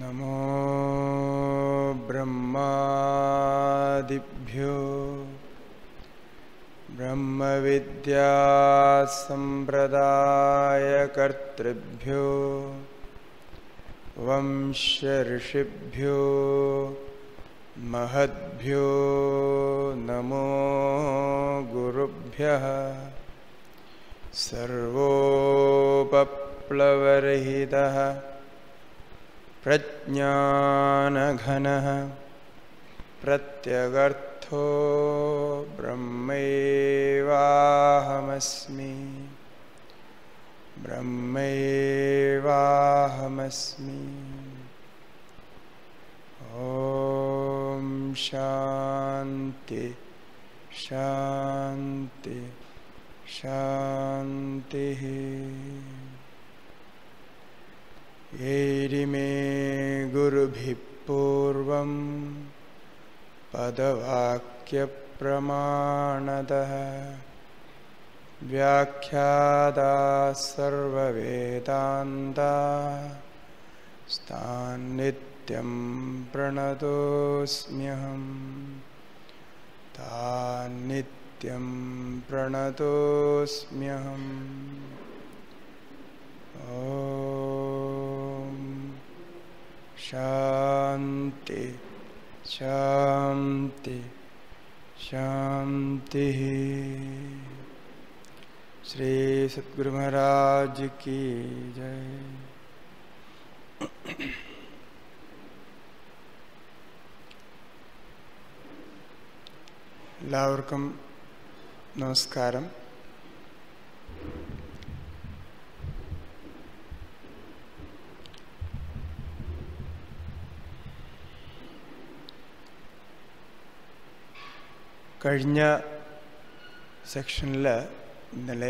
नमो ब्रह्मादिभ्यो ब्रह्मविद्यासम्प्रदायकर्तृभ्यो वंशऋषिभ्यो महद्भ्यो नमो गुरुभ्यः सर्वोपप्लवरहितः प्रज्ञानघनः प्रत्यगर्थो ब्रह्मैवाहमस्मि ब्रह्मैवाहमस्मि ॐ शान्ति शान्ति शान्तिः येरिमे गुरुभिः पूर्वं पदवाक्यप्रमाणतः व्याख्याताः सर्ववेदान्ता स्तान्नित्यं प्रणतोऽस्म्यहम् तान्नित्यं प्रणतोऽस्म्यहम् ॐ शान्ति शान्ति शान्तिः श्री सद्गुरु महाराज की जय എല്ലാവർക്കും നമസ്കാരം കഴിഞ്ഞ സെക്ഷനിൽ ഇന്നലെ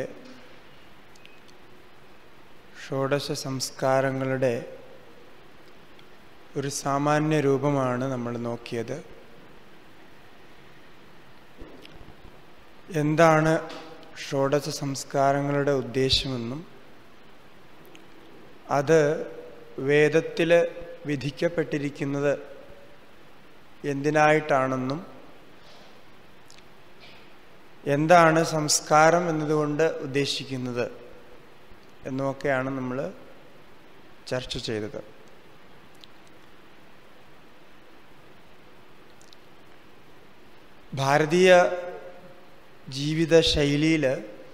ഷോഡശ സംസ്കാരങ്ങളുടെ ഒരു സാമാന്യ രൂപമാണ് നമ്മൾ നോക്കിയത് എന്താണ് ഷോഡശ സംസ്കാരങ്ങളുടെ ഉദ്ദേശമെന്നും അത് വേദത്തിൽ വിധിക്കപ്പെട്ടിരിക്കുന്നത് എന്തിനായിട്ടാണെന്നും എന്താണ് സംസ്കാരം എന്നതുകൊണ്ട് ഉദ്ദേശിക്കുന്നത് എന്നുമൊക്കെയാണ് നമ്മൾ ചർച്ച ചെയ്തത് ഭാരതീയ ജീവിത ശൈലിയിൽ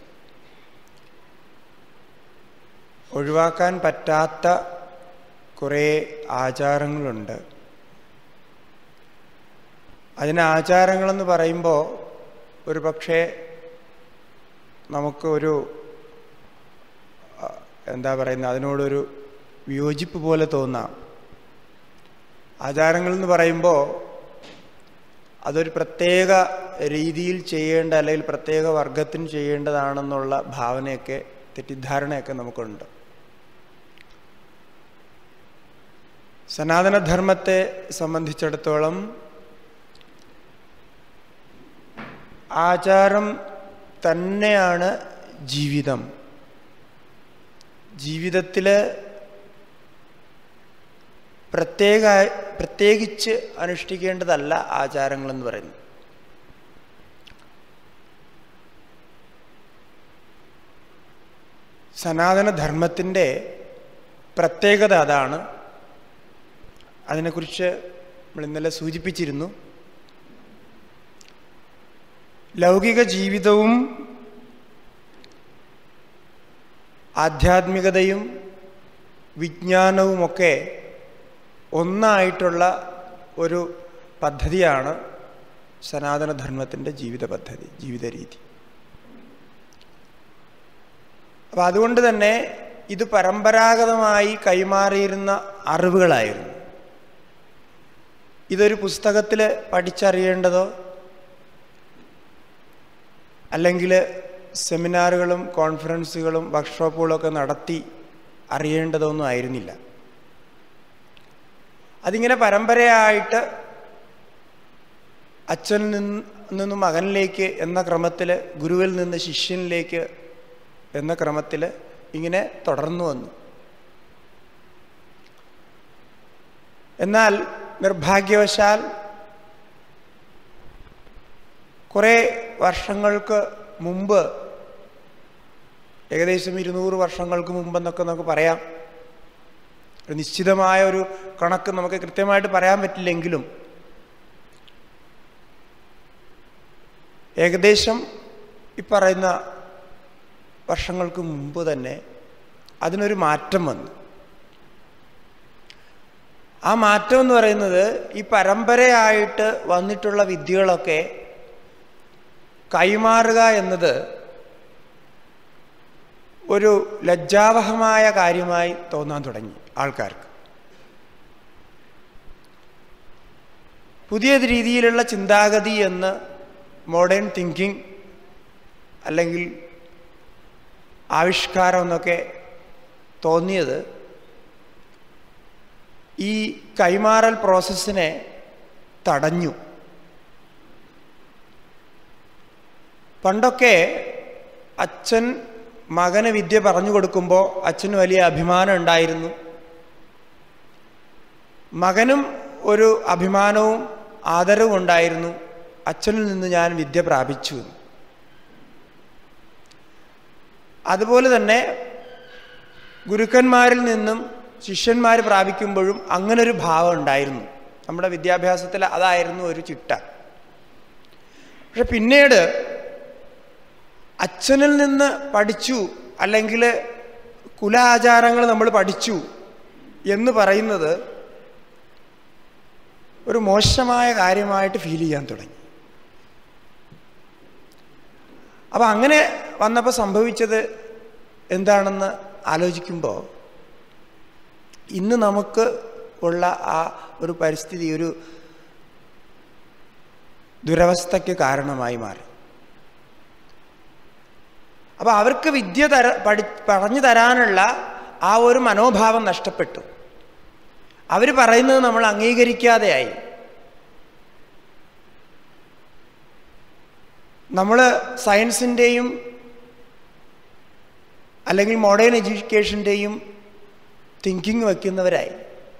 ഒഴിവാക്കാൻ പറ്റാത്ത കുറേ ആചാരങ്ങളുണ്ട് അതിന് ആചാരങ്ങളെന്ന് പറയുമ്പോൾ ഒരു പക്ഷേ നമുക്ക് ഒരു എന്താ പറയുന്നത് അതിനോടൊരു വിയോജിപ്പ് പോലെ തോന്നാം ആചാരങ്ങൾ എന്ന് പറയുമ്പോൾ അതൊരു പ്രത്യേക രീതിയിൽ ചെയ്യേണ്ട അല്ലെങ്കിൽ പ്രത്യേക വർഗത്തിന് ചെയ്യേണ്ടതാണെന്നുള്ള ഭാവനയൊക്കെ തെറ്റിദ്ധാരണയൊക്കെ നമുക്കുണ്ട് സനാതനധർമ്മത്തെ സംബന്ധിച്ചിടത്തോളം ആചാരം തന്നെയാണ് ജീവിതം ജീവിതത്തിൽ പ്രത്യേക പ്രത്യേകിച്ച് അനുഷ്ഠിക്കേണ്ടതല്ല ആചാരങ്ങളെന്ന് പറയുന്നത് സനാതനധർമ്മത്തിൻ്റെ പ്രത്യേകത അതാണ് അതിനെക്കുറിച്ച് നമ്മൾ ഇന്നലെ സൂചിപ്പിച്ചിരുന്നു ലൗകിക ജീവിതവും ആധ്യാത്മികതയും വിജ്ഞാനവുമൊക്കെ ഒന്നായിട്ടുള്ള ഒരു പദ്ധതിയാണ് സനാതനധർമ്മത്തിൻ്റെ ജീവിത പദ്ധതി ജീവിത രീതി അപ്പം അതുകൊണ്ട് തന്നെ ഇത് പരമ്പരാഗതമായി കൈമാറിയിരുന്ന അറിവുകളായിരുന്നു ഇതൊരു പുസ്തകത്തിൽ പഠിച്ചറിയേണ്ടതോ അല്ലെങ്കിൽ സെമിനാറുകളും കോൺഫറൻസുകളും വർക്ക്ഷോപ്പുകളൊക്കെ നടത്തി അറിയേണ്ടതൊന്നും ആയിരുന്നില്ല അതിങ്ങനെ പരമ്പരയായിട്ട് അച്ഛനിൽ നിന്ന് നിന്നും മകനിലേക്ക് എന്ന ക്രമത്തിൽ ഗുരുവിൽ നിന്ന് ശിഷ്യനിലേക്ക് എന്ന ക്രമത്തിൽ ഇങ്ങനെ തുടർന്നു വന്നു എന്നാൽ നിർഭാഗ്യവശാൽ കുറേ വർഷങ്ങൾക്ക് മുമ്പ് ഏകദേശം ഇരുന്നൂറ് വർഷങ്ങൾക്ക് മുമ്പെന്നൊക്കെ നമുക്ക് പറയാം ഒരു നിശ്ചിതമായ ഒരു കണക്ക് നമുക്ക് കൃത്യമായിട്ട് പറയാൻ പറ്റില്ലെങ്കിലും ഏകദേശം ഈ പറയുന്ന വർഷങ്ങൾക്ക് മുമ്പ് തന്നെ അതിനൊരു മാറ്റം വന്നു ആ മാറ്റം എന്ന് പറയുന്നത് ഈ പരമ്പരയായിട്ട് വന്നിട്ടുള്ള വിദ്യകളൊക്കെ കൈമാറുക എന്നത് ഒരു ലജ്ജാവഹമായ കാര്യമായി തോന്നാൻ തുടങ്ങി ആൾക്കാർക്ക് പുതിയ രീതിയിലുള്ള ചിന്താഗതി എന്ന് മോഡേൺ തിങ്കിങ് അല്ലെങ്കിൽ ആവിഷ്കാരം എന്നൊക്കെ തോന്നിയത് ഈ കൈമാറൽ പ്രോസസ്സിനെ തടഞ്ഞു പണ്ടൊക്കെ അച്ഛൻ മകന് വിദ്യ പറഞ്ഞു കൊടുക്കുമ്പോൾ അച്ഛന് വലിയ അഭിമാനം ഉണ്ടായിരുന്നു മകനും ഒരു അഭിമാനവും ആദരവും ഉണ്ടായിരുന്നു അച്ഛനിൽ നിന്ന് ഞാൻ വിദ്യ പ്രാപിച്ചു അതുപോലെ തന്നെ ഗുരുക്കന്മാരിൽ നിന്നും ശിഷ്യന്മാർ പ്രാപിക്കുമ്പോഴും അങ്ങനൊരു ഭാവം ഉണ്ടായിരുന്നു നമ്മുടെ വിദ്യാഭ്യാസത്തിൽ അതായിരുന്നു ഒരു ചിട്ട പക്ഷെ പിന്നീട് അച്ഛനിൽ നിന്ന് പഠിച്ചു അല്ലെങ്കിൽ കുല ആചാരങ്ങൾ നമ്മൾ പഠിച്ചു എന്ന് പറയുന്നത് ഒരു മോശമായ കാര്യമായിട്ട് ഫീൽ ചെയ്യാൻ തുടങ്ങി അപ്പം അങ്ങനെ വന്നപ്പോൾ സംഭവിച്ചത് എന്താണെന്ന് ആലോചിക്കുമ്പോൾ ഇന്ന് നമുക്ക് ഉള്ള ആ ഒരു പരിസ്ഥിതി ഒരു ദുരവസ്ഥയ്ക്ക് കാരണമായി മാറി അപ്പോൾ അവർക്ക് വിദ്യ തര പഠി പറഞ്ഞു തരാനുള്ള ആ ഒരു മനോഭാവം നഷ്ടപ്പെട്ടു അവർ പറയുന്നത് നമ്മൾ അംഗീകരിക്കാതെയായി നമ്മൾ സയൻസിൻ്റെയും അല്ലെങ്കിൽ മോഡേൺ എഡ്യൂക്കേഷൻ്റെയും തിങ്കിങ് വയ്ക്കുന്നവരായി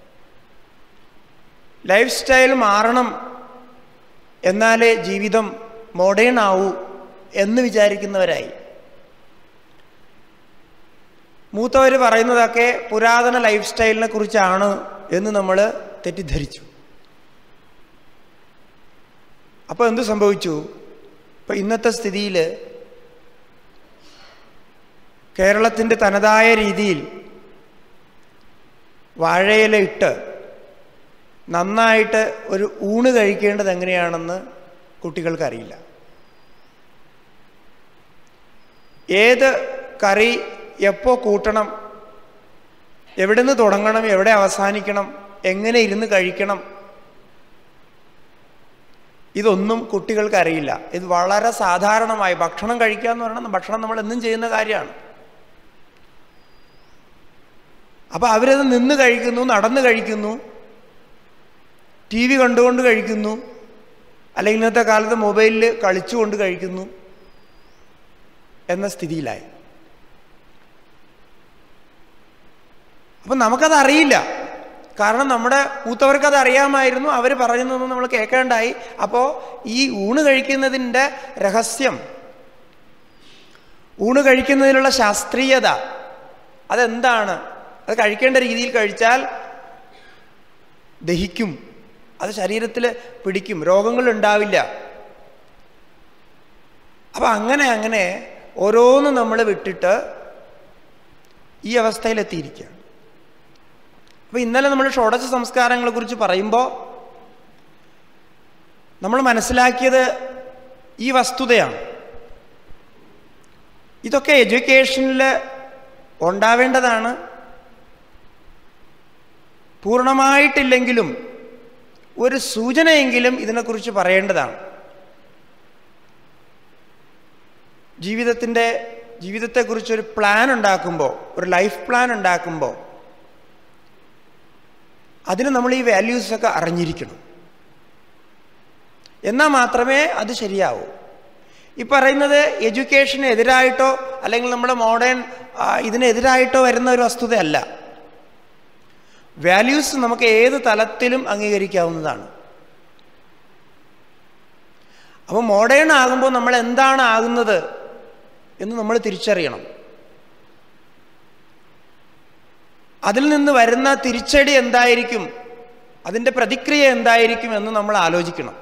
ലൈഫ് സ്റ്റൈൽ മാറണം എന്നാലേ ജീവിതം മോഡേൺ ആവൂ എന്ന് വിചാരിക്കുന്നവരായി മൂത്തവർ പറയുന്നതൊക്കെ പുരാതന ലൈഫ് സ്റ്റൈലിനെ കുറിച്ചാണ് എന്ന് നമ്മൾ തെറ്റിദ്ധരിച്ചു അപ്പോൾ എന്ത് സംഭവിച്ചു ഇപ്പം ഇന്നത്തെ സ്ഥിതിയിൽ കേരളത്തിൻ്റെ തനതായ രീതിയിൽ വാഴയില ഇട്ട് നന്നായിട്ട് ഒരു ഊണ് കഴിക്കേണ്ടത് എങ്ങനെയാണെന്ന് കുട്ടികൾക്കറിയില്ല ഏത് കറി എപ്പോൾ കൂട്ടണം എവിടെ നിന്ന് തുടങ്ങണം എവിടെ അവസാനിക്കണം എങ്ങനെ ഇരുന്ന് കഴിക്കണം ഇതൊന്നും കുട്ടികൾക്ക് അറിയില്ല ഇത് വളരെ സാധാരണമായി ഭക്ഷണം കഴിക്കുക എന്ന് പറയുന്നത് ഭക്ഷണം നമ്മൾ എന്നും ചെയ്യുന്ന കാര്യമാണ് അപ്പോൾ അവരത് നിന്ന് കഴിക്കുന്നു നടന്ന് കഴിക്കുന്നു ടി വി കണ്ടുകൊണ്ട് കഴിക്കുന്നു അല്ലെങ്കിൽ ഇന്നത്തെ കാലത്ത് മൊബൈലിൽ കളിച്ചുകൊണ്ട് കഴിക്കുന്നു എന്ന സ്ഥിതിയിലായി അപ്പം നമുക്കത് അറിയില്ല കാരണം നമ്മുടെ മൂത്തവർക്കത് അറിയാമായിരുന്നു അവർ പറയുന്നതൊന്നും നമ്മൾ കേൾക്കേണ്ടായി അപ്പോൾ ഈ ഊണ് കഴിക്കുന്നതിൻ്റെ രഹസ്യം ഊണ് കഴിക്കുന്നതിനുള്ള ശാസ്ത്രീയത അതെന്താണ് അത് കഴിക്കേണ്ട രീതിയിൽ കഴിച്ചാൽ ദഹിക്കും അത് ശരീരത്തിൽ പിടിക്കും രോഗങ്ങൾ ഉണ്ടാവില്ല അപ്പം അങ്ങനെ അങ്ങനെ ഓരോന്നും നമ്മൾ വിട്ടിട്ട് ഈ അവസ്ഥയിലെത്തിയിരിക്കുകയാണ് അപ്പോൾ ഇന്നലെ നമ്മൾ ഷോഡശ സംസ്കാരങ്ങളെ കുറിച്ച് പറയുമ്പോൾ നമ്മൾ മനസ്സിലാക്കിയത് ഈ വസ്തുതയാണ് ഇതൊക്കെ എഡ്യൂക്കേഷനിൽ ഉണ്ടാവേണ്ടതാണ് പൂർണ്ണമായിട്ടില്ലെങ്കിലും ഒരു സൂചനയെങ്കിലും ഇതിനെക്കുറിച്ച് പറയേണ്ടതാണ് ജീവിതത്തിൻ്റെ ജീവിതത്തെക്കുറിച്ചൊരു പ്ലാൻ ഉണ്ടാക്കുമ്പോൾ ഒരു ലൈഫ് പ്ലാൻ ഉണ്ടാക്കുമ്പോൾ അതിന് നമ്മൾ ഈ വാല്യൂസൊക്കെ അറിഞ്ഞിരിക്കണം എന്നാൽ മാത്രമേ അത് ശരിയാവൂ ഈ പറയുന്നത് എഡ്യൂക്കേഷന് എതിരായിട്ടോ അല്ലെങ്കിൽ നമ്മുടെ മോഡേൺ ഇതിനെതിരായിട്ടോ വരുന്ന ഒരു വസ്തുതയല്ല വാല്യൂസ് നമുക്ക് ഏത് തലത്തിലും അംഗീകരിക്കാവുന്നതാണ് അപ്പോൾ മോഡേൺ ആകുമ്പോൾ നമ്മൾ എന്താണ് ആകുന്നത് എന്ന് നമ്മൾ തിരിച്ചറിയണം അതിൽ നിന്ന് വരുന്ന തിരിച്ചടി എന്തായിരിക്കും അതിൻ്റെ പ്രതിക്രിയ എന്തായിരിക്കും എന്ന് നമ്മൾ ആലോചിക്കണം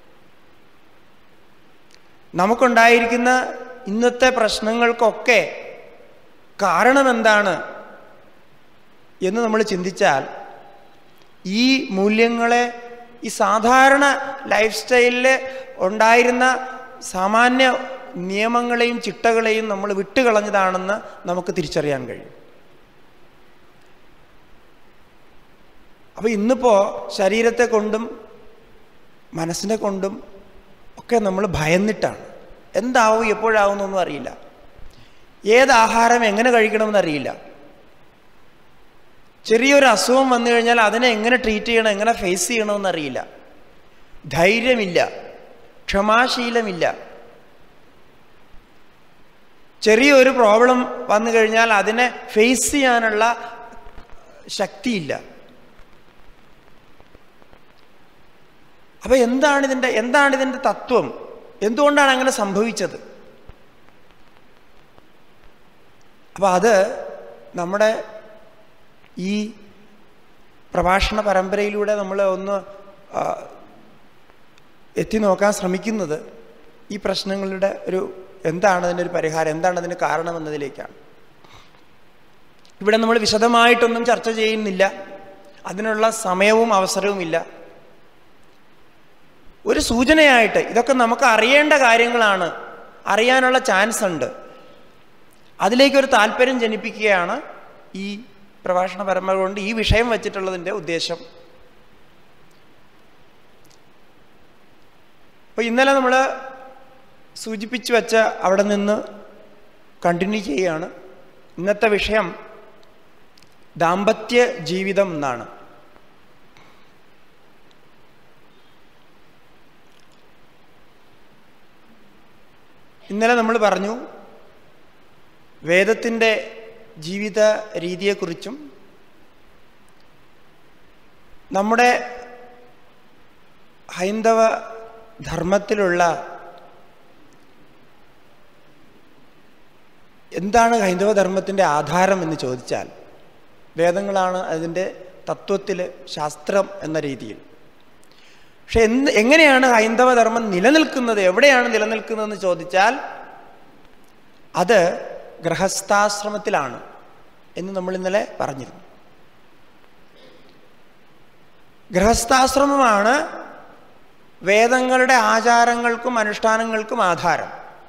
നമുക്കുണ്ടായിരിക്കുന്ന ഇന്നത്തെ പ്രശ്നങ്ങൾക്കൊക്കെ കാരണം എന്താണ് എന്ന് നമ്മൾ ചിന്തിച്ചാൽ ഈ മൂല്യങ്ങളെ ഈ സാധാരണ ലൈഫ് സ്റ്റൈലിൽ ഉണ്ടായിരുന്ന സാമാന്യ നിയമങ്ങളെയും ചിട്ടകളെയും നമ്മൾ വിട്ടുകളഞ്ഞതാണെന്ന് നമുക്ക് തിരിച്ചറിയാൻ കഴിയും അപ്പോൾ ഇന്നിപ്പോൾ ശരീരത്തെ കൊണ്ടും മനസ്സിനെ കൊണ്ടും ഒക്കെ നമ്മൾ ഭയന്നിട്ടാണ് എന്താവും എപ്പോഴാവും എന്നൊന്നും അറിയില്ല ഏത് ആഹാരം എങ്ങനെ കഴിക്കണമെന്ന് അറിയില്ല ചെറിയൊരു അസുഖം വന്നു കഴിഞ്ഞാൽ അതിനെ എങ്ങനെ ട്രീറ്റ് ചെയ്യണം എങ്ങനെ ഫേസ് ചെയ്യണമെന്ന് അറിയില്ല ധൈര്യമില്ല ക്ഷമാശീലമില്ല ചെറിയൊരു പ്രോബ്ലം വന്നു കഴിഞ്ഞാൽ അതിനെ ഫേസ് ചെയ്യാനുള്ള ശക്തിയില്ല അപ്പൊ എന്താണ് ഇതിൻ്റെ എന്താണ് ഇതിൻ്റെ തത്വം എന്തുകൊണ്ടാണ് അങ്ങനെ സംഭവിച്ചത് അപ്പൊ അത് നമ്മുടെ ഈ പ്രഭാഷണ പരമ്പരയിലൂടെ നമ്മൾ ഒന്ന് ആ, എത്തി നോക്കാൻ ശ്രമിക്കുന്നത് ഈ പ്രശ്നങ്ങളുടെ ഒരു എന്താണ് അതിൻ്റെ ഒരു പരിഹാരം എന്താണ് അതിന് കാരണം എന്നതിലേക്കാണ് ഇവിടെ നമ്മൾ വിശദമായിട്ടൊന്നും ചർച്ച ചെയ്യുന്നില്ല അതിനുള്ള സമയവും അവസരവുമില്ല ഒരു സൂചനയായിട്ട് ഇതൊക്കെ നമുക്ക് അറിയേണ്ട കാര്യങ്ങളാണ് അറിയാനുള്ള ചാൻസ് ഉണ്ട് അതിലേക്കൊരു താല്പര്യം ജനിപ്പിക്കുകയാണ് ഈ പ്രഭാഷണ പരമ്പര കൊണ്ട് ഈ വിഷയം വച്ചിട്ടുള്ളതിൻ്റെ ഉദ്ദേശം അപ്പോൾ ഇന്നലെ നമ്മൾ സൂചിപ്പിച്ചു വെച്ച അവിടെ നിന്ന് കണ്ടിന്യൂ ചെയ്യുകയാണ് ഇന്നത്തെ വിഷയം ദാമ്പത്യ ജീവിതം എന്നാണ് ഇന്നലെ നമ്മൾ പറഞ്ഞു വേദത്തിൻ്റെ ജീവിത രീതിയെക്കുറിച്ചും നമ്മുടെ ഹൈന്ദവ ധർമ്മത്തിലുള്ള എന്താണ് ഹൈന്ദവ ധർമ്മത്തിൻ്റെ ആധാരം എന്ന് ചോദിച്ചാൽ വേദങ്ങളാണ് അതിൻ്റെ തത്വത്തിൽ ശാസ്ത്രം എന്ന രീതിയിൽ പക്ഷെ എന്ത് എങ്ങനെയാണ് ഹൈന്ദവ ധർമ്മം നിലനിൽക്കുന്നത് എവിടെയാണ് നിലനിൽക്കുന്നതെന്ന് ചോദിച്ചാൽ അത് ഗൃഹസ്ഥാശ്രമത്തിലാണ് എന്ന് നമ്മൾ ഇന്നലെ പറഞ്ഞിരുന്നു ഗൃഹസ്ഥാശ്രമമാണ് വേദങ്ങളുടെ ആചാരങ്ങൾക്കും അനുഷ്ഠാനങ്ങൾക്കും ആധാരം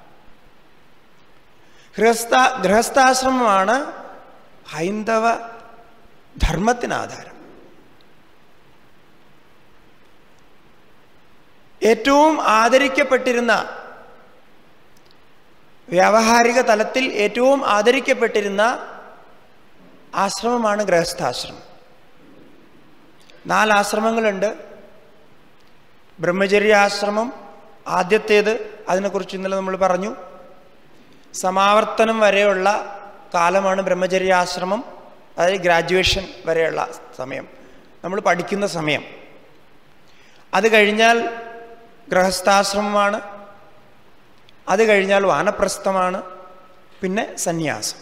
ഗൃഹസ്ഥ ഗൃഹസ്ഥാശ്രമമാണ് ഹൈന്ദവ ധർമ്മത്തിന് ആധാരം ഏറ്റവും ആദരിക്കപ്പെട്ടിരുന്ന വ്യാവഹാരിക തലത്തിൽ ഏറ്റവും ആദരിക്കപ്പെട്ടിരുന്ന ആശ്രമമാണ് ഗൃഹസ്ഥാശ്രമം നാല് ആശ്രമങ്ങളുണ്ട് ബ്രഹ്മചര്യാശ്രമം ആദ്യത്തേത് അതിനെക്കുറിച്ച് ഇന്നലെ നമ്മൾ പറഞ്ഞു സമാവർത്തനം വരെയുള്ള കാലമാണ് ബ്രഹ്മചര്യാശ്രമം അതായത് ഗ്രാജുവേഷൻ വരെയുള്ള സമയം നമ്മൾ പഠിക്കുന്ന സമയം അത് കഴിഞ്ഞാൽ ഗൃഹസ്ഥാശ്രമമാണ് അത് കഴിഞ്ഞാൽ വാനപ്രസ്ഥമാണ് പിന്നെ സന്യാസം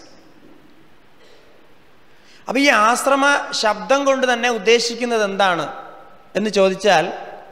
അപ്പൊ ഈ ആശ്രമ ശബ്ദം കൊണ്ട് തന്നെ ഉദ്ദേശിക്കുന്നത് എന്താണ് എന്ന് ചോദിച്ചാൽ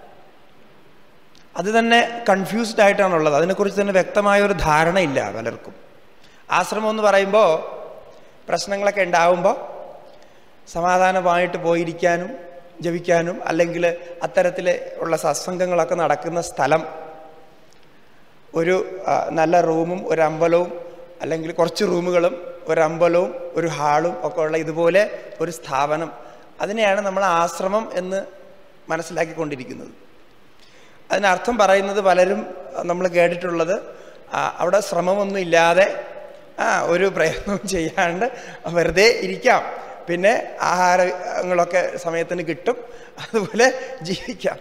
അത് തന്നെ കൺഫ്യൂസ്ഡ് ആയിട്ടാണുള്ളത് അതിനെക്കുറിച്ച് തന്നെ വ്യക്തമായ ഒരു ധാരണയില്ല പലർക്കും ആശ്രമം എന്ന് പറയുമ്പോൾ പ്രശ്നങ്ങളൊക്കെ ഉണ്ടാവുമ്പോൾ സമാധാനമായിട്ട് പോയിരിക്കാനും ജപിക്കാനും അല്ലെങ്കിൽ അത്തരത്തിൽ ഉള്ള സത്സംഗങ്ങളൊക്കെ നടക്കുന്ന സ്ഥലം ഒരു ആ, നല്ല റൂമും ഒരു അമ്പലവും അല്ലെങ്കിൽ കുറച്ച് റൂമുകളും ഒരു അമ്പലവും ഒരു ഹാളും ഒക്കെ ഉള്ള ഇതുപോലെ ഒരു സ്ഥാപനം അതിനെയാണ് നമ്മൾ ആശ്രമം എന്ന് മനസ്സിലാക്കിക്കൊണ്ടിരിക്കുന്നത് അതിനർത്ഥം പറയുന്നത് പലരും നമ്മൾ കേട്ടിട്ടുള്ളത് ആ, അവിടെ ശ്രമമൊന്നും ഇല്ലാതെ ആ ഒരു പ്രയത്നവും ചെയ്യാണ്ട് വെറുതെ ഇരിക്കാം പിന്നെ ആഹാരങ്ങളൊക്കെ സമയത്തിന് കിട്ടും അതുപോലെ ജീവിക്കാം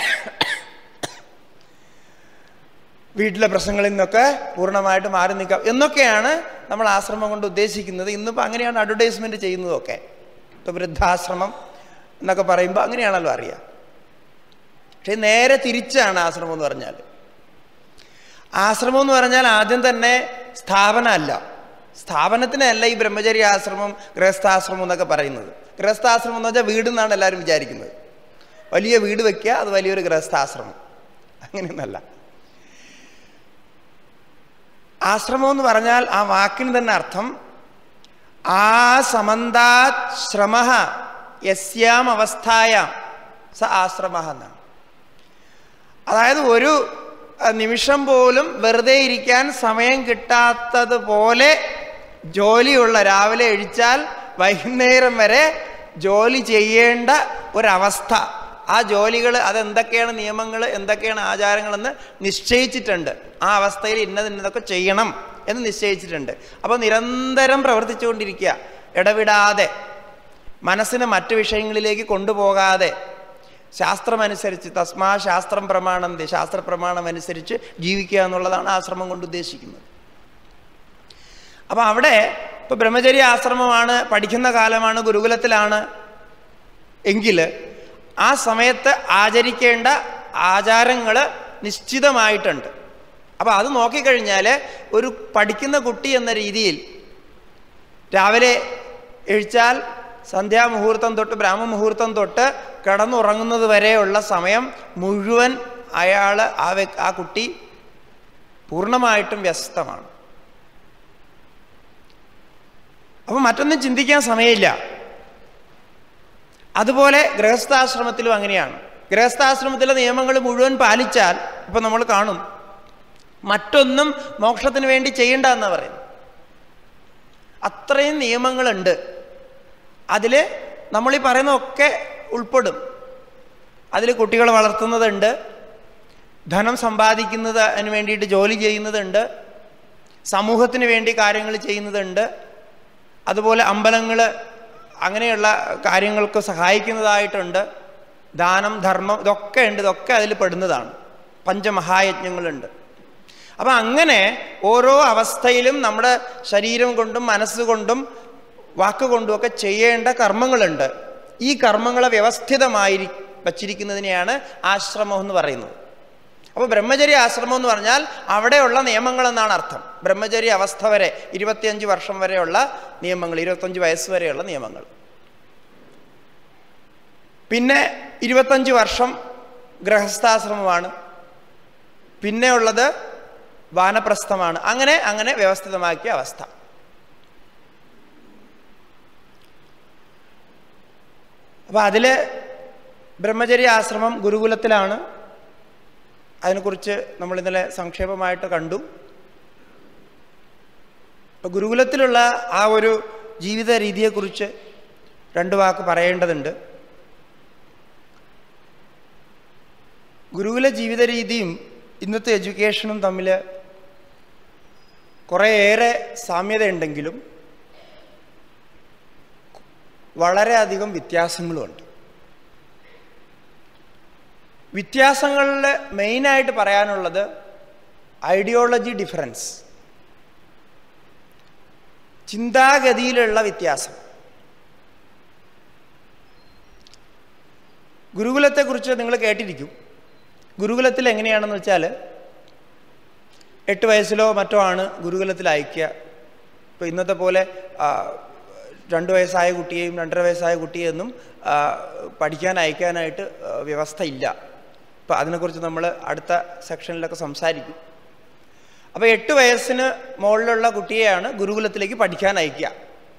വീട്ടിലെ പ്രശ്നങ്ങളിൽ നിന്നൊക്കെ പൂർണ്ണമായിട്ട് മാറി നിൽക്കാം എന്നൊക്കെയാണ് നമ്മൾ ആശ്രമം കൊണ്ട് ഉദ്ദേശിക്കുന്നത് ഇന്നിപ്പോൾ അങ്ങനെയാണ് അഡ്വർടൈസ്മെൻറ്റ് ചെയ്യുന്നതൊക്കെ ഇപ്പോൾ വൃദ്ധാശ്രമം എന്നൊക്കെ പറയുമ്പോൾ അങ്ങനെയാണല്ലോ അറിയാം പക്ഷെ നേരെ തിരിച്ചാണ് ആശ്രമം എന്ന് പറഞ്ഞാൽ ആശ്രമം എന്ന് പറഞ്ഞാൽ ആദ്യം തന്നെ സ്ഥാപനമല്ല സ്ഥാപനത്തിനല്ല ഈ ബ്രഹ്മചര്യ ആശ്രമം ഗൃഹസ്ഥാശ്രമം എന്നൊക്കെ പറയുന്നത് ഗൃഹസ്ഥാശ്രമം എന്ന് വെച്ചാൽ വീട് എന്നാണ് എല്ലാവരും വിചാരിക്കുന്നത് വലിയ വീട് വെക്കുക അത് വലിയൊരു ഗൃഹസ്ഥാശ്രമം അങ്ങനെയൊന്നല്ല ആശ്രമം എന്ന് പറഞ്ഞാൽ ആ വാക്കിന് തന്നെ അർത്ഥം ആ സമന്താത് ശ്രമ യസ്യാം അവസ്ഥായാം സ ആശ്രമ എന്നാണ് അതായത് ഒരു അഹ്, നിമിഷം പോലും വെറുതെ ഇരിക്കാൻ സമയം കിട്ടാത്തതുപോലെ ജോലിയുള്ള രാവിലെ എഴിച്ചാൽ വൈകുന്നേരം വരെ ജോലി ചെയ്യേണ്ട ഒരവസ്ഥ ആ ജോലികൾ അതെന്തൊക്കെയാണ് നിയമങ്ങൾ എന്തൊക്കെയാണ് ആചാരങ്ങളെന്ന് നിശ്ചയിച്ചിട്ടുണ്ട് ആ അവസ്ഥയിൽ ഇന്നത് ഇന്നതൊക്കെ ചെയ്യണം എന്ന് നിശ്ചയിച്ചിട്ടുണ്ട് അപ്പോൾ നിരന്തരം പ്രവർത്തിച്ചുകൊണ്ടിരിക്കുക ഇടവിടാതെ മനസ്സിനെ മറ്റു വിഷയങ്ങളിലേക്ക് കൊണ്ടുപോകാതെ ശാസ്ത്രമനുസരിച്ച് തസ്മാ ശാസ്ത്രം പ്രമാണന്തി ശാസ്ത്ര പ്രമാണം അനുസരിച്ച് ജീവിക്കുക എന്നുള്ളതാണ് ആശ്രമം കൊണ്ട് ഉദ്ദേശിക്കുന്നത് അപ്പം അവിടെ ഇപ്പോൾ ബ്രഹ്മചര്യ ആശ്രമമാണ് പഠിക്കുന്ന കാലമാണ് ഗുരുകുലത്തിലാണ് എങ്കിൽ ആ സമയത്ത് ആചരിക്കേണ്ട ആചാരങ്ങൾ നിശ്ചിതമായിട്ടുണ്ട് അപ്പോൾ അത് നോക്കിക്കഴിഞ്ഞാൽ ഒരു പഠിക്കുന്ന കുട്ടി എന്ന രീതിയിൽ രാവിലെ എഴിച്ചാൽ സന്ധ്യാമുഹൂർത്തം തൊട്ട് ബ്രാഹ്മമുഹൂർത്തം തൊട്ട് കിടന്നുറങ്ങുന്നത് വരെയുള്ള സമയം മുഴുവൻ അയാൾ ആ വ്യ ആ കുട്ടി പൂർണ്ണമായിട്ടും വ്യസ്തമാണ് അപ്പം മറ്റൊന്നും ചിന്തിക്കാൻ സമയമില്ല അതുപോലെ ഗൃഹസ്ഥാശ്രമത്തിലും അങ്ങനെയാണ് ഗൃഹസ്ഥാശ്രമത്തിലെ നിയമങ്ങൾ മുഴുവൻ പാലിച്ചാൽ ഇപ്പം നമ്മൾ കാണും മറ്റൊന്നും മോക്ഷത്തിന് വേണ്ടി ചെയ്യേണ്ട എന്നാണ് പറയുന്നത് അത്രയും നിയമങ്ങളുണ്ട് അതിൽ നമ്മൾ ഈ പറയുന്നതൊക്കെ ഉൾപ്പെടും അതിൽ കുട്ടികളെ വളർത്തുന്നതുണ്ട് ധനം സമ്പാദിക്കുന്നതിന് വേണ്ടിയിട്ട് ജോലി ചെയ്യുന്നതുണ്ട് സമൂഹത്തിന് വേണ്ടി കാര്യങ്ങൾ ചെയ്യുന്നതുണ്ട് അതുപോലെ അമ്പലങ്ങൾ അങ്ങനെയുള്ള കാര്യങ്ങൾക്ക് സഹായിക്കുന്നതായിട്ടുണ്ട് ദാനം ധർമ്മം ഇതൊക്കെ ഉണ്ട് ഇതൊക്കെ അതിൽ പെടുന്നതാണ് പഞ്ചമഹായജ്ഞങ്ങളുണ്ട് അപ്പം അങ്ങനെ ഓരോ അവസ്ഥയിലും നമ്മുടെ ശരീരം കൊണ്ടും മനസ്സുകൊണ്ടും വാക്കുകൊണ്ടും ഒക്കെ ചെയ്യേണ്ട കർമ്മങ്ങളുണ്ട് ഈ കർമ്മങ്ങളെ വ്യവസ്ഥിതമായി വച്ചിരിക്കുന്നതിനെയാണ് ആശ്രമം എന്ന് പറയുന്നത് അപ്പോൾ ബ്രഹ്മചര്യ ആശ്രമം എന്ന് പറഞ്ഞാൽ അവിടെയുള്ള നിയമങ്ങൾ എന്നാണ് അർത്ഥം ബ്രഹ്മചര്യ അവസ്ഥ വരെ ഇരുപത്തിയഞ്ച് വർഷം വരെയുള്ള നിയമങ്ങൾ ഇരുപത്തഞ്ച് വയസ്സ് വരെയുള്ള നിയമങ്ങൾ പിന്നെ ഇരുപത്തഞ്ച് വർഷം ഗൃഹസ്ഥാശ്രമമാണ് പിന്നെ ഉള്ളത് വാനപ്രസ്ഥമാണ് അങ്ങനെ അങ്ങനെ വ്യവസ്ഥിതമാക്കിയ അവസ്ഥ അപ്പം അതിൽ ബ്രഹ്മചര്യ ആശ്രമം ഗുരുകുലത്തിലാണ് അതിനെക്കുറിച്ച് നമ്മൾ ഇന്നലെ സംക്ഷേപമായിട്ട് കണ്ടു ഇപ്പം ഗുരുകുലത്തിലുള്ള ആ ഒരു ജീവിത രീതിയെക്കുറിച്ച് രണ്ട് വാക്ക് പറയേണ്ടതുണ്ട് ഗുരുകുല ജീവിത രീതിയും ഇന്നത്തെ എഡ്യൂക്കേഷനും തമ്മിൽ കുറേയേറെ സാമ്യതയുണ്ടെങ്കിലും വളരെയധികം വ്യത്യാസങ്ങളുമുണ്ട് വ്യത്യാസങ്ങളിൽ മെയിനായിട്ട് പറയാനുള്ളത് ഐഡിയോളജി ഡിഫറൻസ് ചിന്താഗതിയിലുള്ള വ്യത്യാസം ഗുരുകുലത്തെക്കുറിച്ച് നിങ്ങൾ കേട്ടിരിക്കും ഗുരുകുലത്തിൽ എങ്ങനെയാണെന്ന് വെച്ചാൽ എട്ട് വയസ്സിലോ മറ്റോ ആണ് ഗുരുകുലത്തിൽ അയക്കുക ഇപ്പോൾ ഇന്നത്തെ പോലെ ആ, രണ്ട് വയസ്സായ കുട്ടിയെയും രണ്ടര വയസ്സായ കുട്ടിയെയൊന്നും ആ, പഠിക്കാൻ അയക്കാനായിട്ട് ആ, വ്യവസ്ഥ ഇല്ല അപ്പോൾ അതിനെക്കുറിച്ച് നമ്മൾ അടുത്ത സെക്ഷനിലൊക്കെ സംസാരിക്കും അപ്പോൾ എട്ട് വയസ്സിന് മുകളിലുള്ള കുട്ടിയെയാണ് ഗുരുകുലത്തിലേക്ക് പഠിക്കാൻ അയക്കുക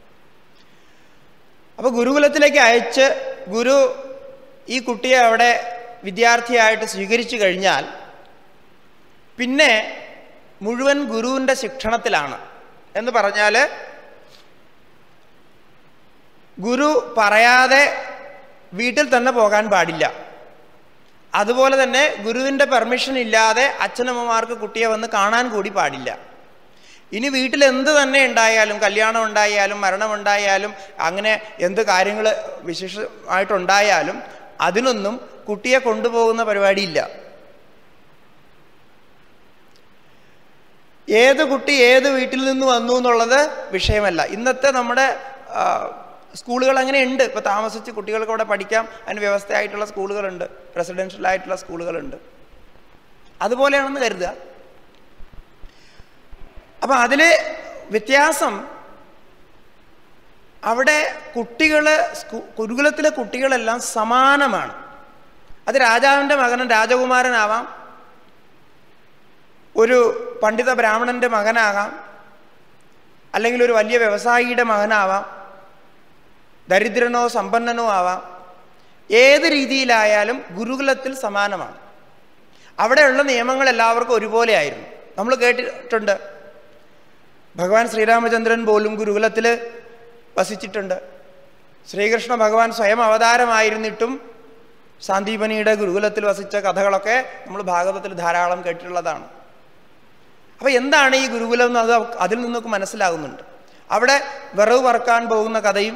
അപ്പോൾ ഗുരുകുലത്തിലേക്ക് അയച്ച് ഗുരു ഈ കുട്ടിയെ അവിടെ വിദ്യാർത്ഥിയായിട്ട് സ്വീകരിച്ചു കഴിഞ്ഞാൽ പിന്നെ മുഴുവൻ ഗുരുവിൻ്റെ ശിക്ഷണത്തിലാണ് എന്ന് പറഞ്ഞാൽ ഗുരു പറയാതെ വീട്ടിൽ തന്നെ പോകാൻ പാടില്ല അതുപോലെ തന്നെ ഗുരുവിൻ്റെ പെർമിഷൻ ഇല്ലാതെ അച്ഛനമ്മമാർക്ക് കുട്ടിയെ വന്ന് കാണാൻ കൂടി പാടില്ല ഇനി വീട്ടിൽ എന്ത് തന്നെ ഉണ്ടായാലും കല്യാണം ഉണ്ടായാലും മരണമുണ്ടായാലും അങ്ങനെ എന്ത് കാര്യങ്ങൾ വിശേഷമായിട്ടുണ്ടായാലും അതിനൊന്നും കുട്ടിയെ കൊണ്ടുപോകുന്ന പരിപാടിയില്ല ഏത് കുട്ടി ഏത് വീട്ടിൽ നിന്ന് വന്നു എന്നുള്ളത് വിഷയമല്ല ഇന്നത്തെ നമ്മുടെ ആ, സ്കൂളുകൾ അങ്ങനെ ഉണ്ട് ഇപ്പോൾ താമസിച്ച് കുട്ടികൾക്ക് അവിടെ പഠിക്കാം അതിന് വ്യവസ്ഥയായിട്ടുള്ള സ്കൂളുകളുണ്ട് റെസിഡൻഷ്യൽ ആയിട്ടുള്ള സ്കൂളുകളുണ്ട് അതുപോലെയാണെന്ന് കരുതുക അപ്പം അതിൽ വ്യത്യാസം അവിടെ കുട്ടികൾ ഗുരുകുലത്തിലെ കുട്ടികളെല്ലാം സമാനമാണ് അത് രാജാവിൻ്റെ മകനും രാജകുമാരനാവാം ഒരു പണ്ഡിത ബ്രാഹ്മണൻ്റെ മകനാകാം അല്ലെങ്കിൽ ഒരു വലിയ വ്യവസായിയുടെ മകനാവാം ദരിദ്രനോ സമ്പന്നനോ ആവാം ഏത് രീതിയിലായാലും ഗുരുകുലത്തിൽ സമാനമാണ് അവിടെയുള്ള നിയമങ്ങൾ എല്ലാവർക്കും ഒരുപോലെ ആയിരുന്നു നമ്മൾ കേട്ടിട്ടുണ്ട് ഭഗവാൻ ശ്രീരാമചന്ദ്രൻ പോലും ഗുരുകുലത്തിൽ വസിച്ചിട്ടുണ്ട് ശ്രീകൃഷ്ണ ഭഗവാൻ സ്വയം അവതാരമായിരുന്നിട്ടും സാന്ദീപനിയുടെ ഗുരുകുലത്തിൽ വസിച്ച കഥകളൊക്കെ നമ്മൾ ഭാഗവതത്തിൽ ധാരാളം കേട്ടിട്ടുള്ളതാണ് അപ്പോൾ എന്താണ് ഈ ഗുരുകുലം എന്ന് അത് അതിൽ നിന്നൊക്കെ മനസ്സിലാകുന്നുണ്ട് അവിടെ വിറവ് പറക്കാൻ പോകുന്ന കഥയും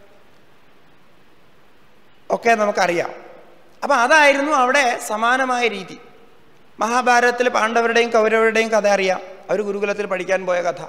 ഒക്കെ നമുക്കറിയാം അപ്പം അതായിരുന്നു അവിടെ സമാനമായ രീതി മഹാഭാരതത്തിൽ പാണ്ഡവരുടെയും കൗരവരുടെയും കഥ അറിയാം അവർ ഗുരുകുലത്തിൽ പഠിക്കാൻ പോയ കഥ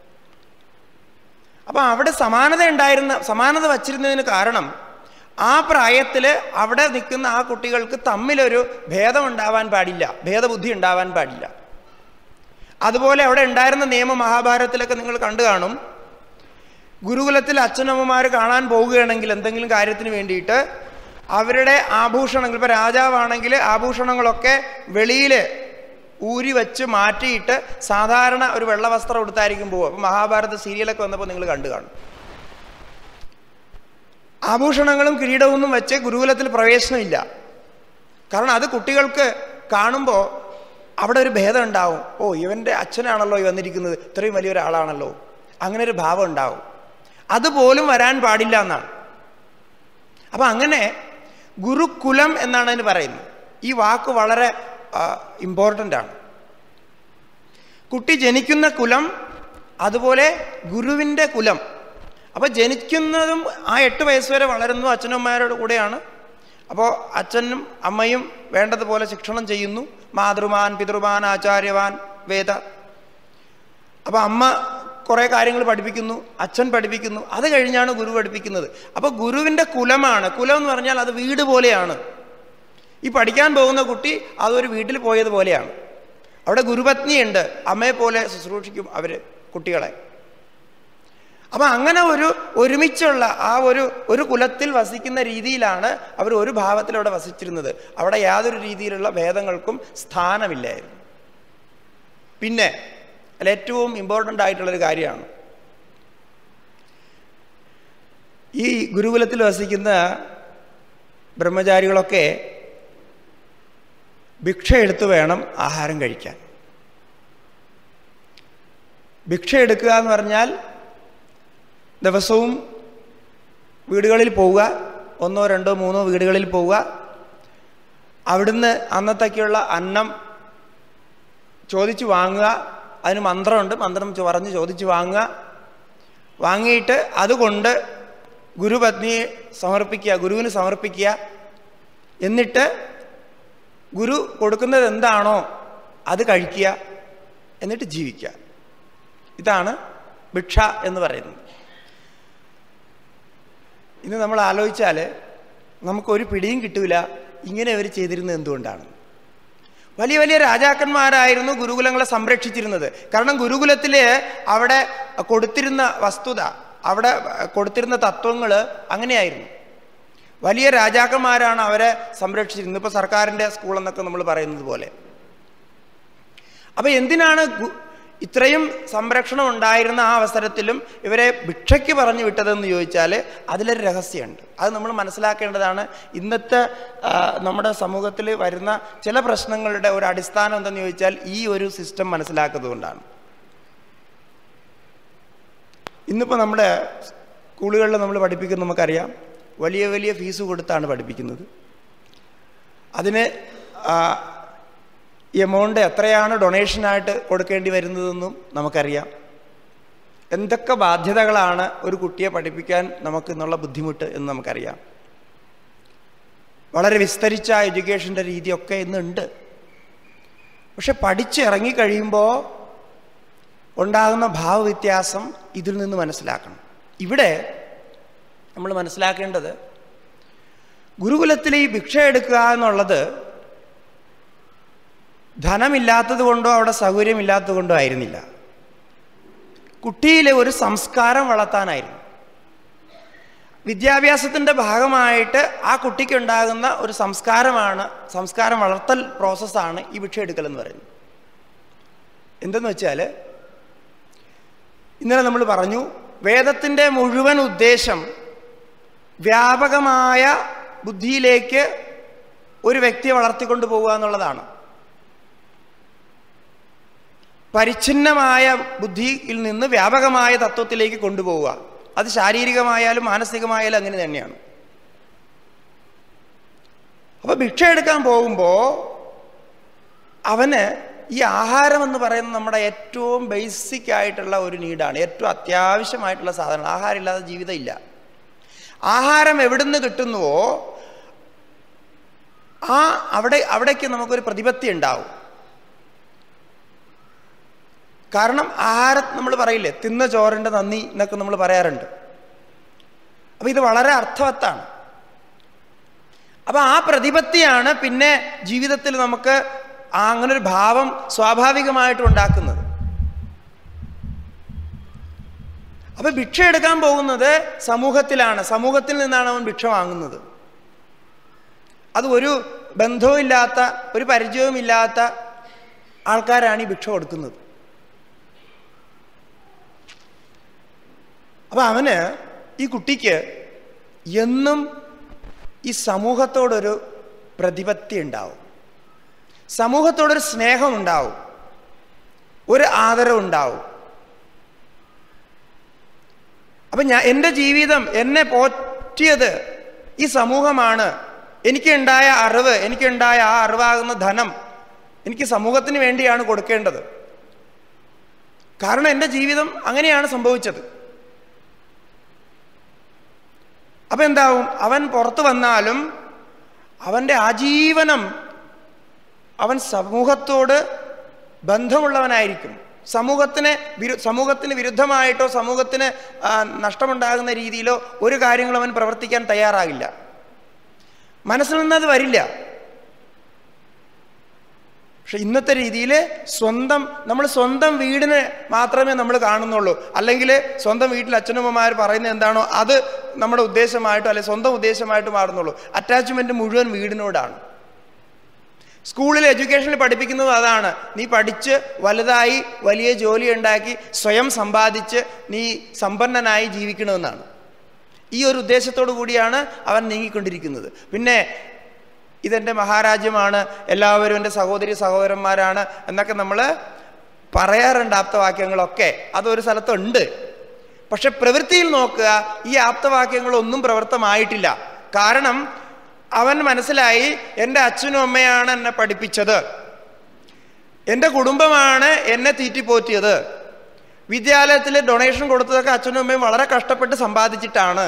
അപ്പം അവിടെ സമാനത ഉണ്ടായിരുന്ന സമാനത വച്ചിരുന്നതിന് കാരണം ആ പ്രായത്തിൽ അവിടെ നിൽക്കുന്ന ആ കുട്ടികൾക്ക് തമ്മിലൊരു ഭേദം ഉണ്ടാവാൻ പാടില്ല ഭേദബുദ്ധി ഉണ്ടാവാൻ പാടില്ല അതുപോലെ അവിടെ ഉണ്ടായിരുന്ന നിയമം മഹാഭാരതത്തിലൊക്കെ നിങ്ങൾ കണ്ടു കാണും ഗുരുകുലത്തിൽ അച്ഛനമ്മമാർ കാണാൻ പോവുകയാണെങ്കിൽ എന്തെങ്കിലും കാര്യത്തിന് വേണ്ടിയിട്ട് അവരുടെ ആഭൂഷണങ്ങൾ ഇപ്പോൾ രാജാവാണെങ്കിൽ ആഭൂഷണങ്ങളൊക്കെ വെളിയിൽ ഊരി വെച്ച് മാറ്റിയിട്ട് സാധാരണ ഒരു വെള്ള വസ്ത്രം എടുത്തായിരിക്കും പോവുക അപ്പം മഹാഭാരത സീരിയലൊക്കെ വന്നപ്പോൾ നിങ്ങൾ കണ്ടു കാണും ആഭൂഷണങ്ങളും കിരീടമൊന്നും വെച്ച് ഗുരുകുലത്തിൽ പ്രവേശനമില്ല കാരണം അത് കുട്ടികൾക്ക് കാണുമ്പോൾ അവിടെ ഒരു ഭേദം ഉണ്ടാവും ഓ ഇവൻ്റെ അച്ഛനാണല്ലോ ഈ വന്നിരിക്കുന്നത് ഇത്രയും വലിയൊരാളാണല്ലോ അങ്ങനെ ഒരു ഭാവം ഉണ്ടാവും അതുപോലും വരാൻ പാടില്ല എന്നാണ് അപ്പം അങ്ങനെ ഗുരുകുലം എന്നാണ് അതിന് പറയുന്നത് ഈ വാക്ക് വളരെ ഇമ്പോർട്ടൻ്റ് ആണ് കുട്ടി ജനിക്കുന്ന കുലം അതുപോലെ ഗുരുവിൻ്റെ കുലം അപ്പോൾ ജനിക്കുന്നതും ആ എട്ട് വയസ്സ് വരെ വളരുന്നു അച്ഛനമ്മമാരുടെ കൂടെയാണ് അപ്പോൾ അച്ഛനും അമ്മയും വേണ്ടതുപോലെ ശിക്ഷണം ചെയ്യുന്നു മാതൃമാൻ പിതൃമാൻ ആചാര്യവാൻ വേദ അപ്പോൾ അമ്മ കുറേ കാര്യങ്ങൾ പഠിപ്പിക്കുന്നു അച്ഛൻ പഠിപ്പിക്കുന്നു അത് കഴിഞ്ഞാണ് ഗുരു പഠിപ്പിക്കുന്നത് അപ്പോൾ ഗുരുവിൻ്റെ കുലമാണ് കുലം എന്ന് പറഞ്ഞാൽ അത് വീട് പോലെയാണ് ഈ പഠിക്കാൻ പോകുന്ന കുട്ടി അതൊരു വീട്ടിൽ പോയതുപോലെയാണ് അവിടെ ഗുരുപത്നിയുണ്ട് അമ്മയെ പോലെ ശുശ്രൂഷിക്കും അവർ കുട്ടികളെ അപ്പം അങ്ങനെ ഒരു ഒരുമിച്ചുള്ള ആ ഒരു ഒരു കുലത്തിൽ വസിക്കുന്ന രീതിയിലാണ് അവർ ഒരു ഭാവത്തിൽ അവിടെ വസിച്ചിരുന്നത് അവിടെ യാതൊരു രീതിയിലുള്ള ഭേദങ്ങൾക്കും സ്ഥാനമില്ലായിരുന്നു പിന്നെ അതിൽ ഏറ്റവും ഇമ്പോർട്ടൻ്റ് ആയിട്ടുള്ളൊരു കാര്യമാണ് ഈ ഗുരുകുലത്തിൽ വസിക്കുന്ന ബ്രഹ്മചാരികളൊക്കെ ഭിക്ഷ എടുത്തു വേണം ആഹാരം കഴിക്കാൻ ഭിക്ഷ എടുക്കുക എന്ന് പറഞ്ഞാൽ ദിവസവും വീടുകളിൽ പോവുക ഒന്നോ രണ്ടോ മൂന്നോ വീടുകളിൽ പോവുക അവിടുന്ന് അന്നത്തേക്കുള്ള അന്നം ചോദിച്ചു വാങ്ങുക അതിന് മന്ത്രമുണ്ട് മന്ത്രം പറഞ്ഞ് ചോദിച്ചു വാങ്ങുക വാങ്ങിയിട്ട് അതുകൊണ്ട് ഗുരുപത്നിയെ സമർപ്പിക്കുക ഗുരുവിന് സമർപ്പിക്കുക എന്നിട്ട് ഗുരു കൊടുക്കുന്നത് എന്താണോ അത് കഴിക്കുക എന്നിട്ട് ജീവിക്കുക ഇതാണ് ഭിക്ഷ എന്ന് പറയുന്നത് ഇന്ന് നമ്മൾ ആലോചിച്ചാൽ നമുക്കൊരു പിടിയും കിട്ടൂല ഇങ്ങനെ അവർ ചെയ്തിരുന്നത് എന്തുകൊണ്ടാണ് വലിയ വലിയ രാജാക്കന്മാരായിരുന്നു ഗുരുകുലങ്ങളെ സംരക്ഷിച്ചിരുന്നത് കാരണം ഗുരുകുലത്തിൽ അവിടെ കൊടുത്തിരുന്ന വസ്തുത അവിടെ കൊടുത്തിരുന്ന തത്വങ്ങൾ അങ്ങനെയായിരുന്നു വലിയ രാജാക്കന്മാരാണ് അവരെ സംരക്ഷിച്ചിരുന്നത് ഇപ്പോൾ സർക്കാരിൻ്റെ സ്കൂൾ എന്നൊക്കെ നമ്മൾ പറയുന്നത് പോലെ അപ്പോൾ എന്തിനാണ് ഇത്രയും സംരക്ഷണം ഉണ്ടായിരുന്ന ആ അവസരത്തിലും ഇവരെ ഭിക്ഷയ്ക്ക് പറഞ്ഞു വിട്ടതെന്ന് ചോദിച്ചാൽ അതിലൊരു രഹസ്യമുണ്ട് അത് നമ്മൾ മനസ്സിലാക്കേണ്ടതാണ് ഇന്നത്തെ നമ്മുടെ സമൂഹത്തിൽ വരുന്ന ചില പ്രശ്നങ്ങളുടെ ഒരു അടിസ്ഥാനം എന്തെന്ന് ചോദിച്ചാൽ ഈ ഒരു സിസ്റ്റം മനസ്സിലാക്കുന്നതുകൊണ്ടാണ് ഇന്നിപ്പോൾ നമ്മുടെ സ്കൂളുകളിൽ നമ്മൾ പഠിപ്പിക്കുന്നത് നമുക്കറിയാം വലിയ വലിയ ഫീസ് കൊടുത്താണ് പഠിപ്പിക്കുന്നത് അതിന് ഈ എമൗണ്ട് എത്രയാണ് ഡൊണേഷനായിട്ട് കൊടുക്കേണ്ടി വരുന്നതെന്നും നമുക്കറിയാം എന്തൊക്കെ ബാധ്യതകളാണ് ഒരു കുട്ടിയെ പഠിപ്പിക്കാൻ നമുക്ക് എന്നുള്ള ബുദ്ധിമുട്ട് എന്ന് നമുക്കറിയാം വളരെ വിസ്തരിച്ച എഡ്യൂക്കേഷൻ്റെ രീതിയൊക്കെ ഇന്നുണ്ട് പക്ഷെ പഠിച്ച് ഇറങ്ങിക്കഴിയുമ്പോൾ ഉണ്ടാകുന്ന ഭാവവ്യത്യാസം ഇതിൽ നിന്ന് മനസ്സിലാക്കണം ഇവിടെ നമ്മൾ മനസ്സിലാക്കേണ്ടത് ഗുരുകുലത്തിൽ ഈ ഭിക്ഷ എടുക്കുക എന്നുള്ളത് ധനമില്ലാത്തത് കൊണ്ടോ അവിടെ സൗകര്യമില്ലാത്തത് കൊണ്ടോ ആയിരുന്നില്ല കുട്ടിയിലെ ഒരു സംസ്കാരം വളർത്താനായിരുന്നു വിദ്യാഭ്യാസത്തിൻ്റെ ഭാഗമായിട്ട് ആ കുട്ടിക്കുണ്ടാകുന്ന ഒരു സംസ്കാരമാണ് സംസ്കാരം വളർത്തൽ പ്രോസസ്സാണ് ഈ ഭിക്ഷ എടുക്കൽ എന്ന് പറയുന്നത് എന്തെന്ന് വെച്ചാൽ ഇന്നലെ നമ്മൾ പറഞ്ഞു വേദത്തിൻ്റെ മുഴുവൻ ഉദ്ദേശം വ്യാപകമായ ബുദ്ധിയിലേക്ക് ഒരു വ്യക്തിയെ വളർത്തിക്കൊണ്ടു പോകുക എന്നുള്ളതാണ് പരിച്ഛിന്നമായ ബുദ്ധിയിൽ നിന്ന് വ്യാപകമായ തത്വത്തിലേക്ക് കൊണ്ടുപോവുക അത് ശാരീരികമായാലും മാനസികമായാലും അങ്ങനെ തന്നെയാണ് അപ്പൊ ഭിക്ഷ എടുക്കാൻ പോകുമ്പോൾ അവന് ഈ ആഹാരം എന്ന് പറയുന്നത് നമ്മുടെ ഏറ്റവും ബേസിക് ആയിട്ടുള്ള ഒരു നീഡാണ് ഏറ്റവും അത്യാവശ്യമായിട്ടുള്ള സാധനം ആഹാരം ഇല്ലാതെ ജീവിതം ഇല്ല ആഹാരം എവിടുന്ന് കിട്ടുന്നുവോ ആ അവിടെ അവിടേക്ക് നമുക്കൊരു പ്രതിപത്തി ഉണ്ടാവും കാരണം ആഹാരം നമ്മൾ പറയില്ലേ തിന്ന ചോറിൻ്റെ നന്ദി എന്നൊക്കെ നമ്മൾ പറയാറുണ്ട് അപ്പം ഇത് വളരെ അർത്ഥവത്താണ് അപ്പം ആ പ്രതിപത്തിയാണ് പിന്നെ ജീവിതത്തിൽ നമുക്ക് ആ അങ്ങനെ ഒരു ഭാവം സ്വാഭാവികമായിട്ടും ഉണ്ടാക്കുന്നത് അപ്പൊ ഭിക്ഷ എടുക്കാൻ പോകുന്നത് സമൂഹത്തിലാണ് സമൂഹത്തിൽ നിന്നാണ് അവൻ ഭിക്ഷ വാങ്ങുന്നത് അത് ഒരു ബന്ധവുമില്ലാത്ത ഒരു പരിചയവുമില്ലാത്ത ആൾക്കാരാണ് ഈ ഭിക്ഷ കൊടുക്കുന്നത് അപ്പൊ അവന് ഈ കുട്ടിക്ക് എന്നും ഈ സമൂഹത്തോടൊരു പ്രതിപത്തി ഉണ്ടാവും സമൂഹത്തോടൊരു സ്നേഹം ഉണ്ടാവും ഒരു ആദരവ് ഉണ്ടാവും അപ്പം ഞാൻ എൻ്റെ ജീവിതം എന്നെ പോറ്റിയത് ഈ സമൂഹമാണ് എനിക്കുണ്ടായ അറിവ് എനിക്കുണ്ടായ ആ അറിവാകുന്ന ധനം എനിക്ക് സമൂഹത്തിന് വേണ്ടിയാണ് കൊടുക്കേണ്ടത് കാരണം എൻ്റെ ജീവിതം അങ്ങനെയാണ് സംഭവിച്ചത് അപ്പം എന്താവും അവൻ പുറത്തു വന്നാലും അവൻ്റെ ആജീവനം അവൻ സമൂഹത്തോട് ബന്ധമുള്ളവനായിരിക്കും സമൂഹത്തിന് വിരു സമൂഹത്തിന് വിരുദ്ധമായിട്ടോ സമൂഹത്തിന് നഷ്ടമുണ്ടാകുന്ന രീതിയിലോ ഒരു കാര്യങ്ങളും അവൻ പ്രവർത്തിക്കാൻ തയ്യാറാകില്ല മനസ്സിൽ നിന്നത് വരില്ല പക്ഷെ ഇന്നത്തെ രീതിയിൽ സ്വന്തം നമ്മൾ സ്വന്തം വീടിനെ മാത്രമേ നമ്മൾ കാണുന്നുള്ളൂ അല്ലെങ്കിൽ സ്വന്തം വീട്ടിൽ അച്ഛനമ്മമാർ പറയുന്നത് എന്താണോ അത് നമ്മുടെ ഉദ്ദേശമായിട്ടോ അല്ലെങ്കിൽ സ്വന്തം ഉദ്ദേശമായിട്ട് മാറുന്നുള്ളൂ അറ്റാച്ച്മെൻറ്റ് മുഴുവൻ വീടിനോടാണ് സ്കൂളിൽ എഡ്യൂക്കേഷനിൽ പഠിപ്പിക്കുന്നത് അതാണ് നീ പഠിച്ച് വലുതായി വലിയ ജോലി ഉണ്ടാക്കി സ്വയം സമ്പാദിച്ച് നീ സമ്പന്നനായി ജീവിക്കണമെന്നാണ് ഈ ഒരു ഉദ്ദേശത്തോടു കൂടിയാണ് അവൻ നീങ്ങിക്കൊണ്ടിരിക്കുന്നത് പിന്നെ ഇതെൻ്റെ മഹാരാജ്യമാണ് എല്ലാവരും എൻ്റെ സഹോദരി സഹോദരന്മാരാണ് എന്നൊക്കെ നമ്മൾ പറയാറുണ്ട് ആപ്തവാക്യങ്ങളൊക്കെ അതൊരു സ്ഥലത്തുണ്ട് പക്ഷെ പ്രവൃത്തിയിൽ നോക്കുക ഈ ആപ്തവാക്യങ്ങളൊന്നും പ്രവൃത്തമായിട്ടില്ല കാരണം അവൻ മനസ്സിലായി എൻ്റെ അച്ഛനും അമ്മയാണ് എന്നെ പഠിപ്പിച്ചത് എൻ്റെ കുടുംബമാണ് എന്നെ തീറ്റിപ്പോറ്റിയത് വിദ്യാലയത്തിൽ ഡൊണേഷൻ കൊടുത്തതൊക്കെ അച്ഛനും അമ്മയും വളരെ കഷ്ടപ്പെട്ട് സമ്പാദിച്ചിട്ടാണ്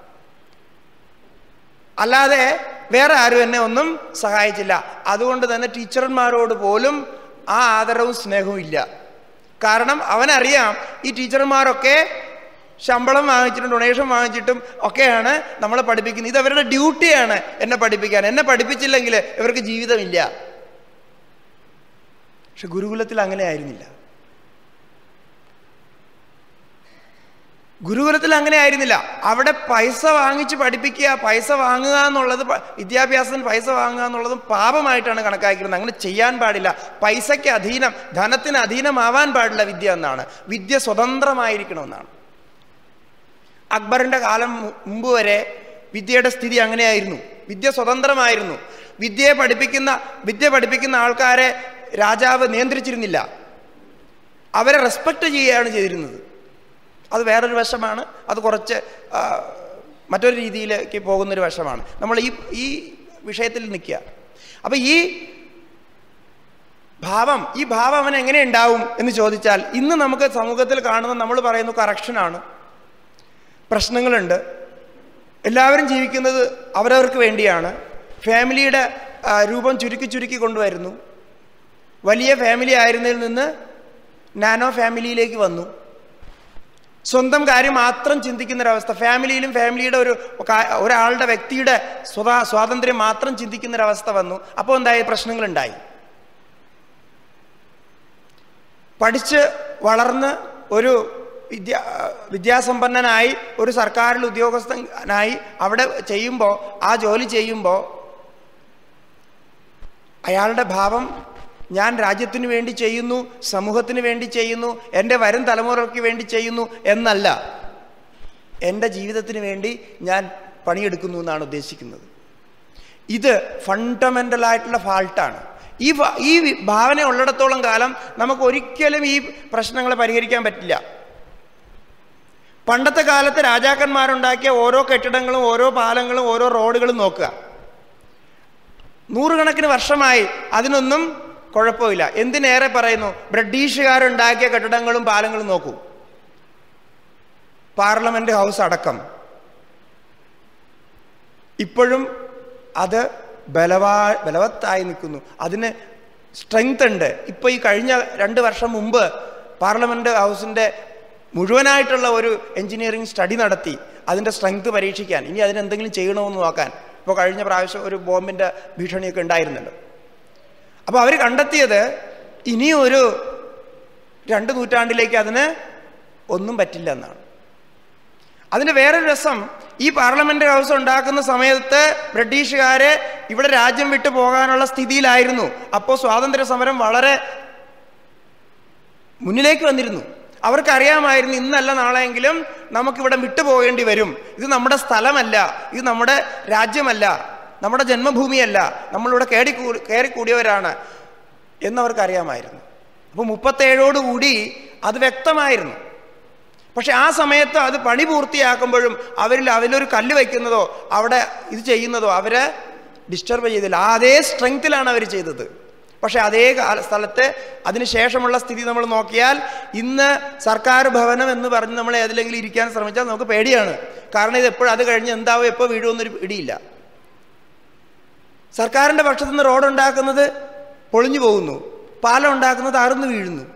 അല്ലാതെ വേറെ ആരും എന്നെ ഒന്നും സഹായിച്ചില്ല അതുകൊണ്ട് തന്നെ ടീച്ചർമാരോട് പോലും ആ ആദരവും സ്നേഹവും ഇല്ല കാരണം അവനറിയാം ഈ ടീച്ചർമാരൊക്കെ ശമ്പളം വാങ്ങിച്ചിട്ടും ഡൊണേഷൻ വാങ്ങിച്ചിട്ടും ഒക്കെയാണ് നമ്മളെ പഠിപ്പിക്കുന്നത് ഇത് അവരുടെ ഡ്യൂട്ടിയാണ് എന്നെ പഠിപ്പിക്കാൻ എന്നെ പഠിപ്പിച്ചില്ലെങ്കിൽ ഇവർക്ക് ജീവിതമില്ല പക്ഷെ ഗുരുകുലത്തിൽ അങ്ങനെ ആയിരുന്നില്ല ഗുരുകുലത്തിൽ അങ്ങനെ ആയിരുന്നില്ല അവിടെ പൈസ വാങ്ങിച്ച് പഠിപ്പിക്കുക പൈസ വാങ്ങുക എന്നുള്ളത് വിദ്യാഭ്യാസത്തിന് പൈസ വാങ്ങുക എന്നുള്ളതും പാപമായിട്ടാണ് കണക്കാക്കുന്നത് അങ്ങനെ ചെയ്യാൻ പാടില്ല പൈസയ്ക്ക് അധീനം ധനത്തിന് അധീനമാവാൻ പാടില്ല വിദ്യ എന്നാണ് വിദ്യ സ്വതന്ത്രമായിരിക്കണമെന്നാണ് അക്ബറിന്റെ കാലം മുമ്പ് വരെ വിദ്യയുടെ സ്ഥിതി അങ്ങനെയായിരുന്നു വിദ്യ സ്വതന്ത്രമായിരുന്നു വിദ്യയെ പഠിപ്പിക്കുന്ന വിദ്യ പഠിപ്പിക്കുന്ന ആൾക്കാരെ രാജാവ് നിയന്ത്രിച്ചിരുന്നില്ല അവരെ റെസ്പെക്റ്റ് ചെയ്യുകയാണ് ചെയ്തിരുന്നത് അത് വേറൊരു വശമാണ് അത് കുറച്ച് മറ്റൊരു രീതിയിലേക്ക് പോകുന്നൊരു വശമാണ് നമ്മൾ ഈ ഈ വിഷയത്തിൽ നിൽക്കുക അപ്പം ഈ ഭാവം ഈ ഭാവം അവൻ എങ്ങനെ ഉണ്ടാവും എന്ന് ചോദിച്ചാൽ ഇന്ന് നമുക്ക് സമൂഹത്തിൽ കാണുന്ന നമ്മൾ പറയുന്നു കറക്ഷനാണ് പ്രശ്നങ്ങളുണ്ട് എല്ലാവരും ജീവിക്കുന്നത് അവരവർക്ക് വേണ്ടിയാണ് ഫാമിലിയുടെ രൂപം ചുരുക്കി ചുരുക്കി കൊണ്ടുവരുന്നു വലിയ ഫാമിലി ആയിരുന്നതിൽ നിന്ന് നാനോ ഫാമിലിയിലേക്ക് വന്നു സ്വന്തം കാര്യം മാത്രം ചിന്തിക്കുന്ന ഒരവസ്ഥ ഫാമിലിയിലും ഫാമിലിയുടെ ഒരു കാ- ഒരാളുടെ വ്യക്തിയുടെ സ്വതാ സ്വാതന്ത്ര്യം മാത്രം ചിന്തിക്കുന്ന ഒരവസ്ഥ വന്നു അപ്പോൾ എന്തായി പ്രശ്നങ്ങളുണ്ടായി പഠിച്ച് വളർന്ന് ഒരു വിദ്യാ വിദ്യാസമ്പന്നനായി ഒരു സർക്കാരിൽ ഉദ്യോഗസ്ഥനായി അവിടെ ചെയ്യുമ്പോൾ ആ ജോലി ചെയ്യുമ്പോൾ അയാളുടെ ഭാവം ഞാൻ രാജ്യത്തിന് വേണ്ടി ചെയ്യുന്നു സമൂഹത്തിന് വേണ്ടി ചെയ്യുന്നു എൻ്റെ വരും തലമുറയ്ക്ക് വേണ്ടി ചെയ്യുന്നു എന്നല്ല എൻ്റെ ജീവിതത്തിന് വേണ്ടി ഞാൻ പണിയെടുക്കുന്നു എന്നാണ് ഉദ്ദേശിക്കുന്നത് ഇത് ഫണ്ടമെൻ്റലായിട്ടുള്ള ഫാൾട്ടാണ് ഈ ഫ- ഈ വി- ഭാവന ഉള്ളിടത്തോളം കാലം നമുക്ക് ഒരിക്കലും ഈ പ്രശ്നങ്ങളെ പരിഹരിക്കാൻ പറ്റില്ല പണ്ടത്തെ കാലത്ത് രാജാക്കന്മാരുണ്ടാക്കിയ ഓരോ കെട്ടിടങ്ങളും ഓരോ പാലങ്ങളും ഓരോ റോഡുകളും നോക്കുക നൂറുകണക്കിന് വർഷമായി അതിനൊന്നും കുഴപ്പമില്ല എന്തിനേറെ പറയുന്നു ബ്രിട്ടീഷുകാരുണ്ടാക്കിയ കെട്ടിടങ്ങളും പാലങ്ങളും നോക്കൂ പാർലമെന്റ് ഹൗസ് അടക്കം ഇപ്പോഴും അത് ബലവാ ബലവത്തായി നിൽക്കുന്നു അതിന് സ്ട്രെങ്ത് ഉണ്ട് ഇപ്പോൾ ഈ കഴിഞ്ഞ രണ്ട് വർഷം മുമ്പ് പാർലമെന്റ് ഹൗസിൻ്റെ മുഴുവനായിട്ടുള്ള ഒരു എഞ്ചിനീയറിംഗ് സ്റ്റഡി നടത്തി അതിൻ്റെ സ്ട്രെങ്ത് പരീക്ഷിക്കാൻ ഇനി അതിനെന്തെങ്കിലും ചെയ്യണമെന്ന് നോക്കാൻ ഇപ്പോൾ കഴിഞ്ഞ പ്രാവശ്യം ഒരു ബോംബിൻ്റെ ഭീഷണിയൊക്കെ ഉണ്ടായിരുന്നല്ലോ അപ്പോൾ അവർ കണ്ടെത്തിയത് ഇനിയും ഒരു രണ്ട് നൂറ്റാണ്ടിലേക്ക് അതിന് ഒന്നും പറ്റില്ല എന്നാണ് അതിൻ്റെ വേറൊരു രസം ഈ പാർലമെന്റ് ഹൗസ് ഉണ്ടാക്കുന്ന സമയത്ത് ബ്രിട്ടീഷുകാരെ ഇവിടെ രാജ്യം വിട്ടു പോകാനുള്ള സ്ഥിതിയിലായിരുന്നു അപ്പോൾ സ്വാതന്ത്ര്യ സമരം വളരെ മുന്നിലേക്ക് വന്നിരുന്നു അവർക്കറിയാമായിരുന്നു ഇന്നല്ല നാളെയെങ്കിലും നമുക്കിവിടെ വിട്ടുപോകേണ്ടി വരും ഇത് നമ്മുടെ സ്ഥലമല്ല ഇത് നമ്മുടെ രാജ്യമല്ല നമ്മുടെ ജന്മഭൂമിയല്ല നമ്മളിവിടെ കേടി കയറിക്കൂടിയവരാണ് എന്നവർക്കറിയാമായിരുന്നു അപ്പോൾ മുപ്പത്തേഴോടുകൂടി അത് വ്യക്തമായിരുന്നു പക്ഷെ ആ സമയത്ത് അത് പണി പൂർത്തിയാക്കുമ്പോഴും അവരിൽ അതിലൊരു കല്ല് വയ്ക്കുന്നതോ അവിടെ ഇത് ചെയ്യുന്നതോ അവരെ ഡിസ്റ്റർബ് ചെയ്തില്ല ആ അതേ സ്ട്രെങ്ത്തിലാണ് അവർ ചെയ്തത് പക്ഷെ അതേ കാല- സ്ഥലത്ത് അതിനുശേഷമുള്ള സ്ഥിതി നമ്മൾ നോക്കിയാൽ ഇന്ന് സർക്കാർ ഭവനം എന്ന് പറഞ്ഞ് നമ്മൾ ഏതിലെങ്കിലും ഇരിക്കാൻ ശ്രമിച്ചാൽ നമുക്ക് പേടിയാണ് കാരണം ഇത് എപ്പോഴും അത് കഴിഞ്ഞ് എന്താവും എപ്പോൾ വീഴുമെന്നൊരു പിടിയില്ല സർക്കാരിൻ്റെ പക്ഷത്തു നിന്ന് റോഡ് ഉണ്ടാക്കുന്നത് പൊളിഞ്ഞു പോകുന്നു പാലം ഉണ്ടാക്കുന്നത് അറുന്നു വീഴുന്നു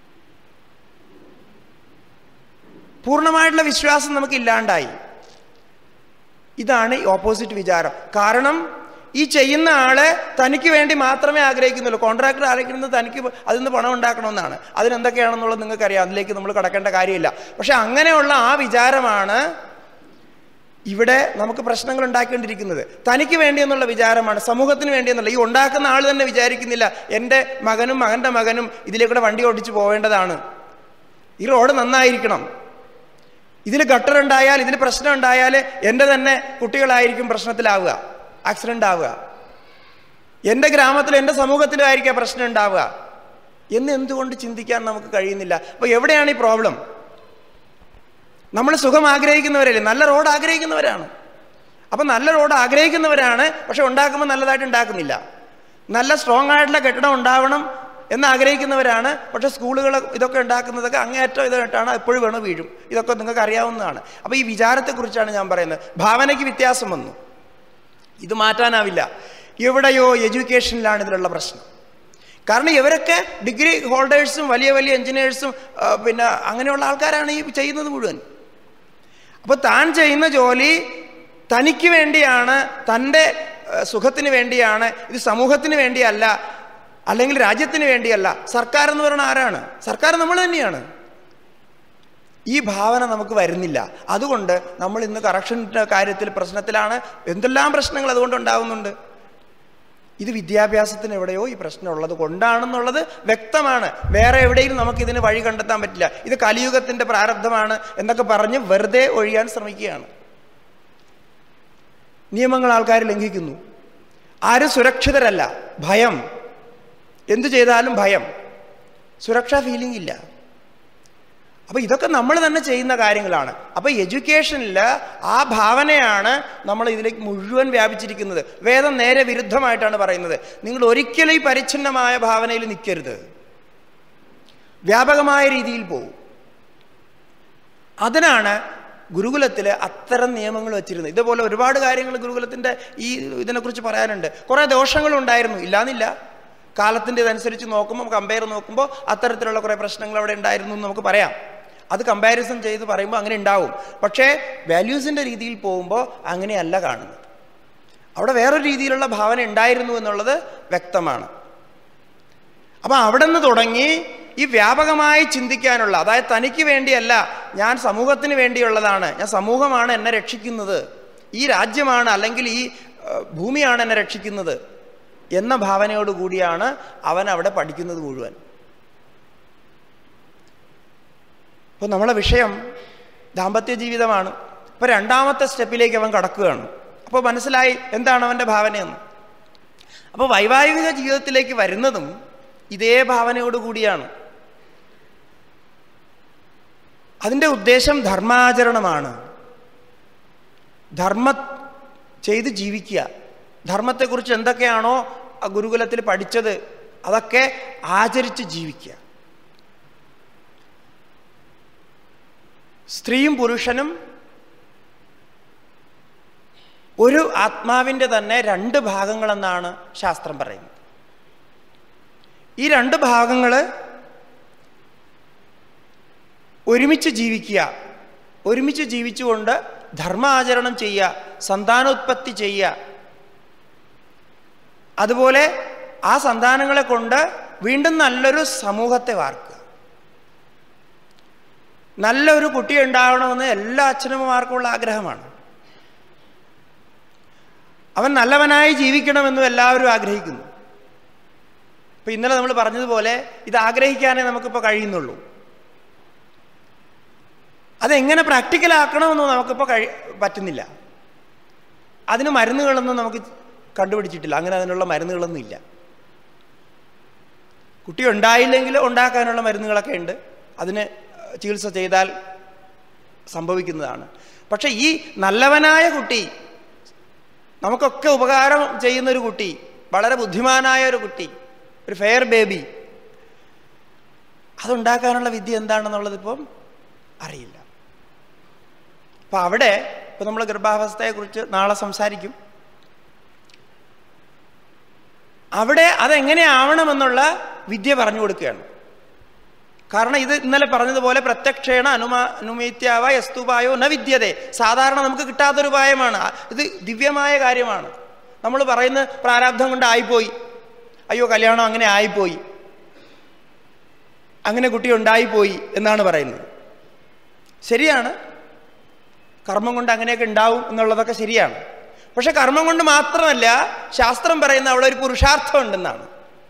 പൂർണ്ണമായിട്ടുള്ള വിശ്വാസം നമുക്ക് ഇല്ലാണ്ടായി ഇതാണ് ഈ ഓപ്പോസിറ്റ് വിചാരം കാരണം ഈ ചെയ്യുന്ന ആള് തനിക്ക് വേണ്ടി മാത്രമേ ആഗ്രഹിക്കുന്നുള്ളൂ കോൺട്രാക്ടർ ആഗ്രഹിക്കുന്നത് തനിക്ക് അതിൽ നിന്ന് പണം ഉണ്ടാക്കണമെന്നാണ് അതിനെന്തൊക്കെയാണെന്നുള്ളത് നിങ്ങൾക്കറിയാം അതിലേക്ക് നമ്മൾ കടക്കേണ്ട കാര്യമില്ല പക്ഷെ അങ്ങനെയുള്ള ആ വിചാരമാണ് ഇവിടെ നമുക്ക് പ്രശ്നങ്ങൾ ഉണ്ടാക്കേണ്ടിയിരിക്കുന്നത് തനിക്ക് വേണ്ടി എന്നുള്ള വിചാരമാണ് സമൂഹത്തിന് വേണ്ടി എന്നുള്ള ഈ ഉണ്ടാക്കുന്ന ആൾ തന്നെ വിചാരിക്കുന്നില്ല എൻ്റെ മകനും മകൻ്റെ മകനും ഇതിലേക്കൂടെ വണ്ടി ഓടിച്ചു പോവേണ്ടതാണ് ഈ റോഡ് നന്നായിരിക്കണം ഇതിൽ ഗട്ടർ ഉണ്ടായാൽ ഇതിൽ പ്രശ്നം ഉണ്ടായാൽ എൻ്റെ തന്നെ കുട്ടികളായിരിക്കും പ്രശ്നത്തിലാവുക ആക്സിഡൻ്റ് ആവുക എൻ്റെ ഗ്രാമത്തിൽ എൻ്റെ സമൂഹത്തിലായിരിക്കും പ്രശ്നം ഉണ്ടാവുക എന്ന് എന്തുകൊണ്ട് ചിന്തിക്കാൻ നമുക്ക് കഴിയുന്നില്ല അപ്പോൾ എവിടെയാണ് ഈ പ്രോബ്ലം നമ്മൾ സുഖം ആഗ്രഹിക്കുന്നവരല്ലേ നല്ല റോഡ് ആഗ്രഹിക്കുന്നവരാണ് അപ്പം നല്ല റോഡ് ആഗ്രഹിക്കുന്നവരാണ് പക്ഷെ ഉണ്ടാക്കുമ്പോൾ നല്ലതായിട്ട് ഉണ്ടാക്കുന്നില്ല നല്ല സ്ട്രോങ് ആയിട്ടുള്ള കെട്ടിടം ഉണ്ടാവണം എന്ന് ആഗ്രഹിക്കുന്നവരാണ് പക്ഷെ സ്കൂളുകൾ ഇതൊക്കെ ഉണ്ടാക്കുന്നതൊക്കെ അങ്ങേയറ്റം ഇതായിട്ടാണ് എപ്പോഴും വേണോ വീഴും ഇതൊക്കെ നിങ്ങൾക്ക് അറിയാവുന്നതാണ് അപ്പോൾ ഈ വിചാരത്തെക്കുറിച്ചാണ് ഞാൻ പറയുന്നത് ഭാവനയ്ക്ക് വ്യത്യാസം വന്നു ഇത് മാറ്റാനാവില്ല എവിടെയോ എഡ്യൂക്കേഷനിലാണ് ഇതിലുള്ള പ്രശ്നം കാരണം ഇവരൊക്കെ ഡിഗ്രി ഹോൾഡേഴ്സും വലിയ വലിയ എഞ്ചിനീയേഴ്സും പിന്നെ അങ്ങനെയുള്ള ആൾക്കാരാണ് ഈ ചെയ്യുന്നത് മുഴുവൻ അപ്പോൾ താൻ ചെയ്യുന്ന ജോലി തനിക്ക് വേണ്ടിയാണ് തൻ്റെ ഏഹ്, സുഖത്തിന് വേണ്ടിയാണ് ഇത് സമൂഹത്തിന് വേണ്ടിയല്ല അല്ലെങ്കിൽ രാജ്യത്തിന് വേണ്ടിയല്ല സർക്കാർ എന്ന് പറയുന്നത് ആരാണ് സർക്കാർ നമ്മൾ തന്നെയാണ് ഈ ഭാവന നമുക്ക് വരുന്നില്ല അതുകൊണ്ട് നമ്മൾ ഇന്ന് കറക്ഷൻ്റെ കാര്യത്തിൽ പ്രശ്നത്തിലാണ് എന്തെല്ലാം പ്രശ്നങ്ങൾ അതുകൊണ്ട് ഉണ്ടാവുന്നുണ്ട് ഇത് വിദ്യാഭ്യാസത്തിന് എവിടെയോ ഈ പ്രശ്നം ഉള്ളത് കൊണ്ടാണെന്നുള്ളത് വ്യക്തമാണ് വേറെ എവിടെയും നമുക്ക് ഇതിന് വഴി കണ്ടെത്താൻ പറ്റില്ല ഇത് കലിയുഗത്തിന്റെ പ്രാരബ്ധമാണ് എന്നൊക്കെ പറഞ്ഞ് വെറുതെ ഒഴിയാൻ ശ്രമിക്കുകയാണ് നിയമങ്ങൾ ആൾക്കാർ ലംഘിക്കുന്നു ആരും സുരക്ഷിതരല്ല ഭയം എന്തു ചെയ്താലും ഭയം സുരക്ഷാ ഫീലിംഗ് ഇല്ല അപ്പോൾ ഇതൊക്കെ നമ്മൾ തന്നെ ചെയ്യുന്ന കാര്യങ്ങളാണ് അപ്പോൾ എഡ്യൂക്കേഷനിൽ ആ ഭാവനയാണ് നമ്മൾ ഇതിലേക്ക് മുഴുവൻ വ്യാപിച്ചിരിക്കുന്നത് വേദം നേരെ വിരുദ്ധമായിട്ടാണ് പറയുന്നത് നിങ്ങൾ ഒരിക്കലും ഈ പരിച്ഛിന്നമായ ഭാവനയിൽ നിൽക്കരുത് വ്യാപകമായ രീതിയിൽ പോകും അതിനാണ് ഗുരുകുലത്തിൽ അത്തരം നിയമങ്ങൾ വെച്ചിരുന്നത് ഇതുപോലെ ഒരുപാട് കാര്യങ്ങൾ ഗുരുകുലത്തിൻ്റെ ഈ ഇതിനെക്കുറിച്ച് പറയാനുണ്ട് കുറേ ദോഷങ്ങളുണ്ടായിരുന്നു ഇല്ലാന്നില്ല കാലത്തിൻ്റെ ഇതനുസരിച്ച് നോക്കുമ്പോൾ കമ്പയർ നോക്കുമ്പോൾ അത്തരത്തിലുള്ള കുറേ പ്രശ്നങ്ങൾ അവിടെ ഉണ്ടായിരുന്നു എന്ന് നമുക്ക് പറയാം അത് കമ്പാരിസൺ ചെയ്ത് പറയുമ്പോൾ അങ്ങനെ ഉണ്ടാവും പക്ഷേ വാല്യൂസിൻ്റെ രീതിയിൽ പോകുമ്പോൾ അങ്ങനെയല്ല കാണുന്നത് അവിടെ വേറൊരു രീതിയിലുള്ള ഭാവന ഉണ്ടായിരുന്നു എന്നുള്ളത് വ്യക്തമാണ് അപ്പം അവിടെ നിന്ന് തുടങ്ങി ഈ വ്യാപകമായി ചിന്തിക്കാനുള്ള അതായത് തനിക്ക് വേണ്ടിയല്ല ഞാൻ സമൂഹത്തിന് വേണ്ടിയുള്ളതാണ് ഞാൻ സമൂഹമാണ് എന്നെ രക്ഷിക്കുന്നത് ഈ രാജ്യമാണ് അല്ലെങ്കിൽ ഈ ഏഹ്, ഭൂമിയാണ് എന്നെ രക്ഷിക്കുന്നത് എന്ന ഭാവനയോട് കൂടിയാണ് അവൻ അവിടെ പഠിക്കുന്നത് മുഴുവൻ അപ്പോൾ നമ്മളെ വിഷയം ദാമ്പത്യ ജീവിതമാണ് ഇപ്പോൾ രണ്ടാമത്തെ സ്റ്റെപ്പിലേക്ക് അവൻ കടക്കുകയാണ് അപ്പോൾ മനസ്സിലായി എന്താണ് അവൻ്റെ ഭാവനയെന്ന് അപ്പോൾ വൈവാഹിക ജീവിതത്തിലേക്ക് വരുന്നതും ഇതേ ഭാവനയോട് കൂടിയാണ് അതിൻ്റെ ഉദ്ദേശം ധർമാചരണമാണ് ധർമ്മ ചെയ്ത് ജീവിക്കുക ധർമ്മത്തെക്കുറിച്ച് എന്തൊക്കെയാണോ ആ ഗുരുകുലത്തിൽ പഠിച്ചത് അതൊക്കെ ആചരിച്ച് ജീവിക്കുക സ്ത്രീയും പുരുഷനും ഒരു ആത്മാവിൻ്റെ തന്നെ രണ്ട് ഭാഗങ്ങളെന്നാണ് ശാസ്ത്രം പറയുന്നത് ഈ രണ്ട് ഭാഗങ്ങൾ ഒരുമിച്ച് ജീവിക്കുക ഒരുമിച്ച് ജീവിച്ചുകൊണ്ട് ധർമാചരണം ചെയ്യുക സന്താനോത്പത്തി ചെയ്യുക അതുപോലെ ആ സന്താനങ്ങളെ കൊണ്ട് വീണ്ടും നല്ലൊരു സമൂഹത്തെ വാർക്കുക നല്ലൊരു കുട്ടി ഉണ്ടാവണമെന്ന് എല്ലാ അച്ഛനമ്മമാർക്കുമുള്ള ആഗ്രഹമാണ് അവൻ നല്ലവനായി ജീവിക്കണമെന്നും എല്ലാവരും ആഗ്രഹിക്കുന്നു ഇപ്പം ഇന്നലെ നമ്മൾ പറഞ്ഞതുപോലെ ഇത് ആഗ്രഹിക്കാനേ നമുക്കിപ്പോൾ കഴിയുന്നുള്ളൂ അതെങ്ങനെ പ്രാക്ടിക്കലാക്കണമെന്ന് നമുക്കിപ്പോൾ കഴി പറ്റുന്നില്ല അതിന് മരുന്നുകളൊന്നും നമുക്ക് കണ്ടുപിടിച്ചിട്ടില്ല അങ്ങനെ അതിനുള്ള മരുന്നുകളൊന്നും ഇല്ല കുട്ടി ഉണ്ടായില്ലെങ്കിൽ ഉണ്ടാക്കാനുള്ള മരുന്നുകളൊക്കെ ഉണ്ട് അതിന് ചികിത്സ ചെയ്താൽ സംഭവിക്കുന്നതാണ് പക്ഷെ ഈ നല്ലവനായ കുട്ടി നമുക്കൊക്കെ ഉപകാരം ചെയ്യുന്ന ഒരു കുട്ടി വളരെ ബുദ്ധിമാനായ ഒരു കുട്ടി ഒരു ഫെയർ ബേബി അതുണ്ടാക്കാനുള്ള വിദ്യ എന്താണെന്നുള്ളത് ഇപ്പം അറിയില്ല അപ്പം അവിടെ ഇപ്പം നമ്മൾ ഗർഭാവസ്ഥയെക്കുറിച്ച് നാളെ സംസാരിക്കും അവിടെ അതെങ്ങനെയാവണമെന്നുള്ള വിദ്യ പറഞ്ഞു കൊടുക്കുകയാണ് കാരണം ഇത് ഇന്നലെ പറഞ്ഞതുപോലെ പ്രത്യക്ഷേണ അനുമാ അനുമീത്യാവ യസ്തുപായോ ന വിദ്യതേ സാധാരണ നമുക്ക് കിട്ടാത്തൊരു ഉപായമാണ് ഇത് ദിവ്യമായ കാര്യമാണ് നമ്മൾ പറയുന്ന പ്രാരാബ്ധം കൊണ്ട് ആയിപ്പോയി അയ്യോ കല്യാണം അങ്ങനെ ആയിപ്പോയി അങ്ങനെ കുട്ടി ഉണ്ടായിപ്പോയി എന്നാണ് പറയുന്നത് ശരിയാണ് കർമ്മം കൊണ്ട് അങ്ങനെയൊക്കെ ഉണ്ടാവും എന്നുള്ളതൊക്കെ ശരിയാണ് പക്ഷെ കർമ്മം കൊണ്ട് മാത്രമല്ല ശാസ്ത്രം പറയുന്ന അവിടെ ഒരു പുരുഷാർത്ഥം ഉണ്ടെന്നാണ്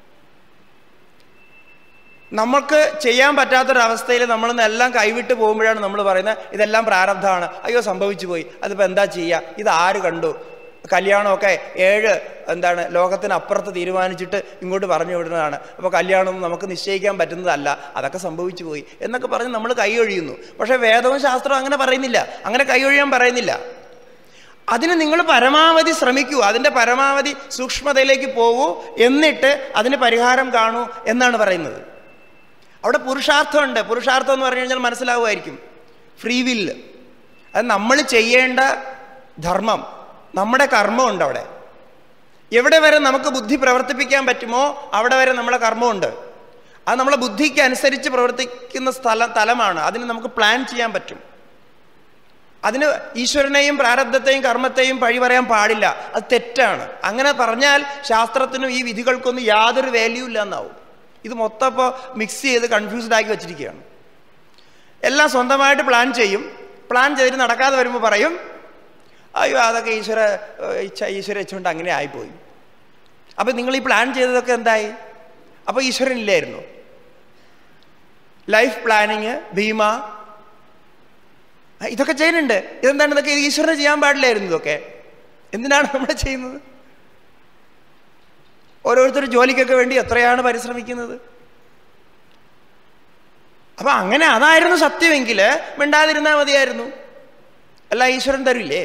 നമുക്ക് ചെയ്യാൻ പറ്റാത്തൊരവസ്ഥയിൽ നമ്മൾ എല്ലാം കൈവിട്ട് പോകുമ്പോഴാണ് നമ്മൾ പറയുന്നത് ഇതെല്ലാം പ്രാരബ്ധമാണ് അയ്യോ സംഭവിച്ചു പോയി അതിപ്പോൾ എന്താ ചെയ്യുക ഇത് ആര് കണ്ടു കല്യാണമൊക്കെ ഏഴ് എന്താണ് ലോകത്തിനപ്പുറത്ത് തീരുമാനിച്ചിട്ട് ഇങ്ങോട്ട് പറഞ്ഞു വിടുന്നതാണ് അപ്പോൾ കല്യാണം നമുക്ക് നിശ്ചയിക്കാൻ പറ്റുന്നതല്ല അതൊക്കെ സംഭവിച്ചു പോയി എന്നൊക്കെ പറഞ്ഞ് നമ്മൾ കൈയൊഴിയുന്നു പക്ഷേ വേദവും ശാസ്ത്രവും അങ്ങനെ പറയുന്നില്ല അങ്ങനെ കൈയൊഴിയാൻ പറയുന്നില്ല അതിന് നിങ്ങൾ പരമാവധി ശ്രമിക്കൂ അതിൻ്റെ പരമാവധി സൂക്ഷ്മതയിലേക്ക് പോകൂ എന്നിട്ട് അതിന് പരിഹാരം കാണൂ എന്നാണ് പറയുന്നത് അവിടെ പുരുഷാർത്ഥമുണ്ട് പുരുഷാർത്ഥം എന്ന് പറഞ്ഞു കഴിഞ്ഞാൽ മനസ്സിലാവുമായിരിക്കും ഫ്രീ വില്ല് അത് നമ്മൾ ചെയ്യേണ്ട ധർമ്മം നമ്മുടെ കർമ്മമുണ്ട് അവിടെ എവിടെ വരെ നമുക്ക് ബുദ്ധി പ്രവർത്തിപ്പിക്കാൻ പറ്റുമോ അവിടെ വരെ നമ്മളെ കർമ്മമുണ്ട് അത് നമ്മളെ ബുദ്ധിക്ക് അനുസരിച്ച് പ്രവർത്തിക്കുന്ന സ്ഥല തലമാണ് അതിന് നമുക്ക് പ്ലാൻ ചെയ്യാൻ പറ്റും അതിന് ഈശ്വരനെയും പ്രാരബ്ധത്തെയും കർമ്മത്തെയും പഴി പറയാൻ പാടില്ല അത് തെറ്റാണ് അങ്ങനെ പറഞ്ഞാൽ ശാസ്ത്രത്തിനും ഈ വിധികൾക്കൊന്നും യാതൊരു വാല്യൂ ഇല്ല എന്നാവും ഇത് മൊത്തം ഇപ്പോൾ മിക്സ് ചെയ്ത് കൺഫ്യൂസ്ഡ് ആക്കി വെച്ചിരിക്കുകയാണ് എല്ലാം സ്വന്തമായിട്ട് പ്ലാൻ ചെയ്യും പ്ലാൻ ചെയ്തിട്ട് നടക്കാതെ വരുമ്പോൾ പറയും അയ്യോ അതൊക്കെ ഈശ്വര ഇച്ഛ ഈശ്വര ഇച്ഛ അങ്ങനെ ആയിപ്പോയി അപ്പം നിങ്ങൾ ഈ പ്ലാൻ ചെയ്തതൊക്കെ എന്തായി അപ്പോൾ ഈശ്വരൻ ഇല്ലായിരുന്നു ലൈഫ് പ്ലാനിങ് ഭീമ ഇതൊക്കെ ചെയ്യുന്നുണ്ട് ഇതെന്താണ് ഇതൊക്കെ ഈശ്വരന് ചെയ്യാൻ പാടില്ലായിരുന്നു ഇതൊക്കെ എന്തിനാണ് നമ്മൾ ചെയ്യുന്നത് ഓരോരുത്തർ ജോലിക്കൊക്കെ വേണ്ടി എത്രയാണ് പരിശ്രമിക്കുന്നത് അപ്പൊ അങ്ങനെ അതായിരുന്നു സത്യമെങ്കിൽ മിണ്ടാതിരുന്നാൽ മതിയായിരുന്നു അല്ല ഈശ്വരൻ തരില്ലേ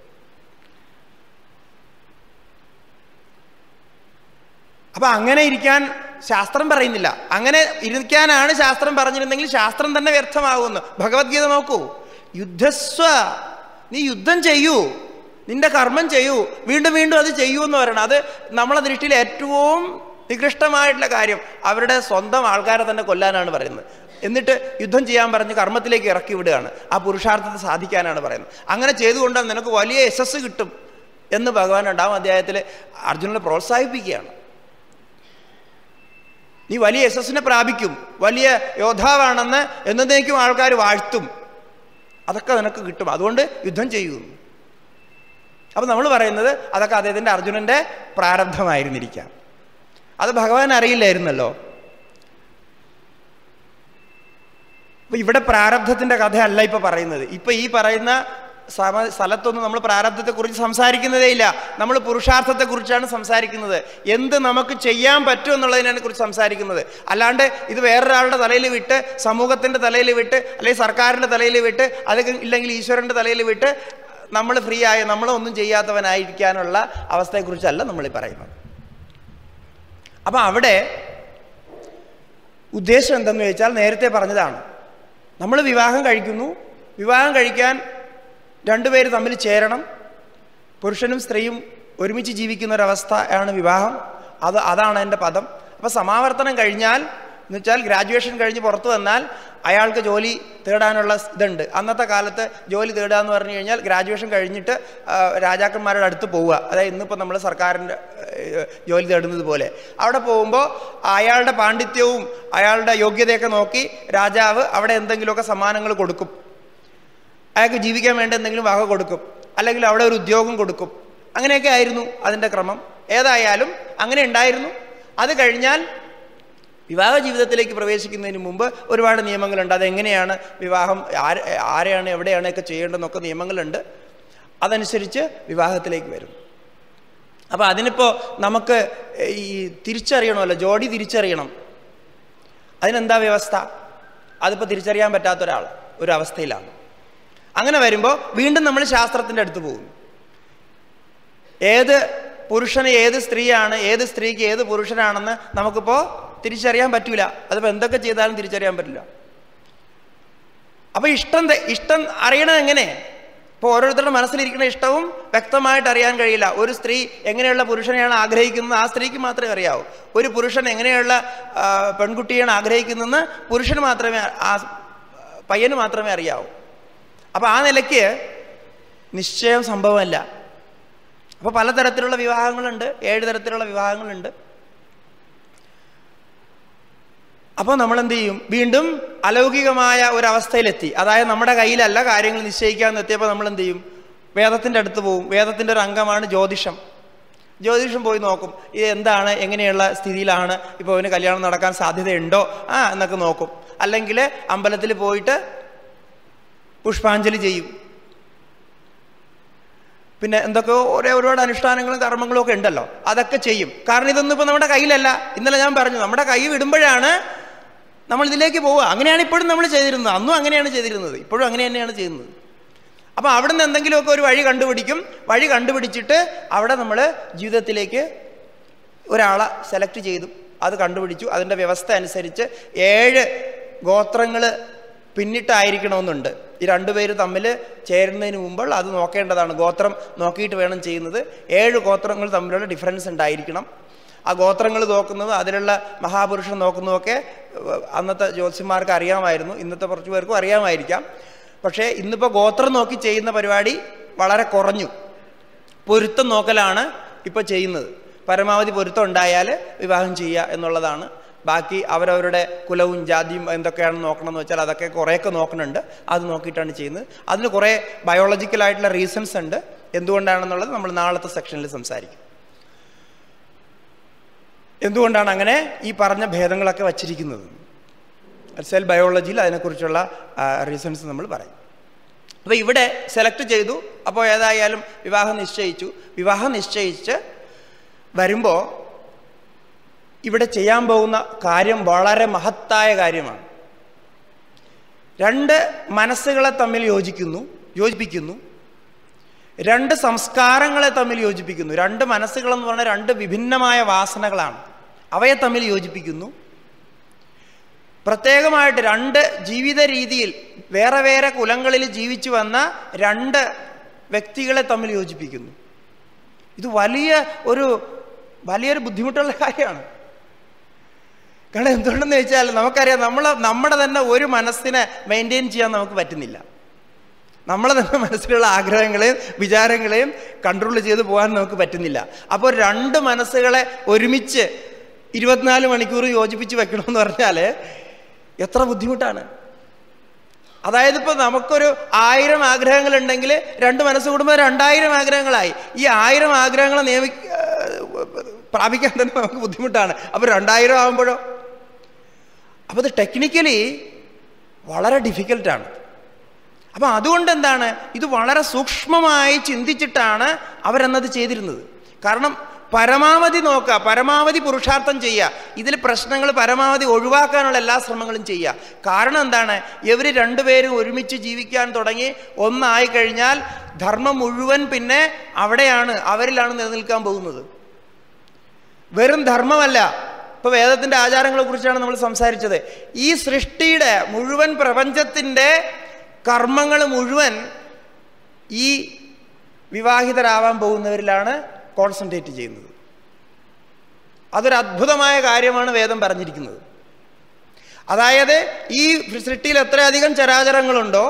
അപ്പൊ അങ്ങനെ ഇരിക്കാൻ ശാസ്ത്രം പറയുന്നില്ല അങ്ങനെ ഇരിക്കാനാണ് ശാസ്ത്രം പറഞ്ഞിരുന്നെങ്കിൽ ശാസ്ത്രം തന്നെ വ്യർത്ഥമാകുന്നു ഭഗവത്ഗീത നോക്കൂ യുദ്ധസ്വ നീ യുദ്ധം ചെയ്യൂ നിന്റെ കർമ്മം ചെയ്യൂ വീണ്ടും വീണ്ടും അത് ചെയ്യൂ എന്ന് പറയണം അത് നമ്മളെ ദൃഷ്ടിയിൽ ഏറ്റവും നികൃഷ്ടമായിട്ടുള്ള കാര്യം അവരുടെ സ്വന്തം ആൾക്കാരെ തന്നെ കൊല്ലാനാണ് പറയുന്നത് എന്നിട്ട് യുദ്ധം ചെയ്യാൻ പറഞ്ഞ് കർമ്മത്തിലേക്ക് ഇറക്കി വിടുകയാണ് ആ പുരുഷാർത്ഥത്തെ സാധിക്കാനാണ് പറയുന്നത് അങ്ങനെ ചെയ്തുകൊണ്ട് നിനക്ക് വലിയ യശസ് കിട്ടും എന്ന് ഭഗവാൻ രണ്ടാം അധ്യായത്തിൽ അർജുനനെ പ്രോത്സാഹിപ്പിക്കുകയാണ് നീ വലിയ യശസ്സിനെ പ്രാപിക്കും വലിയ യോദ്ധാവാണെന്ന് എന്നേക്കും ആൾക്കാർ വാഴ്ത്തും അതൊക്കെ നിനക്ക് കിട്ടും അതുകൊണ്ട് യുദ്ധം ചെയ്യൂ അപ്പം നമ്മൾ പറയുന്നത് അതൊക്കെ അദ്ദേഹത്തിൻ്റെ അർജുനൻ്റെ പ്രാരബ്ധമായിരുന്നിരിക്കാം അത് ഭഗവാൻ അറിയില്ലായിരുന്നല്ലോ അപ്പൊ ഇവിടെ പ്രാരബ്ധത്തിന്റെ കഥയല്ല ഇപ്പൊ പറയുന്നത് ഇപ്പൊ ഈ പറയുന്ന സമ സ്ഥലത്തൊന്നും നമ്മൾ പ്രാരബ്ധത്തെക്കുറിച്ച് സംസാരിക്കുന്നതേ ഇല്ല നമ്മൾ പുരുഷാർത്ഥത്തെക്കുറിച്ചാണ് സംസാരിക്കുന്നത് എന്ത് നമുക്ക് ചെയ്യാൻ പറ്റും എന്നുള്ളതിനെ കുറിച്ച് സംസാരിക്കുന്നത് അല്ലാണ്ട് ഇത് വേറൊരാളുടെ തലയിൽ വിട്ട് സമൂഹത്തിന്റെ തലയിൽ വിട്ട് അല്ലെങ്കിൽ സർക്കാരിന്റെ തലയിൽ വിട്ട് അത് ഇല്ലെങ്കിൽ ഈശ്വരന്റെ തലയിൽ വിട്ട് നമ്മൾ ഫ്രീ ആയ നമ്മളൊന്നും ചെയ്യാത്തവനായിരിക്കാനുള്ള അവസ്ഥയെക്കുറിച്ചല്ല നമ്മൾ ഈ പറയുന്നത് അപ്പം അവിടെ ഉദ്ദേശം എന്തെന്ന് ചോദിച്ചാൽ നേരത്തെ പറഞ്ഞതാണ് നമ്മൾ വിവാഹം കഴിക്കുന്നു വിവാഹം കഴിക്കാൻ രണ്ടുപേര് തമ്മിൽ ചേരണം പുരുഷനും സ്ത്രീയും ഒരുമിച്ച് ജീവിക്കുന്ന ഒരവസ്ഥ ആണ് വിവാഹം അത് അതാണ് എൻ്റെ പദം അപ്പോൾ സമാവർത്തനം കഴിഞ്ഞാൽ എന്ന് വെച്ചാൽ ഗ്രാജുവേഷൻ കഴിഞ്ഞ് പുറത്തു വന്നാൽ അയാൾക്ക് ജോലി തേടാനുള്ള ഇതുണ്ട് അന്നത്തെ കാലത്ത് ജോലി തേടുക എന്ന് പറഞ്ഞു കഴിഞ്ഞാൽ ഗ്രാജുവേഷൻ കഴിഞ്ഞിട്ട് ആ, രാജാക്കന്മാരുടെ അടുത്ത് പോവുക അതായത് ഇന്നിപ്പോൾ നമ്മൾ സർക്കാരിൻ്റെ ഏഹ്, ജോലി തേടുന്നത് പോലെ അവിടെ പോകുമ്പോൾ അയാളുടെ പാണ്ഡിത്യവും അയാളുടെ യോഗ്യതയൊക്കെ നോക്കി രാജാവ് അവിടെ എന്തെങ്കിലുമൊക്കെ സമ്മാനങ്ങൾ കൊടുക്കും അയാൾക്ക് ജീവിക്കാൻ വേണ്ട എന്തെങ്കിലും വക കൊടുക്കും അല്ലെങ്കിൽ അവിടെ ഒരു ഉദ്യോഗം കൊടുക്കും അങ്ങനെയൊക്കെ ആയിരുന്നു അതിൻ്റെ ക്രമം ഏതായാലും അങ്ങനെ ഉണ്ടായിരുന്നു അത് കഴിഞ്ഞാൽ വിവാഹ ജീവിതത്തിലേക്ക് പ്രവേശിക്കുന്നതിന് മുമ്പ് ഒരുപാട് നിയമങ്ങളുണ്ട് അതെങ്ങനെയാണ് വിവാഹം ആര് ആരെയാണ് എവിടെയാണ് ഒക്കെ ചെയ്യേണ്ടതെന്നൊക്കെ നിയമങ്ങളുണ്ട് അതനുസരിച്ച് വിവാഹത്തിലേക്ക് വരും അപ്പോൾ അതിനിപ്പോൾ നമുക്ക് ഈ തിരിച്ചറിയണമല്ലോ ജോഡി തിരിച്ചറിയണം അതിനെന്താ വ്യവസ്ഥ അതിപ്പോൾ തിരിച്ചറിയാൻ പറ്റാത്ത ഒരാൾ ഒരു അവസ്ഥയിലാണ് അങ്ങനെ വരുമ്പോൾ വീണ്ടും നമ്മൾ ശാസ്ത്രത്തിൻ്റെ അടുത്ത് പോകും ഏത് പുരുഷന് ഏത് സ്ത്രീയാണ് ഏത് സ്ത്രീക്ക് ഏത് പുരുഷനാണെന്ന് നമുക്കിപ്പോൾ തിരിച്ചറിയാൻ പറ്റൂല അതിപ്പോൾ എന്തൊക്കെ ചെയ്താലും തിരിച്ചറിയാൻ പറ്റില്ല അപ്പോൾ ഇഷ്ടം തെ- ഇഷ്ടം അറിയണത് എങ്ങനെ ഇപ്പോൾ ഓരോരുത്തരുടെ മനസ്സിലിരിക്കുന്ന ഇഷ്ടവും വ്യക്തമായിട്ട് അറിയാൻ കഴിയില്ല ഒരു സ്ത്രീ എങ്ങനെയുള്ള പുരുഷനെയാണ് ആഗ്രഹിക്കുന്നത് ആ സ്ത്രീക്ക് മാത്രമേ അറിയാവൂ ഒരു പുരുഷൻ എങ്ങനെയുള്ള ആ, പെൺകുട്ടിയാണ് ആഗ്രഹിക്കുന്നതെന്ന് പുരുഷന് മാത്രമേ ആ പയ്യന് മാത്രമേ അറിയാവൂ അപ്പോൾ ആ നിലയ്ക്ക് നിശ്ചയം സംഭവമല്ല അപ്പോൾ പലതരത്തിലുള്ള വിവാഹങ്ങളുണ്ട് ഏഴ് തരത്തിലുള്ള വിവാഹങ്ങളുണ്ട് അപ്പോൾ നമ്മൾ എന്ത് ചെയ്യും വീണ്ടും അലൗകികമായ ഒരവസ്ഥയിലെത്തി അതായത് നമ്മുടെ കയ്യിലല്ല കാര്യങ്ങൾ നിശ്ചയിക്കാൻ എത്തിയപ്പോൾ നമ്മൾ എന്ത് ചെയ്യും വേദത്തിൻ്റെ അടുത്ത് പോവും വേദത്തിൻ്റെ ഒരു അംഗമാണ് ജ്യോതിഷം ജ്യോതിഷം പോയി നോക്കും ഇത് എന്താണ് എങ്ങനെയുള്ള സ്ഥിതിയിലാണ് ഇപ്പോൾ അവന് കല്യാണം നടക്കാൻ സാധ്യതയുണ്ടോ ആ എന്നൊക്കെ നോക്കും അല്ലെങ്കിൽ അമ്പലത്തിൽ പോയിട്ട് പുഷ്പാഞ്ജലി ചെയ്യും പിന്നെ എന്തൊക്കെയോ ഒരേ ഒരുപാട് അനുഷ്ഠാനങ്ങളും കർമ്മങ്ങളും ഒക്കെ ഉണ്ടല്ലോ അതൊക്കെ ചെയ്യും കാരണം ഇതൊന്നും ഇപ്പം നമ്മുടെ കയ്യിലല്ല ഇന്നലെ ഞാൻ പറഞ്ഞു നമ്മുടെ കൈ വിടുമ്പോഴാണ് നമ്മൾ ഇതിലേക്ക് പോവുക അങ്ങനെയാണ് ഇപ്പോഴും നമ്മൾ ചെയ്തിരുന്നത് അന്നും അങ്ങനെയാണ് ചെയ്തിരുന്നത് ഇപ്പോഴും അങ്ങനെ തന്നെയാണ് ചെയ്യുന്നത് അപ്പോൾ അവിടെ നിന്ന് എന്തെങ്കിലുമൊക്കെ ഒരു വഴി കണ്ടുപിടിക്കും വഴി കണ്ടുപിടിച്ചിട്ട് അവിടെ നമ്മൾ ജീവിതത്തിലേക്ക് ഒരാളെ സെലക്ട് ചെയ്തു അത് കണ്ടുപിടിച്ചു അതിൻ്റെ വ്യവസ്ഥ അനുസരിച്ച് ഏഴ് ഗോത്രങ്ങൾ പിന്നിട്ടായിരിക്കണമെന്നുണ്ട് ഈ രണ്ടുപേര് തമ്മിൽ ചേരുന്നതിന് മുമ്പ് അത് നോക്കേണ്ടതാണ് ഗോത്രം നോക്കിയിട്ട് വേണം ചെയ്യുന്നത് ഏഴ് ഗോത്രങ്ങൾ തമ്മിലുള്ള ഡിഫറൻസ് ഉണ്ടായിരിക്കണം ആ ഗോത്രങ്ങൾ നോക്കുന്നതും അതിലുള്ള മഹാപുരുഷൻ നോക്കുന്നതൊക്കെ ഏഹ്, അന്നത്തെ ജ്യോത്സ്യന്മാർക്ക് അറിയാമായിരുന്നു ഇന്നത്തെ കുറച്ച് പേർക്കും അറിയാമായിരിക്കാം പക്ഷേ ഇന്നിപ്പോൾ ഗോത്രം നോക്കി ചെയ്യുന്ന പരിപാടി വളരെ കുറഞ്ഞു പൊരുത്തം നോക്കലാണ് ഇപ്പോൾ ചെയ്യുന്നത് പരമാവധി പൊരുത്തം ഉണ്ടായാൽ വിവാഹം ചെയ്യുക എന്നുള്ളതാണ് ബാക്കി അവരവരുടെ കുലവും ജാതിയും എന്തൊക്കെയാണെന്ന് നോക്കണം എന്ന് വെച്ചാൽ അതൊക്കെ കുറേയൊക്കെ നോക്കുന്നുണ്ട് അത് നോക്കിയിട്ടാണ് ചെയ്യുന്നത് അതിന് കുറേ ബയോളജിക്കലായിട്ടുള്ള റീസൺസ് ഉണ്ട് എന്തുകൊണ്ടാണെന്നുള്ളത് നമ്മൾ നാളത്തെ സെക്ഷനിൽ സംസാരിക്കും എന്തുകൊണ്ടാണ് അങ്ങനെ ഈ പറഞ്ഞ ഭേദങ്ങളൊക്കെ വച്ചിരിക്കുന്നത് സെൽ ബയോളജിയിൽ അതിനെക്കുറിച്ചുള്ള റീസൺസ് നമ്മൾ പറയും അപ്പോൾ ഇവിടെ സെലക്ട് ചെയ്തു അപ്പോൾ ഏതായാലും വിവാഹം നിശ്ചയിച്ചു വിവാഹം നിശ്ചയിച്ച് വരുമ്പോൾ ഇവിടെ ചെയ്യാൻ പോകുന്ന കാര്യം വളരെ മഹത്തായ കാര്യമാണ് രണ്ട് മനസ്സുകളെ തമ്മിൽ യോജിക്കുന്നു യോജിപ്പിക്കുന്നു രണ്ട് സംസ്കാരങ്ങളെ തമ്മിൽ യോജിപ്പിക്കുന്നു രണ്ട് മനസ്സുകളെന്ന് പറഞ്ഞാൽ രണ്ട് വിഭിന്നമായ വാസനകളാണ് അവയെ തമ്മിൽ യോജിപ്പിക്കുന്നു പ്രത്യേകമായിട്ട് രണ്ട് ജീവിത രീതിയിൽ വേറെ വേറെ കുലങ്ങളിൽ ജീവിച്ചു വന്ന രണ്ട് വ്യക്തികളെ തമ്മിൽ യോജിപ്പിക്കുന്നു ഇത് വലിയ ഒരു വലിയൊരു ബുദ്ധിമുട്ടുള്ള കാര്യമാണ് കാരണം എന്തുകൊണ്ടെന്ന് വെച്ചാൽ നമുക്കറിയാം നമ്മൾ നമ്മുടെ തന്നെ ഒരു മനസ്സിനെ മെയിൻറ്റെയിൻ ചെയ്യാൻ നമുക്ക് പറ്റുന്നില്ല നമ്മളെ തന്നെ മനസ്സിലുള്ള ആഗ്രഹങ്ങളെയും വിചാരങ്ങളെയും കൺട്രോൾ ചെയ്ത് പോകാൻ നമുക്ക് പറ്റുന്നില്ല അപ്പോൾ രണ്ട് മനസ്സുകളെ ഒരുമിച്ച് ഇരുപത്തിനാല് മണിക്കൂർ യോജിപ്പിച്ച് വെക്കണമെന്ന് പറഞ്ഞാൽ എത്ര ബുദ്ധിമുട്ടാണ് അതായത് ഇപ്പോൾ നമുക്കൊരു ആയിരം ആഗ്രഹങ്ങളുണ്ടെങ്കിൽ രണ്ട് മനസ്സ് കൂടുമ്പോൾ രണ്ടായിരം ആഗ്രഹങ്ങളായി ഈ ആയിരം ആഗ്രഹങ്ങളെ നിയമി പ്രാപിക്കാൻ തന്നെ നമുക്ക് ബുദ്ധിമുട്ടാണ് അപ്പോൾ രണ്ടായിരം ആകുമ്പോഴോ അപ്പോൾ അത് ടെക്നിക്കലി വളരെ ഡിഫിക്കൽട്ടാണ് അപ്പം അതുകൊണ്ട് എന്താണ് ഇത് വളരെ സൂക്ഷ്മമായി ചിന്തിച്ചിട്ടാണ് അവരെന്നത് ചെയ്തിരുന്നത് കാരണം പരമാവധി നോക്കുക പരമാവധി പുരുഷാർത്ഥം ചെയ്യുക ഇതിൽ പ്രശ്നങ്ങൾ പരമാവധി ഒഴിവാക്കാനുള്ള എല്ലാ ശ്രമങ്ങളും ചെയ്യുക കാരണം എന്താണ് ഇവർ രണ്ടുപേരും ഒരുമിച്ച് ജീവിക്കാൻ തുടങ്ങി ഒന്നായി കഴിഞ്ഞാൽ ധർമ്മം മുഴുവൻ പിന്നെ അവിടെയാണ് അവരിലാണ് നിലനിൽക്കാൻ പോകുന്നത് വെറും ധർമ്മമല്ല ഇപ്പൊ വേദത്തിന്റെ ആചാരങ്ങളെ കുറിച്ചാണ് നമ്മൾ സംസാരിച്ചത് ഈ സൃഷ്ടിയുടെ മുഴുവൻ പ്രപഞ്ചത്തിന്റെ കർമ്മങ്ങൾ മുഴുവൻ ഈ വിവാഹിതരാവാൻ പോകുന്നവരിലാണ് കോൺസെൻട്രേറ്റ് ചെയ്യുന്നത് അതൊരു അദ്ഭുതമായ കാര്യമാണ് വേദം പറഞ്ഞിരിക്കുന്നത് അതായത് ഈ സൃഷ്ടിയിൽ എത്രയധികം ചരാചരങ്ങളുണ്ടോ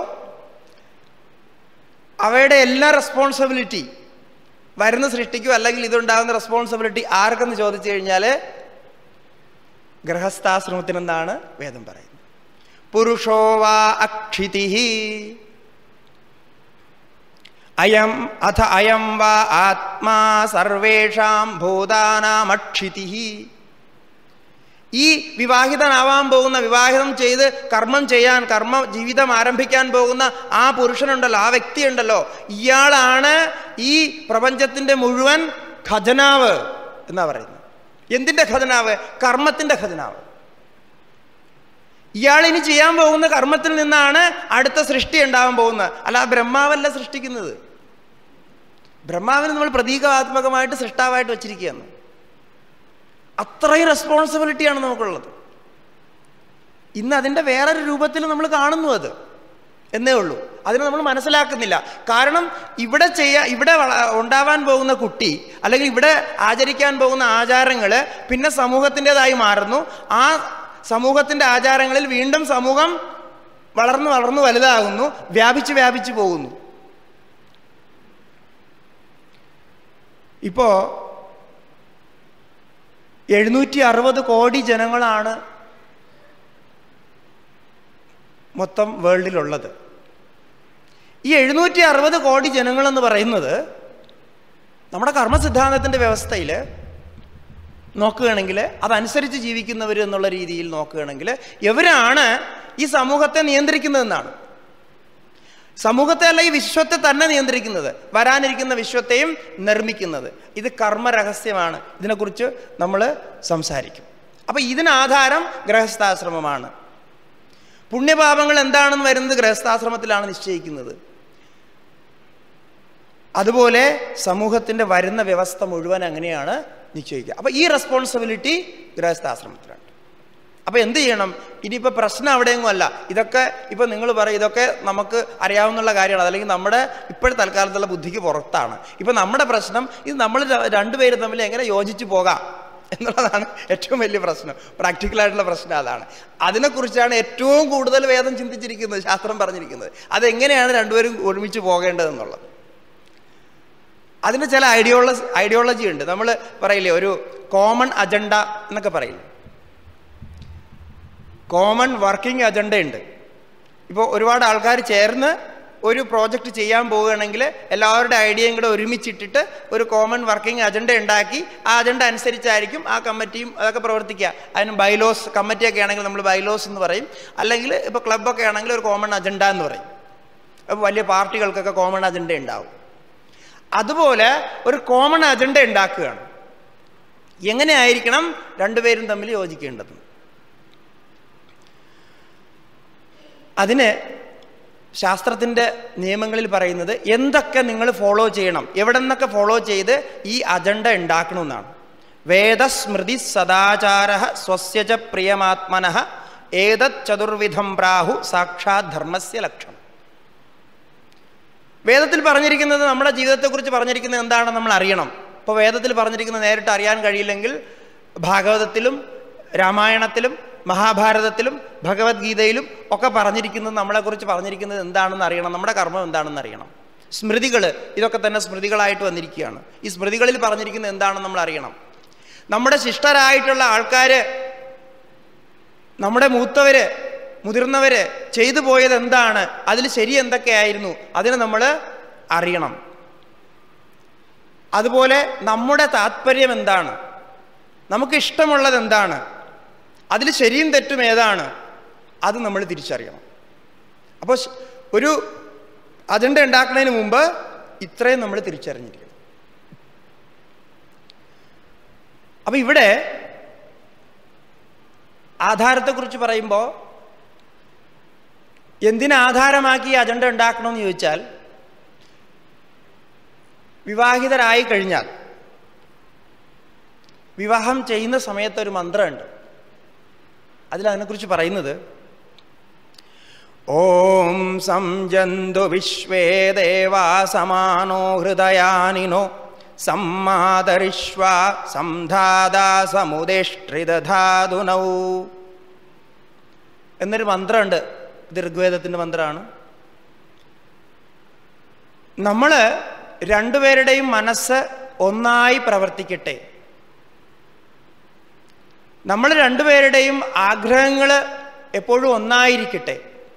അവയുടെ എല്ലാ റെസ്പോൺസിബിലിറ്റി വരുന്ന സൃഷ്ടിക്കും അല്ലെങ്കിൽ ഇതുണ്ടാകുന്ന റെസ്പോൺസിബിലിറ്റി ആർക്കെന്ന് ചോദിച്ചു കഴിഞ്ഞാൽ ഗൃഹസ്ഥാശ്രമത്തിനെന്നാണ് വേദം പറയുന്നത് പുരുഷോ വാ അക്ഷിതി അയം അഥ അയം വാ ആത്മാ സർവേഷാം ഭൂതാനാമക്ഷിതി ഈ വിവാഹിതനാവാൻ പോകുന്ന വിവാഹിതം ചെയ്ത് കർമ്മം ചെയ്യാൻ കർമ്മ ജീവിതം ആരംഭിക്കാൻ പോകുന്ന ആ പുരുഷനുണ്ടല്ലോ ആ വ്യക്തിയുണ്ടല്ലോ ഇയാളാണ് ഈ പ്രപഞ്ചത്തിന്റെ മുഴുവൻ ഖജനാവ് എന്നാ പറയുന്നത് എന്തിന്റെ ഖജനാവ് കർമ്മത്തിന്റെ ഖജനാവ് ഇയാൾ ഇനി ചെയ്യാൻ പോകുന്ന കർമ്മത്തിൽ നിന്നാണ് അടുത്ത സൃഷ്ടി ഉണ്ടാവാൻ പോകുന്നത് അല്ല ബ്രഹ്മാവല്ല സൃഷ്ടിക്കുന്നത് ബ്രഹ്മാവിന് നമ്മൾ പ്രതീകാത്മകമായിട്ട് സൃഷ്ടാവായിട്ട് വെച്ചിരിക്കുകയാണ് അത്രയും റെസ്പോൺസിബിലിറ്റിയാണ് നമുക്കുള്ളത് ഇന്ന് അതിൻ്റെ വേറൊരു രൂപത്തിൽ നമ്മൾ കാണുന്നു അത് എന്നേ ഉള്ളൂ അതിനെ നമ്മൾ മനസ്സിലാക്കുന്നില്ല കാരണം ഇവിടെ ചെയ്യാ ഇവിടെ ഉണ്ടാവാൻ പോകുന്ന കുട്ടി അല്ലെങ്കിൽ ഇവിടെ ആചരിക്കാൻ പോകുന്ന ആചാരങ്ങൾ പിന്നെ സമൂഹത്തിൻ്റെതായി മാറുന്നു ആ സമൂഹത്തിൻ്റെ ആചാരങ്ങളിൽ വീണ്ടും സമൂഹം വളർന്നു വളർന്നു വലുതാകുന്നു വ്യാപിച്ച് വ്യാപിച്ചു പോകുന്നു ഇപ്പോൾ എഴുന്നൂറ്റി അറുപത് കോടി ജനങ്ങളാണ് മൊത്തം വേൾഡിലുള്ളത് ഈ എഴുന്നൂറ്റി അറുപത് കോടി ജനങ്ങളെന്ന് പറയുന്നത് നമ്മുടെ കർമ്മസിദ്ധാന്തത്തിൻ്റെ വ്യവസ്ഥയിൽ നോക്കുകയാണെങ്കിൽ അതനുസരിച്ച് ജീവിക്കുന്നവർ എന്നുള്ള രീതിയിൽ നോക്കുകയാണെങ്കിൽ ഇവരാണ് ഈ സമൂഹത്തെ നിയന്ത്രിക്കുന്നതെന്നാണ് സമൂഹത്തെ അല്ല ഈ വിശ്വത്തെ തന്നെ നിയന്ത്രിക്കുന്നത് വരാനിരിക്കുന്ന വിശ്വത്തെയും നിർമ്മിക്കുന്നത് ഇത് കർമ്മരഹസ്യമാണ് ഇതിനെക്കുറിച്ച് നമ്മൾ സംസാരിക്കും അപ്പം ഇതിനാധാരം ഗൃഹസ്ഥാശ്രമമാണ് പുണ്യപാപങ്ങൾ എന്താണെന്ന് വരുന്നത് ഗൃഹസ്ഥാശ്രമത്തിലാണ് നിശ്ചയിക്കുന്നത് അതുപോലെ സമൂഹത്തിൻ്റെ വരുന്ന വ്യവസ്ഥ മുഴുവൻ അങ്ങനെയാണ് നിശ്ചയിക്കുക അപ്പം ഈ റെസ്പോൺസിബിലിറ്റി ഗൃഹസ്ഥാശ്രമത്തിലാണ് അപ്പോൾ എന്ത് ചെയ്യണം ഇനിയിപ്പോൾ പ്രശ്നം അവിടെയെങ്ങും അല്ല ഇതൊക്കെ ഇപ്പോൾ നിങ്ങൾ പറയും ഇതൊക്കെ നമുക്ക് അറിയാവുന്ന കാര്യമാണ് അല്ലെങ്കിൽ നമ്മുടെ ഇപ്പോഴത്തെ തൽക്കാലത്തുള്ള ബുദ്ധിക്ക് പുറത്താണ് ഇപ്പം നമ്മുടെ പ്രശ്നം ഇത് നമ്മൾ രണ്ടുപേരും തമ്മിൽ എങ്ങനെ യോജിച്ച് പോകാം എന്നുള്ളതാണ് ഏറ്റവും വലിയ പ്രശ്നം പ്രാക്ടിക്കലായിട്ടുള്ള പ്രശ്നം അതാണ് അതിനെക്കുറിച്ചാണ് ഏറ്റവും കൂടുതൽ വേദം ചിന്തിച്ചിരിക്കുന്നത് ശാസ്ത്രം പറഞ്ഞിരിക്കുന്നത് അതെങ്ങനെയാണ് രണ്ടുപേരും ഒരുമിച്ച് പോകേണ്ടതെന്നുള്ളത് അതിന് ചില ഐഡിയോളജി ഐഡിയോളജി ഉണ്ട് നമ്മൾ പറയില്ലേ ഒരു കോമൺ അജണ്ട എന്നൊക്കെ പറയില്ലേ കോമൺ വർക്കിംഗ് അജണ്ട ഉണ്ട് ഇപ്പോൾ ഒരുപാട് ആൾക്കാർ ചേർന്ന് ഒരു പ്രോജക്റ്റ് ചെയ്യാൻ പോവുകയാണെങ്കിൽ എല്ലാവരുടെ ഐഡിയയും കൂടെ ഒരുമിച്ചിട്ടിട്ട് ഒരു കോമൺ വർക്കിംഗ് അജണ്ട ഉണ്ടാക്കി ആ അജണ്ട അനുസരിച്ചായിരിക്കും ആ കമ്മിറ്റിയും അതൊക്കെ പ്രവർത്തിക്കുക അതിന് ബൈലോസ് കമ്മിറ്റിയൊക്കെ ആണെങ്കിൽ നമ്മൾ ബൈലോസ് എന്ന് പറയും അല്ലെങ്കിൽ ഇപ്പോൾ ക്ലബ്ബൊക്കെ ആണെങ്കിൽ ഒരു കോമൺ അജണ്ട എന്ന് പറയും അപ്പോൾ വലിയ പാർട്ടികൾക്കൊക്കെ കോമൺ അജണ്ട ഉണ്ടാവും അതുപോലെ ഒരു കോമൺ അജണ്ട ഉണ്ടാക്കുകയാണ് എങ്ങനെ ആയിരിക്കണം രണ്ടുപേരും തമ്മിൽ യോജിക്കേണ്ടത് അതിന് ശാസ്ത്രത്തിൻ്റെ നിയമങ്ങളിൽ പറയുന്നത് എന്തൊക്കെ നിങ്ങൾ ഫോളോ ചെയ്യണം എവിടെ നിന്നൊക്കെ ഫോളോ ചെയ്ത് ഈ അജണ്ട ഉണ്ടാക്കണമെന്നാണ് വേദസ്മൃതി സദാചാര സ്വസ്യച പ്രിയമാത്മന ഏതത് ചതുർവിധം പ്രാഹു സാക്ഷാത് ധർമ്മസ്യ ലക്ഷണം വേദത്തിൽ പറഞ്ഞിരിക്കുന്നത് നമ്മുടെ ജീവിതത്തെക്കുറിച്ച് പറഞ്ഞിരിക്കുന്നത് എന്താണെന്ന് നമ്മൾ അറിയണം ഇപ്പോൾ വേദത്തിൽ പറഞ്ഞിരിക്കുന്നത് നേരിട്ട് അറിയാൻ കഴിയില്ലെങ്കിൽ ഭാഗവതത്തിലും രാമായണത്തിലും മഹാഭാരതത്തിലും ഭഗവത്ഗീതയിലും ഒക്കെ പറഞ്ഞിരിക്കുന്നത് നമ്മളെക്കുറിച്ച് പറഞ്ഞിരിക്കുന്നത് എന്താണെന്ന് അറിയണം നമ്മുടെ കർമ്മം എന്താണെന്ന് അറിയണം സ്മൃതികൾ ഇതൊക്കെ തന്നെ സ്മൃതികളായിട്ട് വന്നിരിക്കുകയാണ് ഈ സ്മൃതികളിൽ പറഞ്ഞിരിക്കുന്നത് എന്താണെന്ന് നമ്മൾ അറിയണം നമ്മുടെ ശിഷ്ടരായിട്ടുള്ള ആൾക്കാർ നമ്മുടെ മൂത്തവര് മുതിർന്നവര് ചെയ്തു പോയത് എന്താണ് അതിൽ ശരി എന്തൊക്കെയായിരുന്നു അതിന് നമ്മൾ അറിയണം അതുപോലെ നമ്മുടെ താല്പര്യം എന്താണ് നമുക്ക് ഇഷ്ടമുള്ളത് എന്താണ് അതിൽ ശരിയും തെറ്റും ഏതാണ് അത് നമ്മൾ തിരിച്ചറിയണം അപ്പോൾ ശ- ഒരു അജണ്ട ഉണ്ടാക്കുന്നതിന് മുമ്പ് ഇത്രയും നമ്മൾ തിരിച്ചറിഞ്ഞിരിക്കണം അപ്പൊ ഇവിടെ ആധാരത്തെക്കുറിച്ച് പറയുമ്പോൾ എന്തിനാധാരമാക്കി ഈ അജണ്ട ഉണ്ടാക്കണമെന്ന് ചോദിച്ചാൽ വിവാഹിതരായി കഴിഞ്ഞാൽ വിവാഹം ചെയ്യുന്ന സമയത്ത് ഒരു മന്ത്രമുണ്ട് അതിൽ അതിനെക്കുറിച്ച് പറയുന്നത് ഓം സംജന്തു വിശ്വേ ദേവാ സമാനോ ഹൃദയാനിനോ സമ്മാതരിഷ്വ സംധാതാ സമുദേഷ്ട്രിദധാതുനൗ എന്നൊരു മന്ത്രമുണ്ട് ഇത് ഋഗ്വേദത്തിൻ്റെ മന്ത്രമാണ് നമ്മൾ രണ്ടുപേരുടെയും മനസ്സ് ഒന്നായി പ്രവർത്തിക്കട്ടെ നമ്മൾ രണ്ടുപേരുടെയും ആഗ്രഹങ്ങൾ എപ്പോഴും ഒന്നായിരിക്കട്ടെ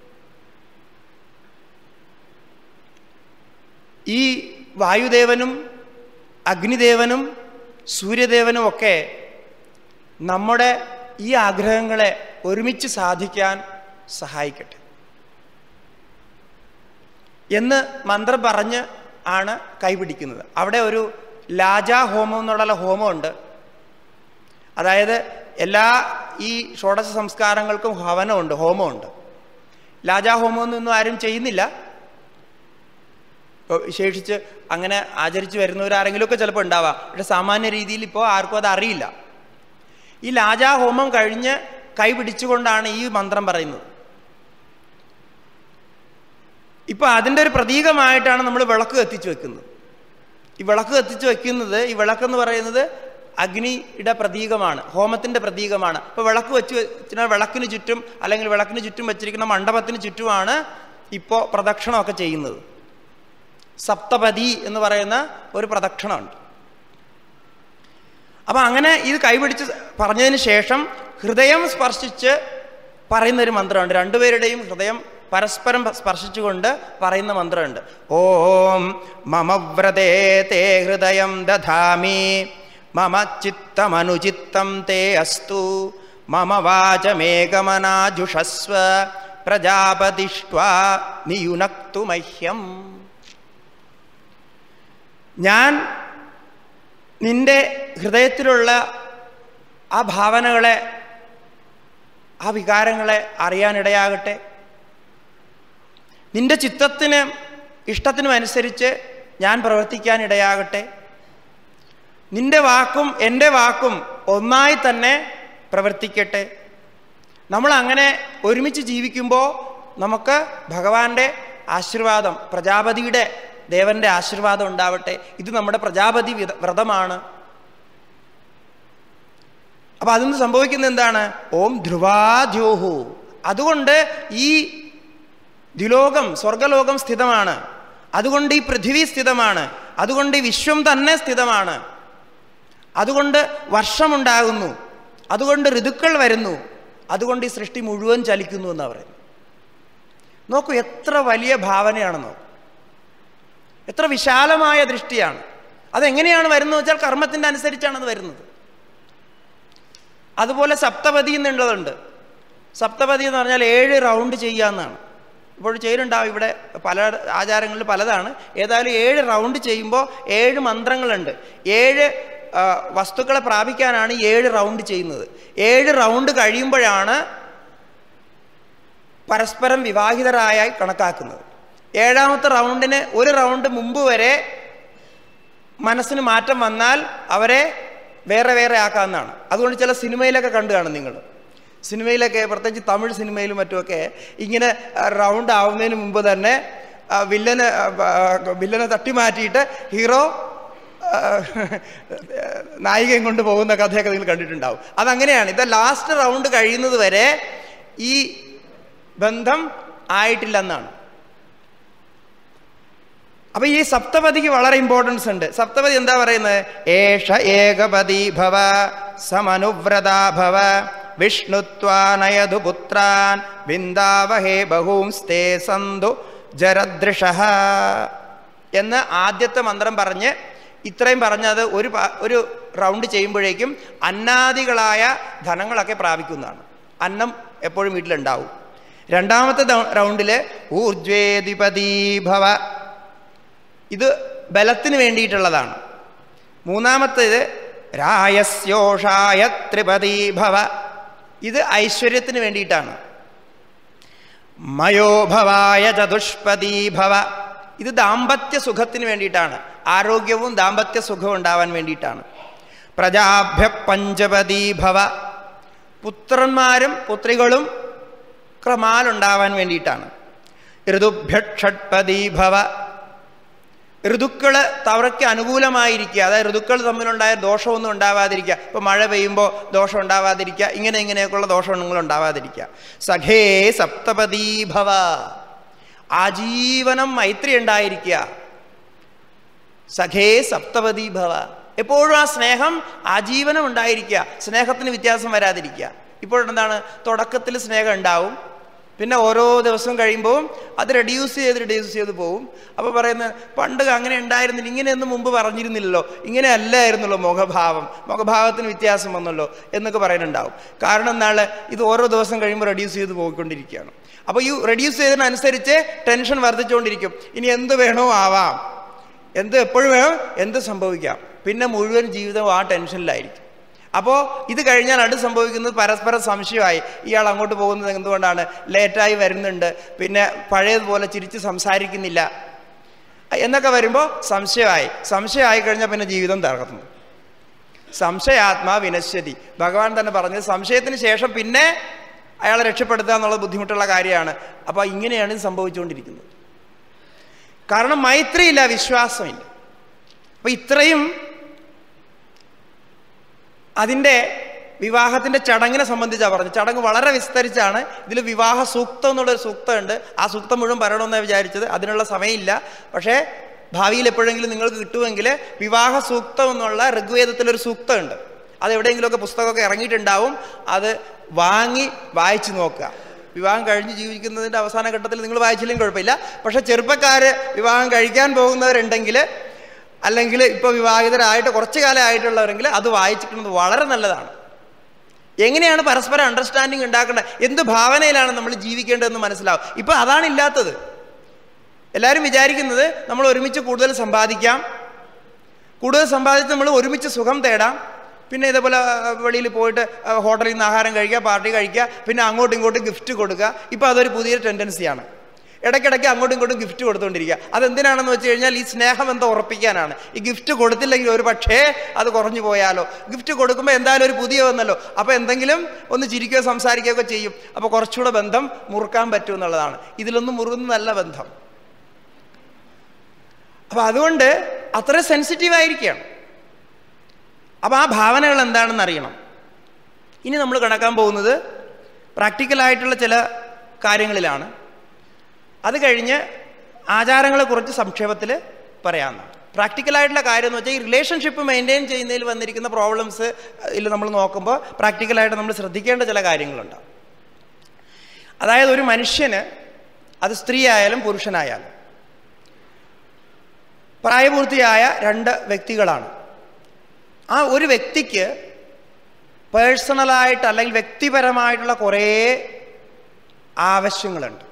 ഈ വായുദേവനും അഗ്നിദേവനും സൂര്യദേവനും ഒക്കെ നമ്മുടെ ഈ ആഗ്രഹങ്ങളെ ഒരുമിച്ച് സാധിക്കാൻ സഹായിക്കട്ടെ എന്ന് മന്ത്രം പറഞ്ഞ് ആണ് കൈപിടിക്കുന്നത് അവിടെ ഒരു ലാജാ ഹോമം എന്നുള്ള ഹോമമുണ്ട് അതായത് എല്ലാ ഈ ഷോഡശ സംസ്കാരങ്ങൾക്കും ഹവനമുണ്ട് ഹോമമുണ്ട് ലാജാ ഹോമമൊന്നും ആരും ചെയ്യുന്നില്ല ഇപ്പോൾ വിശേഷിച്ച് അങ്ങനെ ആചരിച്ച് വരുന്നവരാരെങ്കിലുമൊക്കെ ചിലപ്പോൾ ഉണ്ടാവാം പക്ഷെ സാമാന്യ രീതിയിൽ ഇപ്പോൾ ആർക്കും അത് അറിയില്ല ഈ ലാജാ ഹോമം കഴിഞ്ഞ് കൈ പിടിച്ചുകൊണ്ടാണ് ഈ മന്ത്രം പറയുന്നത് ഇപ്പൊ അതിൻ്റെ ഒരു പ്രതീകമായിട്ടാണ് നമ്മൾ വിളക്ക് കത്തിച്ചു വെക്കുന്നത് ഈ വിളക്ക് കത്തിച്ചു വെക്കുന്നത് ഈ വിളക്കെന്ന് പറയുന്നത് അഗ്നിയുടെ പ്രതീകമാണ് ഹോമത്തിന്റെ പ്രതീകമാണ് ഇപ്പൊ വിളക്ക് വെച്ച് വെച്ചാൽ വിളക്കിന് ചുറ്റും അല്ലെങ്കിൽ വിളക്കിന് ചുറ്റും വെച്ചിരിക്കുന്ന മണ്ഡപത്തിന് ചുറ്റുമാണ് ഇപ്പോൾ പ്രദക്ഷിണമൊക്കെ ചെയ്യുന്നത് സപ്തപതി എന്ന് പറയുന്ന ഒരു പ്രദക്ഷിണമുണ്ട് അപ്പൊ അങ്ങനെ ഇത് കൈപിടിച്ച് പറഞ്ഞതിന് ശേഷം ഹൃദയം സ്പർശിച്ച് പറയുന്ന ഒരു മന്ത്രമുണ്ട് രണ്ടുപേരുടെയും ഹൃദയം പരസ്പരം സ്പർശിച്ചുകൊണ്ട് പറയുന്ന മന്ത്രമുണ്ട് ഓം മമ വ്രതേ തേ ഹൃദയം ദധാമി മമ ചിത്തമനുചിത്തം തേ അസ്തു മമ വാചമേകമനാജുഷസ്വ പ്രജാപതിഷ്ട്വാ നിയുനക്തു മഹ്യം ഞാൻ നിന്റെ ഹൃദയത്തിലുള്ള ആ ഭാവനകളെ ആ വികാരങ്ങളെ അറിയാനിടയാകട്ടെ നിന്റെ ചിത്തത്തിന് ഇഷ്ടത്തിനും അനുസരിച്ച് ഞാൻ പ്രവർത്തിക്കാൻ ഇടയാകട്ടെ നിന്റെ വാക്കും എൻ്റെ വാക്കും ഒന്നായി തന്നെ പ്രവർത്തിക്കട്ടെ നമ്മൾ അങ്ങനെ ഒരുമിച്ച് ജീവിക്കുമ്പോൾ നമുക്ക് ഭഗവാന്റെ ആശീർവാദം പ്രജാപതിയുടെ ദേവന്റെ ആശീർവാദം ഉണ്ടാവട്ടെ ഇത് നമ്മുടെ പ്രജാപതി വിത- വ്രതമാണ് അപ്പൊ അതിന് സംഭവിക്കുന്നത് എന്താണ് ഓം ധ്രുവാദ്യോഹു അതുകൊണ്ട് ഈ ദ്വിലോകം സ്വർഗലോകം സ്ഥിതമാണ് അതുകൊണ്ട് ഈ പൃഥിവി സ്ഥിതമാണ് അതുകൊണ്ട് ഈ വിശ്വം തന്നെ സ്ഥിതമാണ് അതുകൊണ്ട് വർഷമുണ്ടാകുന്നു അതുകൊണ്ട് ഋതുക്കൾ വരുന്നു അതുകൊണ്ട് ഈ സൃഷ്ടി മുഴുവൻ ചലിക്കുന്നു എന്നാണ് പറയുന്നത് നോക്കൂ എത്ര വലിയ ഭാവനയാണ് നോക്കൂ എത്ര വിശാലമായ ദൃഷ്ടിയാണ് അതെങ്ങനെയാണ് വരുന്നത് വെച്ചാൽ കർമ്മത്തിൻ്റെ അനുസരിച്ചാണ് അത് വരുന്നത് അതുപോലെ സപ്തപതി എന്നുള്ളതുണ്ട് സപ്തപതി എന്ന് പറഞ്ഞാൽ ഏഴ് റൗണ്ട് ചെയ്യാന്നാണ് ഇപ്പോൾ ചെയ്യുന്നുണ്ടാവും ഇവിടെ പല ആചാരങ്ങളിൽ പലതാണ് ഏതായാലും ഏഴ് റൗണ്ട് ചെയ്യുമ്പോൾ ഏഴ് മന്ത്രങ്ങളുണ്ട് ഏഴ് ആ, വസ്തുക്കളെ പ്രാപിക്കാനാണ് ഈ ഏഴ് റൗണ്ട് ചെയ്യുന്നത് ഏഴ് റൗണ്ട് കഴിയുമ്പോഴാണ് പരസ്പരം വിവാഹിതരായി കണക്കാക്കുന്നത് ഏഴാമത്തെ റൗണ്ടിന് ഒരു റൗണ്ട് മുമ്പ് വരെ മനസ്സിന് മാറ്റം വന്നാൽ അവരെ വേറെ വേറെ ആക്കാമെന്നാണ് അതുകൊണ്ട് ചില സിനിമയിലൊക്കെ കണ്ടു കാണും നിങ്ങൾ സിനിമയിലൊക്കെ പ്രത്യേകിച്ച് തമിഴ് സിനിമയിലും മറ്റുമൊക്കെ ഇങ്ങനെ ആ, റൗണ്ട് ആവുന്നതിന് മുമ്പ് തന്നെ ആ, വില്ലനെ ആ, ആ, വില്ലനെ തട്ടി മാറ്റിയിട്ട് ഹീറോ ആ, ആ, നായികയും കൊണ്ട് പോകുന്ന കഥയൊക്കെ നിങ്ങൾ കണ്ടിട്ടുണ്ടാവും അതങ്ങനെയാണ് ഇത് ലാസ്റ്റ് റൗണ്ട് കഴിയുന്നത് വരെ ഈ ബന്ധം ആയിട്ടില്ലെന്നാണ് അപ്പൊ ഈ സപ്തപതിക്ക് വളരെ ഇമ്പോർട്ടൻസ് ഉണ്ട് സപ്തപതി എന്താ പറയുന്നത് ഏഷ ഏകപതി ഭവ സമനുവ്രതാ ഭവ വിഷ്ണുത്വാനയതു പുത്രാൻ വിന്ദാവഹേ ബഹൂംസ്തേ സന്തു ജരദൃഷ എന്ന് ആദ്യത്തെ മന്ത്രം പറഞ്ഞ് ഇത്രയും പറഞ്ഞത് ഒരു പ- ഒരു റൗണ്ട് ചെയ്യുമ്പോഴേക്കും അന്നാദികളായ ധനങ്ങളൊക്കെ പ്രാപിക്കുന്നതാണ് അന്നം എപ്പോഴും വീട്ടിലുണ്ടാവും രണ്ടാമത്തെ റൗണ്ടിൽ ഊർജ്വേദിപതി ഭവ ഇത് ബലത്തിന് വേണ്ടിയിട്ടുള്ളതാണ് മൂന്നാമത്തേത് രായസ്യോഷായ ത്രിപതി ഭവ ഇത് ഐശ്വര്യത്തിന് വേണ്ടിയിട്ടാണ് മയോഭവായ ചതുഷ്പതി ഭവ ഇത് ദാമ്പത്യ സുഖത്തിന് വേണ്ടിയിട്ടാണ് ആരോഗ്യവും ദാമ്പത്യ സുഖവും ഉണ്ടാവാൻ വേണ്ടിയിട്ടാണ് പ്രജാഭ്യ പഞ്ചപതി ഭവ പുത്രന്മാരും പുത്രികളും ക്രമാലുണ്ടാവാൻ വേണ്ടിയിട്ടാണ് ഋതുഭ്യ ഷഡ്പതി ഭവ ഋതുക്കൾ തവറയ്ക്ക് അനുകൂലമായിരിക്കുക അതായത് ഋതുക്കൾ തമ്മിലുണ്ടായ ദോഷമൊന്നും ഉണ്ടാവാതിരിക്കുക ഇപ്പോൾ മഴ പെയ്യുമ്പോൾ ദോഷം ഉണ്ടാവാതിരിക്കുക ഇങ്ങനെ ഇങ്ങനെയൊക്കെയുള്ള ദോഷങ്ങൾ ഉണ്ടാവാതിരിക്കുക സഖേ സപ്തപതി ഭവ ആജീവനം മൈത്രി ഉണ്ടായിരിക്കുക സഖേ സപ്തപതി ഭവ എപ്പോഴും ആ സ്നേഹം ആജീവനം ഉണ്ടായിരിക്കുക സ്നേഹത്തിന് വ്യത്യാസം വരാതിരിക്കുക ഇപ്പോഴെന്താണ് തുടക്കത്തിൽ സ്നേഹം ഉണ്ടാവും പിന്നെ ഓരോ ദിവസവും കഴിയുമ്പോൾ അത് റെഡ്യൂസ് ചെയ്ത് റെഡ്യൂസ് ചെയ്ത് പോവും അപ്പോൾ പറയുന്നത് പണ്ട് അങ്ങനെ ഉണ്ടായിരുന്നില്ല ഇങ്ങനെയൊന്നും മുമ്പ് പറഞ്ഞിരുന്നില്ലല്ലോ ഇങ്ങനെ അല്ലായിരുന്നല്ലോ മുഖഭാവം മുഖഭാവത്തിന് വ്യത്യാസം വന്നല്ലോ എന്നൊക്കെ പറയുന്നുണ്ടാവും കാരണം എന്നാൽ ഇത് ഓരോ ദിവസം കഴിയുമ്പോൾ റെഡ്യൂസ് ചെയ്ത് പോയിക്കൊണ്ടിരിക്കുകയാണ് അപ്പോൾ ഈ റെഡ്യൂസ് ചെയ്തതിനനുസരിച്ച് ടെൻഷൻ വർദ്ധിച്ചുകൊണ്ടിരിക്കും ഇനി എന്ത് വേണോ ആവാം എന്ത് എപ്പോഴും വേണം എന്ത് സംഭവിക്കാം പിന്നെ മുഴുവൻ ജീവിതം ആ ടെൻഷനിലായിരിക്കും അപ്പോൾ ഇത് കഴിഞ്ഞാൽ അടുത്ത് സംഭവിക്കുന്നത് പരസ്പര സംശയമായി ഇയാൾ അങ്ങോട്ട് പോകുന്നത് എന്തുകൊണ്ടാണ് ലേറ്റായി വരുന്നുണ്ട് പിന്നെ പഴയതുപോലെ ചിരിച്ച് സംസാരിക്കുന്നില്ല എന്നൊക്കെ വരുമ്പോൾ സംശയമായി സംശയമായി കഴിഞ്ഞാൽ പിന്നെ ജീവിതം തകർന്നു സംശയാത്മാ വിനശ്യതി ഭഗവാൻ തന്നെ പറഞ്ഞത് സംശയത്തിന് ശേഷം പിന്നെ അയാളെ രക്ഷപ്പെടുത്തുക എന്നുള്ളത് ബുദ്ധിമുട്ടുള്ള കാര്യമാണ് അപ്പോൾ ഇങ്ങനെയാണ് ഇത് സംഭവിച്ചുകൊണ്ടിരിക്കുന്നത് കാരണം മൈത്രിയില്ല വിശ്വാസമില്ല അപ്പൊ ഇത്രയും അതിൻ്റെ വിവാഹത്തിൻ്റെ ചടങ്ങിനെ സംബന്ധിച്ചാണ് പറഞ്ഞത് ചടങ്ങ് വളരെ വിസ്തരിച്ചാണ് ഇതിൽ വിവാഹ സൂക്തം എന്നുള്ളൊരു സൂക്തമുണ്ട് ആ സൂക്തം മുഴുവൻ പറയണമെന്നാണ് വിചാരിച്ചത് അതിനുള്ള സമയമില്ല പക്ഷേ ഭാവിയിൽ എപ്പോഴെങ്കിലും നിങ്ങൾക്ക് കിട്ടുമെങ്കിൽ വിവാഹ സൂക്തം എന്നുള്ള ഋഗ്വേദത്തിലൊരു സൂക്തമുണ്ട് അത് എവിടെയെങ്കിലുമൊക്കെ പുസ്തകമൊക്കെ ഇറങ്ങിയിട്ടുണ്ടാവും അത് വാങ്ങി വായിച്ചു നോക്കുക വിവാഹം കഴിഞ്ഞ് ജീവിക്കുന്നതിൻ്റെ അവസാന ഘട്ടത്തിൽ നിങ്ങൾ വായിച്ചില്ലെങ്കിൽ കുഴപ്പമില്ല പക്ഷേ ചെറുപ്പക്കാർ വിവാഹം കഴിക്കാൻ പോകുന്നവരുണ്ടെങ്കിൽ അല്ലെങ്കിൽ ഇപ്പോൾ വിവാഹിതരായിട്ട് കുറച്ച് കാലം ആയിട്ടുള്ളവരെങ്കിൽ അത് വായിച്ചിരിക്കുന്നത് വളരെ നല്ലതാണ് എങ്ങനെയാണ് പരസ്പരം അണ്ടർസ്റ്റാൻഡിങ് ഉണ്ടാക്കേണ്ടത് എന്ത് ഭാവനയിലാണ് നമ്മൾ ജീവിക്കേണ്ടതെന്ന് മനസ്സിലാവും ഇപ്പം അതാണ് ഇല്ലാത്തത് എല്ലാവരും വിചാരിക്കുന്നത് നമ്മൾ ഒരുമിച്ച് കൂടുതൽ സമ്പാദിക്കാം കൂടുതൽ സമ്പാദിച്ച് നമ്മൾ ഒരുമിച്ച് സുഖം തേടാം പിന്നെ ഇതേപോലെ വെളിയിൽ പോയിട്ട് ഹോട്ടലിൽ നിന്ന് ആഹാരം കഴിക്കുക പാർട്ടി കഴിക്കുക പിന്നെ അങ്ങോട്ടും ഇങ്ങോട്ടും ഗിഫ്റ്റ് കൊടുക്കുക ഇപ്പോൾ അതൊരു പുതിയൊരു ടെൻഡൻസിയാണ് ഇടയ്ക്കിടയ്ക്ക് അങ്ങോട്ടും ഇങ്ങോട്ടും ഗിഫ്റ്റ് കൊടുത്തുകൊണ്ടിരിക്കുക അതെന്തിനാണെന്ന് വെച്ച് കഴിഞ്ഞാൽ ഈ സ്നേഹബന്ധം ഉറപ്പിക്കാനാണ് ഈ ഗിഫ്റ്റ് കൊടുത്തില്ലെങ്കിൽ ഒരു പക്ഷേ അത് കുറഞ്ഞു പോയാലോ ഗിഫ്റ്റ് കൊടുക്കുമ്പോൾ എന്തായാലും ഒരു പുതിയ വന്നല്ലോ അപ്പോൾ എന്തെങ്കിലും ഒന്ന് ചിരിക്കുകയോ സംസാരിക്കുകയൊക്കെ ചെയ്യും അപ്പോൾ കുറച്ചുകൂടെ ബന്ധം മുറുക്കാൻ പറ്റും എന്നുള്ളതാണ് ഇതിലൊന്നും മുറുകുന്നതല്ല ബന്ധം അപ്പോൾ അതുകൊണ്ട് അത്ര സെൻസിറ്റീവ് ആയിരിക്കുകയാണ് അപ്പോൾ ആ ഭാവനകൾ എന്താണെന്ന് അറിയണം ഇനി നമ്മൾ കണക്കാൻ പോകുന്നത് പ്രാക്ടിക്കലായിട്ടുള്ള ചില കാര്യങ്ങളിലാണ് അത് കഴിഞ്ഞ് ആചാരങ്ങളെ കുറിച്ച് സംക്ഷേപത്തിൽ പറയാമെന്നാണ് പ്രാക്ടിക്കലായിട്ടുള്ള കാര്യം എന്ന് വെച്ചാൽ ഈ റിലേഷൻഷിപ്പ് മെയിൻറ്റെയിൻ ചെയ്യുന്നതിൽ വന്നിരിക്കുന്ന പ്രോബ്ലംസ് ഇതിൽ നമ്മൾ നോക്കുമ്പോൾ പ്രാക്ടിക്കലായിട്ട് നമ്മൾ ശ്രദ്ധിക്കേണ്ട ചില കാര്യങ്ങളുണ്ട് അതായത് ഒരു മനുഷ്യന് അത് സ്ത്രീ ആയാലും പുരുഷനായാലും പ്രായപൂർത്തിയായ രണ്ട് വ്യക്തികളാണ് ആ ഒരു വ്യക്തിക്ക് പേഴ്സണലായിട്ട് അല്ലെങ്കിൽ വ്യക്തിപരമായിട്ടുള്ള കുറേ ആവശ്യങ്ങളുണ്ട്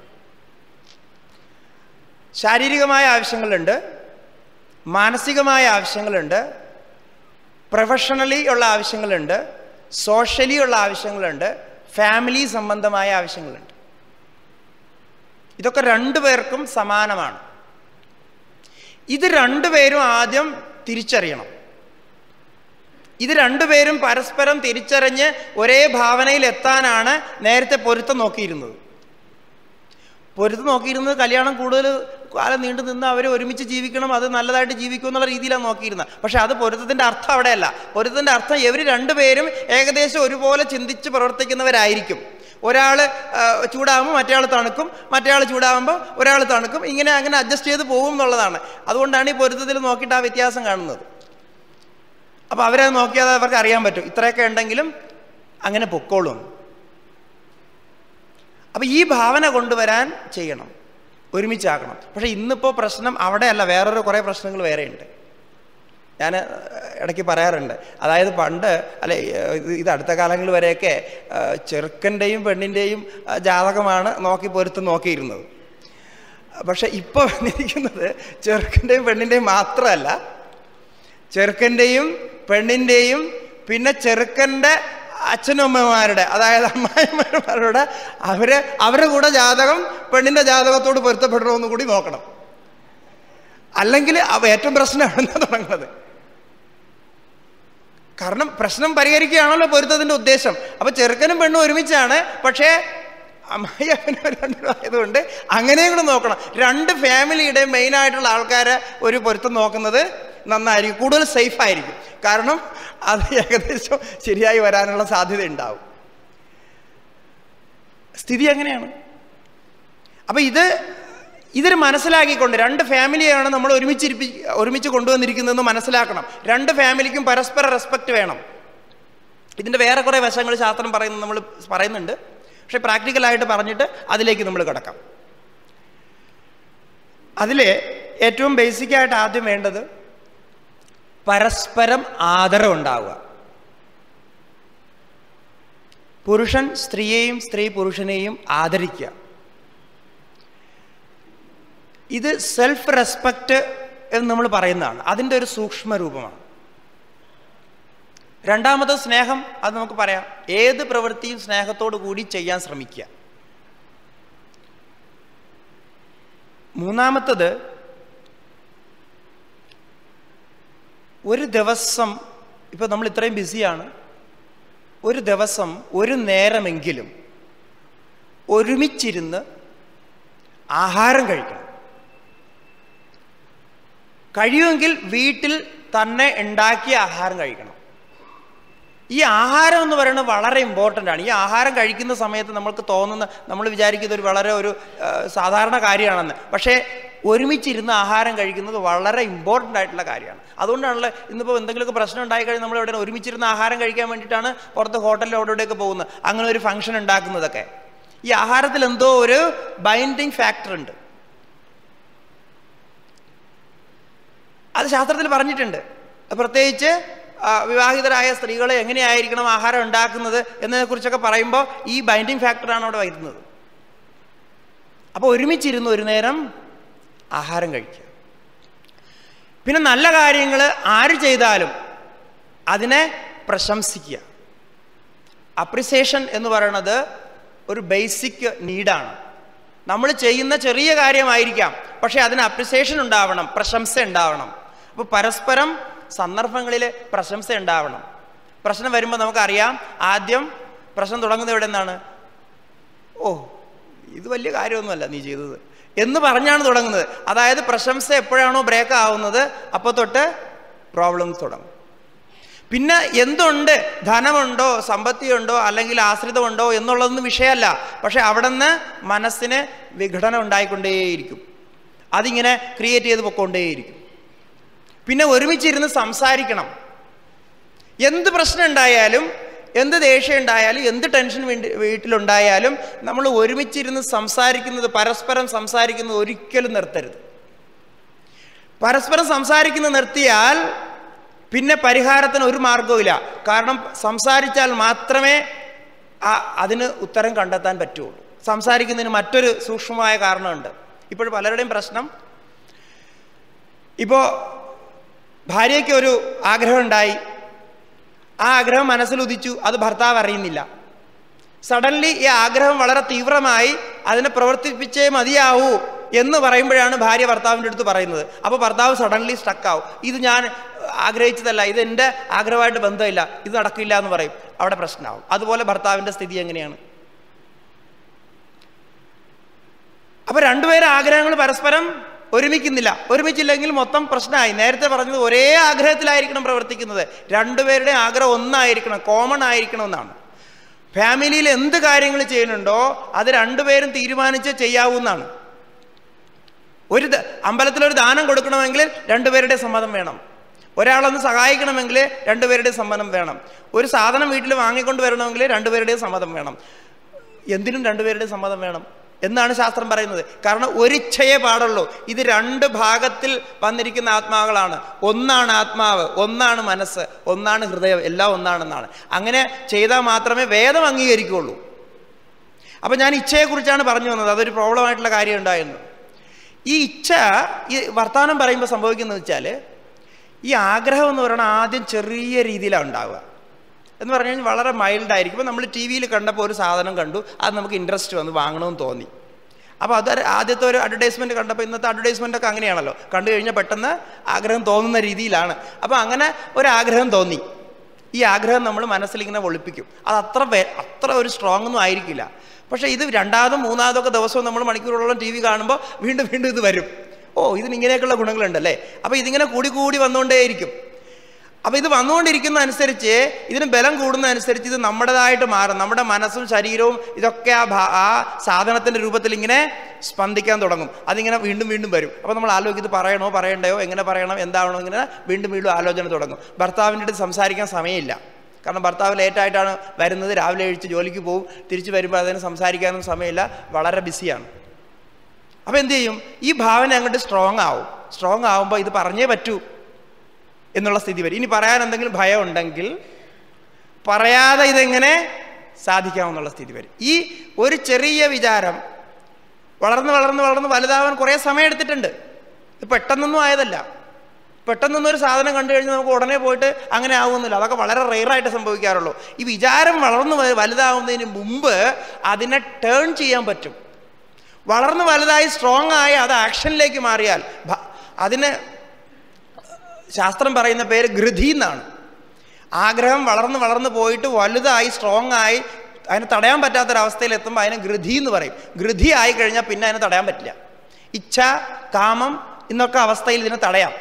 ശാരീരികമായ ആവശ്യങ്ങളുണ്ട് മാനസികമായ ആവശ്യങ്ങളുണ്ട് പ്രൊഫഷണലി ഉള്ള ആവശ്യങ്ങളുണ്ട് സോഷ്യലി ഉള്ള ആവശ്യങ്ങളുണ്ട് ഫാമിലി സംബന്ധമായ ആവശ്യങ്ങളുണ്ട് ഇതൊക്കെ രണ്ടുപേർക്കും സമാനമാണ് ഇത് രണ്ടുപേരും ആദ്യം തിരിച്ചറിയണം ഇത് രണ്ടുപേരും പരസ്പരം തിരിച്ചറിഞ്ഞ് ഒരേ ഭാവനയിൽ എത്താനാണ് നേരത്തെ പൊരുത്തം നോക്കിയിരുന്നത് പൊരുത്തം നോക്കിയിരുന്നത് കല്യാണം കൂടുതൽ കാലം നീണ്ടു നിന്ന് അവർ ഒരുമിച്ച് ജീവിക്കണം അത് നല്ലതായിട്ട് ജീവിക്കും എന്നുള്ള രീതിയിലാണ് നോക്കിയിരുന്നത് പക്ഷെ അത് പൊരുത്തത്തിൻ്റെ അർത്ഥം അവിടെയല്ല പൊരുത്തത്തിൻ്റെ അർത്ഥം ഇവർ രണ്ടുപേരും ഏകദേശം ഒരുപോലെ ചിന്തിച്ച് പ്രവർത്തിക്കുന്നവരായിരിക്കും ഒരാൾ ചൂടാകുമ്പോൾ മറ്റേയാൾ തണുക്കും മറ്റേയാൾ ചൂടാകുമ്പോൾ ഒരാൾ തണുക്കും ഇങ്ങനെ അങ്ങനെ അഡ്ജസ്റ്റ് ചെയ്ത് പോകും എന്നുള്ളതാണ് അതുകൊണ്ടാണ് ഈ പൊരുത്തത്തിൽ നോക്കിയിട്ട് ആ വ്യത്യാസം കാണുന്നത് അപ്പോൾ അവരത് നോക്കിയാൽ അവർക്ക് അറിയാൻ പറ്റും ഇത്രയൊക്കെ ഉണ്ടെങ്കിലും അങ്ങനെ പൊക്കോളും അപ്പം ഈ ഭാവന കൊണ്ടുവരാൻ ചെയ്യണം ഒരുമിച്ചാക്കണം പക്ഷേ ഇന്നിപ്പോൾ പ്രശ്നം അവിടെയല്ല വേറൊരു കുറേ പ്രശ്നങ്ങൾ വേറെയുണ്ട് ഞാൻ ഇടയ്ക്ക് പറയാറുണ്ട് അതായത് പണ്ട് അല്ലെ ഇത് ഇത് അടുത്ത കാലങ്ങൾ വരെയൊക്കെ ചെറുക്കൻ്റെയും പെണ്ണിൻ്റെയും ജാതകമാണ് നോക്കി പൊരുത്തം നോക്കിയിരുന്നത് പക്ഷെ ഇപ്പോൾ വന്നിരിക്കുന്നത് ചെറുക്കൻ്റെയും പെണ്ണിൻ്റെയും മാത്രമല്ല ചെറുക്കൻ്റെയും പെണ്ണിൻ്റെയും പിന്നെ ചെറുക്കൻ്റെ അച്ഛനമ്മമാരുടെ അതായത് അമ്മായിമാരുടെ അവര് അവരുടെ കൂടെ ജാതകം പെണ്ണിൻ്റെ ജാതകത്തോട് പൊരുത്തപ്പെടണമെന്ന് കൂടി നോക്കണം അല്ലെങ്കിൽ ഏറ്റവും പ്രശ്നം എവിടെ തുടങ്ങുന്നത് കാരണം പ്രശ്നം പരിഹരിക്കുകയാണല്ലോ പൊരുത്തത്തിൻ്റെ ഉദ്ദേശം അപ്പോൾ ചെറുക്കനും പെണ്ണും ഒരുമിച്ചാണ് പക്ഷേ അമ്മായി അപ്പനും രണ്ടും ആയതുകൊണ്ട് അങ്ങനെയും കൂടെ നോക്കണം രണ്ട് ഫാമിലിയുടെ മെയിൻ ആയിട്ടുള്ള ആൾക്കാരെ ഒരു പൊരുത്തം നോക്കുന്നത് നന്നായിരിക്കും കൂടുതൽ സേഫ് ആയിരിക്കും കാരണം അത് ഏകദേശം ശരിയായി വരാനുള്ള സാധ്യത ഉണ്ടാവും സ്ഥിതി അങ്ങനെയാണ് അപ്പം ഇത് ഇതൊരു മനസ്സിലാക്കിക്കൊണ്ട് രണ്ട് ഫാമിലിയാണ് നമ്മൾ ഒരുമിച്ചിരിപ്പി ഒരുമിച്ച് കൊണ്ടുവന്നിരിക്കുന്നതെന്ന് മനസ്സിലാക്കണം രണ്ട് ഫാമിലിക്കും പരസ്പര റെസ്പെക്റ്റ് വേണം ഇതിൻ്റെ വേറെ കുറേ വശങ്ങൾ ശാസ്ത്രം പറയുന്നത് നമ്മൾ പറയുന്നുണ്ട് പക്ഷെ പ്രാക്ടിക്കലായിട്ട് പറഞ്ഞിട്ട് അതിലേക്ക് നമ്മൾ കിടക്കാം അതിൽ ഏറ്റവും ബേസിക്കായിട്ട് ആദ്യം വേണ്ടത് പരസ്പരം ആദരം ഉണ്ടാവുക പുരുഷൻ സ്ത്രീയെയും സ്ത്രീ പുരുഷനെയും ആദരിക്കുക ഇത് സെൽഫ് റെസ്പെക്റ്റ് എന്ന് നമ്മൾ പറയുന്നതാണ് അതിൻ്റെ ഒരു സൂക്ഷ്മ രൂപമാണ് രണ്ടാമത് സ്നേഹം അത് നമുക്ക് പറയാം ഏത് പ്രവൃത്തിയും സ്നേഹത്തോടു കൂടി ചെയ്യാൻ ശ്രമിക്കുക മൂന്നാമത്തത് ഒരു ദിവസം ഇപ്പൊ നമ്മൾ ഇത്രയും ബിസിയാണ് ഒരു ദിവസം ഒരു നേരമെങ്കിലും ഒരുമിച്ചിരുന്ന് ആഹാരം കഴിക്കണം കഴിയുമെങ്കിൽ വീട്ടിൽ തന്നെ ഉണ്ടാക്കിയ ആഹാരം കഴിക്കണം ഈ ആഹാരം എന്ന് പറയുന്നത് വളരെ ഇമ്പോർട്ടൻ്റ് ആണ് ഈ ആഹാരം കഴിക്കുന്ന സമയത്ത് നമ്മൾക്ക് തോന്നുന്ന നമ്മൾ വിചാരിക്കുന്നത് ഒരു വളരെ ഒരു ആ, സാധാരണ കാര്യമാണെന്ന് പക്ഷേ ഒരുമിച്ചിരുന്ന് ആഹാരം കഴിക്കുന്നത് വളരെ ഇമ്പോർട്ടൻ്റ് ആയിട്ടുള്ള കാര്യമാണ് അതുകൊണ്ടാണല്ലോ ഇന്നിപ്പോൾ എന്തെങ്കിലുമൊക്കെ പ്രശ്നം ഉണ്ടായി കഴിഞ്ഞാൽ നമ്മൾ എവിടെ ഒരുമിച്ചിരുന്ന് ആഹാരം കഴിക്കാൻ വേണ്ടിയിട്ടാണ് പുറത്ത് ഹോട്ടലിൽ അവിടെ ഇവിടെയൊക്കെ പോകുന്നത് അങ്ങനെ ഒരു ഫംഗ്ഷൻ ഉണ്ടാക്കുന്നതൊക്കെ ഈ ആഹാരത്തിൽ എന്തോ ഒരു ബൈൻഡിങ് ഫാക്ടർ ഉണ്ട് അത് ശാസ്ത്രത്തിൽ പറഞ്ഞിട്ടുണ്ട് പ്രത്യേകിച്ച് ആ, വിവാഹിതരായ സ്ത്രീകളെ എങ്ങനെയായിരിക്കണം ആഹാരം ഉണ്ടാക്കുന്നത് എന്നതിനെക്കുറിച്ചൊക്കെ പറയുമ്പോൾ ഈ ബൈൻഡിങ് ഫാക്ടറാണ് അവിടെ വരുന്നത് അപ്പോൾ ഒരുമിച്ചിരുന്ന് ഒരു നേരം ആഹാരം കഴിക്കുക പിന്നെ നല്ല കാര്യങ്ങൾ ആര് ചെയ്താലും അതിനെ പ്രശംസിക്കുക അപ്രിസിയേഷൻ എന്ന് പറയുന്നത് ഒരു ബേസിക് നീഡാണ് നമ്മൾ ചെയ്യുന്ന ചെറിയ കാര്യമായിരിക്കാം പക്ഷേ അതിന് അപ്രിസിയേഷൻ ഉണ്ടാവണം പ്രശംസ ഉണ്ടാവണം അപ്പോൾ പരസ്പരം സന്ദർഭങ്ങളിൽ പ്രശംസ ഉണ്ടാവണം പ്രശ്നം വരുമ്പോൾ നമുക്കറിയാം ആദ്യം പ്രശ്നം തുടങ്ങുന്നത് എവിടെ നിന്നാണ് ഓ ഇത് വലിയ കാര്യമൊന്നുമല്ല നീ ചെയ്തത് എന്ന് പറഞ്ഞാണ് തുടങ്ങുന്നത് അതായത് പ്രശംസ എപ്പോഴാണോ ബ്രേക്ക് ആവുന്നത് അപ്പോൾ തൊട്ട് പ്രോബ്ലംസ് തുടങ്ങും പിന്നെ എന്തുണ്ട് ധനമുണ്ടോ സമ്പത്തിയുണ്ടോ അല്ലെങ്കിൽ ആശ്രിതമുണ്ടോ എന്നുള്ളതൊന്നും വിഷയമല്ല പക്ഷെ അവിടെ നിന്ന് മനസ്സിന് വിഘടനം ഉണ്ടായിക്കൊണ്ടേയിരിക്കും അതിങ്ങനെ ക്രിയേറ്റ് ചെയ്ത് പൊക്കോണ്ടേയിരിക്കും പിന്നെ ഒരുമിച്ചിരുന്ന് സംസാരിക്കണം എന്ത് പ്രശ്നം ഉണ്ടായാലും എന്ത് ദേഷ്യം ഉണ്ടായാലും എന്ത് ടെൻഷൻ വീണ്ടി- വീട്ടിലുണ്ടായാലും നമ്മൾ ഒരുമിച്ചിരുന്ന് സംസാരിക്കുന്നത് പരസ്പരം സംസാരിക്കുന്നത് ഒരിക്കലും നിർത്തരുത് പരസ്പരം സംസാരിക്കുന്നത് നിർത്തിയാൽ പിന്നെ പരിഹാരത്തിന് ഒരു മാർഗവുമില്ല കാരണം സംസാരിച്ചാൽ മാത്രമേ ആ അതിന് ഉത്തരം കണ്ടെത്താൻ പറ്റുള്ളൂ സംസാരിക്കുന്നതിന് മറ്റൊരു സൂക്ഷ്മമായ കാരണമുണ്ട് ഇപ്പോൾ പലരുടെയും പ്രശ്നം ഇപ്പോൾ ഭാര്യയ്ക്ക് ഒരു ആഗ്രഹം ഉണ്ടായി ആ ആഗ്രഹം മനസ്സിൽ ഉദിച്ചു അത് ഭർത്താവ് അറിയുന്നില്ല സഡൻലി ഈ ആഗ്രഹം വളരെ തീവ്രമായി അതിനെ പ്രവർത്തിപ്പിച്ചേ മതിയാവൂ എന്ന് പറയുമ്പോഴാണ് ഭാര്യ ഭർത്താവിൻ്റെ അടുത്ത് പറയുന്നത് അപ്പോൾ ഭർത്താവ് സഡൻലി സ്റ്റക്കാവും ഇത് ഞാൻ ആഗ്രഹിച്ചതല്ല ഇത് എൻ്റെ ആഗ്രഹമായിട്ട് ബന്ധമില്ല ഇത് നടക്കില്ല എന്ന് പറയും അവിടെ പ്രശ്നമാവും അതുപോലെ ഭർത്താവിൻ്റെ സ്ഥിതി എങ്ങനെയാണ് അപ്പോൾ രണ്ടുപേരും ആഗ്രഹങ്ങൾ പരസ്പരം ഒരുമിക്കുന്നില്ല ഒരുമിച്ചില്ലെങ്കിൽ മൊത്തം പ്രശ്നമായി നേരത്തെ പറഞ്ഞത് ഒരേ ആഗ്രഹത്തിലായിരിക്കണം പ്രവർത്തിക്കുന്നത് രണ്ടുപേരുടെ ആഗ്രഹം ഒന്നായിരിക്കണം കോമൺ ആയിരിക്കണം എന്നാണ് ഫാമിലിയിൽ എന്ത് കാര്യങ്ങൾ ചെയ്യുന്നുണ്ടോ അത് രണ്ടുപേരും തീരുമാനിച്ച് ചെയ്യാവുന്നതാണ് ഒരു ദ- അമ്പലത്തിലൊരു ദാനം കൊടുക്കണമെങ്കിൽ രണ്ടുപേരുടെ സമ്മതം വേണം ഒരാളൊന്ന് സഹായിക്കണമെങ്കിൽ രണ്ടുപേരുടെ സമ്മതം വേണം ഒരു സാധനം വീട്ടിൽ വാങ്ങിക്കൊണ്ട് വരണമെങ്കിൽ രണ്ടുപേരുടെയും സമ്മതം വേണം എന്തിനും രണ്ടുപേരുടെ സമ്മതം വേണം എന്നാണ് ശാസ്ത്രം പറയുന്നത് കാരണം ഒരിച്ഛയെ പാടുള്ളൂ ഇത് രണ്ട് ഭാഗത്തിൽ വന്നിരിക്കുന്ന ആത്മാക്കളാണ് ഒന്നാണ് ആത്മാവ് ഒന്നാണ് മനസ്സ് ഒന്നാണ് ഹൃദയം എല്ലാം ഒന്നാണെന്നാണ് അങ്ങനെ ചെയ്താൽ മാത്രമേ വേദം അംഗീകരിക്കുകയുള്ളൂ അപ്പം ഞാൻ ഇച്ഛയെക്കുറിച്ചാണ് പറഞ്ഞു വന്നത് അതൊരു പ്രോബ്ലം ആയിട്ടുള്ള കാര്യം ഉണ്ടായിരുന്നു ഈ ഇച്ഛ ഈ വർത്തമാനം പറയുമ്പോൾ സംഭവിക്കുന്നത് വെച്ചാൽ ഈ ആഗ്രഹം എന്ന് പറയുന്നത് ആദ്യം ചെറിയ രീതിയിലാണ് ഉണ്ടാവുക എന്ന് പറഞ്ഞു കഴിഞ്ഞാൽ വളരെ മൈൽഡായിരിക്കും ഇപ്പോൾ നമ്മൾ ടി വിയിൽ കണ്ടപ്പോൾ ഒരു സാധനം കണ്ടു അത് നമുക്ക് ഇൻട്രസ്റ്റ് വന്ന് വാങ്ങണമെന്ന് തോന്നി അപ്പോൾ അത് ഒരു- ആദ്യത്തെ ഒരു അഡ്വർടൈസ്മെൻറ്റ് കണ്ടപ്പോൾ ഇന്നത്തെ അഡ്വർടൈസ്മെൻ്റ് ഒക്കെ അങ്ങനെയാണല്ലോ കണ്ടു കഴിഞ്ഞാൽ പെട്ടെന്ന് ആഗ്രഹം തോന്നുന്ന രീതിയിലാണ് അപ്പോൾ അങ്ങനെ ഒരു ആഗ്രഹം തോന്നി ഈ ആഗ്രഹം നമ്മൾ മനസ്സിലിങ്ങനെ ഒളിപ്പിക്കും അത് അത്ര വേ അത്ര ഒരു സ്ട്രോങ് ഒന്നും ആയിരിക്കില്ല പക്ഷേ ഇത് രണ്ടാമതും മൂന്നാമതും ഒക്കെ ദിവസവും നമ്മൾ മണിക്കൂറോളം ടി വി കാണുമ്പോൾ വീണ്ടും വീണ്ടും ഇത് വരും ഓ ഇതിന് ഇങ്ങനെയൊക്കെയുള്ള ഗുണങ്ങളുണ്ടല്ലേ അപ്പോൾ ഇതിങ്ങനെ കൂടി കൂടി വന്നുകൊണ്ടേയിരിക്കും അപ്പോൾ ഇത് വന്നുകൊണ്ടിരിക്കുന്ന അനുസരിച്ച് ഇതിന് ബലം കൂടുന്നതനുസരിച്ച് ഇത് നമ്മുടേതായിട്ട് മാറും നമ്മുടെ മനസ്സും ശരീരവും ഇതൊക്കെ ആ ഭാ ആ സാധനത്തിൻ്റെ രൂപത്തിൽ ഇങ്ങനെ സ്പന്ദിക്കാൻ തുടങ്ങും അതിങ്ങനെ വീണ്ടും വീണ്ടും വരും അപ്പോൾ നമ്മൾ ആലോചിക്കും ഇത് പറയണോ പറയണ്ടയോ എങ്ങനെ പറയണം എന്താവണോ ഇങ്ങനെ വീണ്ടും വീണ്ടും ആലോചന തുടങ്ങും ഭർത്താവിൻ്റെ അടുത്ത് സംസാരിക്കാൻ സമയമില്ല കാരണം ഭർത്താവ് ലേറ്റായിട്ടാണ് വരുന്നത് രാവിലെ എഴുത്ത് ജോലിക്ക് പോകും തിരിച്ച് വരുമ്പോൾ അതിന് സംസാരിക്കാനും സമയമില്ല വളരെ ബിസിയാണ് അപ്പോൾ എന്ത് ചെയ്യും ഈ ഭാവന അങ്ങോട്ട് സ്ട്രോങ് ആവും സ്ട്രോങ് ആവുമ്പോൾ ഇത് പറഞ്ഞേ പറ്റൂ എന്നുള്ള സ്ഥിതി വരും ഇനി പറയാൻ എന്തെങ്കിലും ഭയം ഉണ്ടെങ്കിൽ പറയാതെ ഇതെങ്ങനെ സാധിക്കാമെന്നുള്ള സ്ഥിതി വരും ഈ ഒരു ചെറിയ വിചാരം വളർന്ന് വളർന്ന് വളർന്ന് വലുതാവാൻ കുറേ സമയം എടുത്തിട്ടുണ്ട് ഇത് പെട്ടെന്നൊന്നും ആയതല്ല പെട്ടെന്നൊന്നും ഒരു സാധനം കണ്ടു കഴിഞ്ഞാൽ നമുക്ക് ഉടനെ പോയിട്ട് അങ്ങനെ ആവുന്നില്ല അതൊക്കെ വളരെ റെയറായിട്ട് സംഭവിക്കാറുള്ളൂ ഈ വിചാരം വളർന്ന് വ- വലുതാവുന്നതിന് മുമ്പ് അതിനെ ടേൺ ചെയ്യാൻ പറ്റും വളർന്ന് വലുതായി സ്ട്രോങ് ആയി അത് ആക്ഷനിലേക്ക് മാറിയാൽ ഭ- അതിന് ശാസ്ത്രം പറയുന്ന പേര് ഗൃധി എന്നാണ് ആഗ്രഹം വളർന്ന് വളർന്ന് പോയിട്ട് വലുതായി സ്ട്രോങ് ആയി അതിനെ തടയാൻ പറ്റാത്തൊരവസ്ഥയിൽ എത്തുമ്പോൾ അതിനെ ഗൃധി എന്ന് പറയും ഗൃധി ആയി കഴിഞ്ഞാൽ പിന്നെ അതിനെ തടയാൻ പറ്റില്ല ഇച്ഛ കാമം എന്നൊക്കെ അവസ്ഥയിൽ ഇതിനെ തടയാം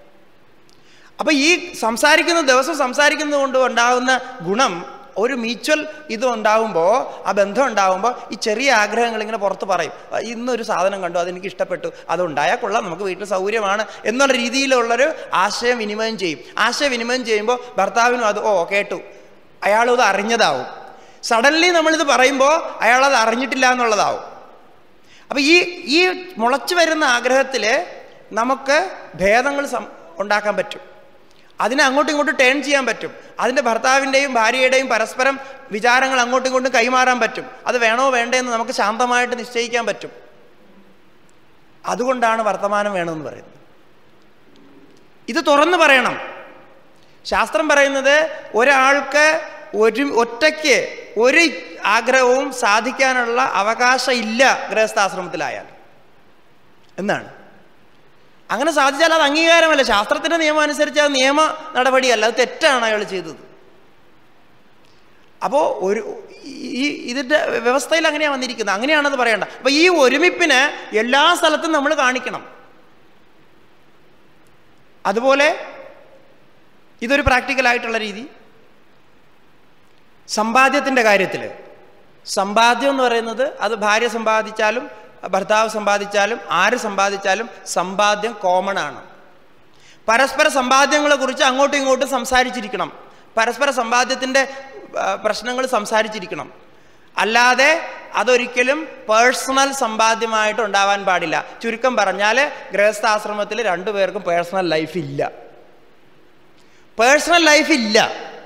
അപ്പൊ ഈ സംസാരിക്കുന്ന ദിവസം സംസാരിക്കുന്നത് കൊണ്ട് ഉണ്ടാകുന്ന ഗുണം ഒരു മ്യൂച്വൽ ഇത് ഉണ്ടാകുമ്പോൾ ആ ബന്ധം ഉണ്ടാകുമ്പോൾ ഈ ചെറിയ ആഗ്രഹങ്ങൾ ഇങ്ങനെ പുറത്ത് പറയും "ആ, ഇന്നൊരു സാധനം കണ്ടു അതെനിക്ക് ഇഷ്ടപ്പെട്ടു അത് ഉണ്ടായാൽ കൊള്ളാം നമുക്ക് വീട്ടിൽ സൗകര്യമാണ് എന്നുള്ള രീതിയിലുള്ളൊരു ആശയവിനിമയം ചെയ്യും ആശയവിനിമയം ചെയ്യുമ്പോൾ ഭർത്താവിനും അത് ഓ കേട്ടു അയാളും ഇത് അറിഞ്ഞതാവും സഡൻലി നമ്മളിത് പറയുമ്പോൾ അയാളത് അറിഞ്ഞിട്ടില്ല എന്നുള്ളതാവും അപ്പം ഈ ഈ മുളച്ചു വരുന്ന ആഗ്രഹത്തിൽ നമുക്ക് ഭേദങ്ങൾ സം ഉണ്ടാക്കാൻ പറ്റും അതിനെ അങ്ങോട്ടും ഇങ്ങോട്ടും ടേൺ ചെയ്യാൻ പറ്റും അതിൻ്റെ ഭർത്താവിൻ്റെയും ഭാര്യയുടെയും പരസ്പരം വിചാരങ്ങൾ അങ്ങോട്ടും ഇങ്ങോട്ടും കൈമാറാൻ പറ്റും അത് വേണോ വേണ്ടേ എന്ന് നമുക്ക് ശാന്തമായിട്ട് നിശ്ചയിക്കാൻ പറ്റും അതുകൊണ്ടാണ് വർത്തമാനം വേണമെന്ന് പറയുന്നത് ഇത് തുറന്നു പറയണം ശാസ്ത്രം പറയുന്നത് ഒരാൾക്ക് ഒരു ഒറ്റയ്ക്ക് ഒരു ആഗ്രഹവും സാധിക്കാനുള്ള അവകാശം ഇല്ല ഗൃഹസ്ഥാശ്രമത്തിലായാൽ എന്നാണ് അങ്ങനെ സാധിച്ചാൽ അത് അംഗീകാരമല്ല ശാസ്ത്രത്തിന്റെ നിയമം അനുസരിച്ച് അത് നിയമ നടപടിയല്ല അത് തെറ്റാണ് അയാൾ ചെയ്തത് അപ്പോൾ ഒരു ഈ ഇതിൻ്റെ വ്യവസ്ഥയിൽ അങ്ങനെയാണ് വന്നിരിക്കുന്നത് അങ്ങനെയാണത് പറയേണ്ട അപ്പോൾ ഈ ഒരുമിപ്പിന് എല്ലാ സ്ഥലത്തും നമ്മൾ കാണിക്കണം അതുപോലെ ഇതൊരു പ്രാക്ടിക്കലായിട്ടുള്ള രീതി സമ്പാദ്യത്തിൻ്റെ കാര്യത്തിൽ സമ്പാദ്യം എന്ന് പറയുന്നത് അത് ഭാര്യ സമ്പാദിച്ചാലും ഭർത്താവ് സമ്പാദിച്ചാലും ആര് സമ്പാദിച്ചാലും സമ്പാദ്യം കോമൺ ആണ് പരസ്പര സമ്പാദ്യങ്ങളെ കുറിച്ച് അങ്ങോട്ടും ഇങ്ങോട്ടും സംസാരിച്ചിരിക്കണം പരസ്പര സമ്പാദ്യത്തിൻ്റെ പ്രശ്നങ്ങൾ സംസാരിച്ചിരിക്കണം അല്ലാതെ അതൊരിക്കലും പേഴ്സണൽ സമ്പാദ്യമായിട്ട് ഉണ്ടാവാൻ പാടില്ല ചുരുക്കം പറഞ്ഞാൽ ഗൃഹസ്ഥാശ്രമത്തിൽ രണ്ടുപേർക്കും പേഴ്സണൽ ലൈഫ് ഇല്ല പേഴ്സണൽ ലൈഫ് ഇല്ല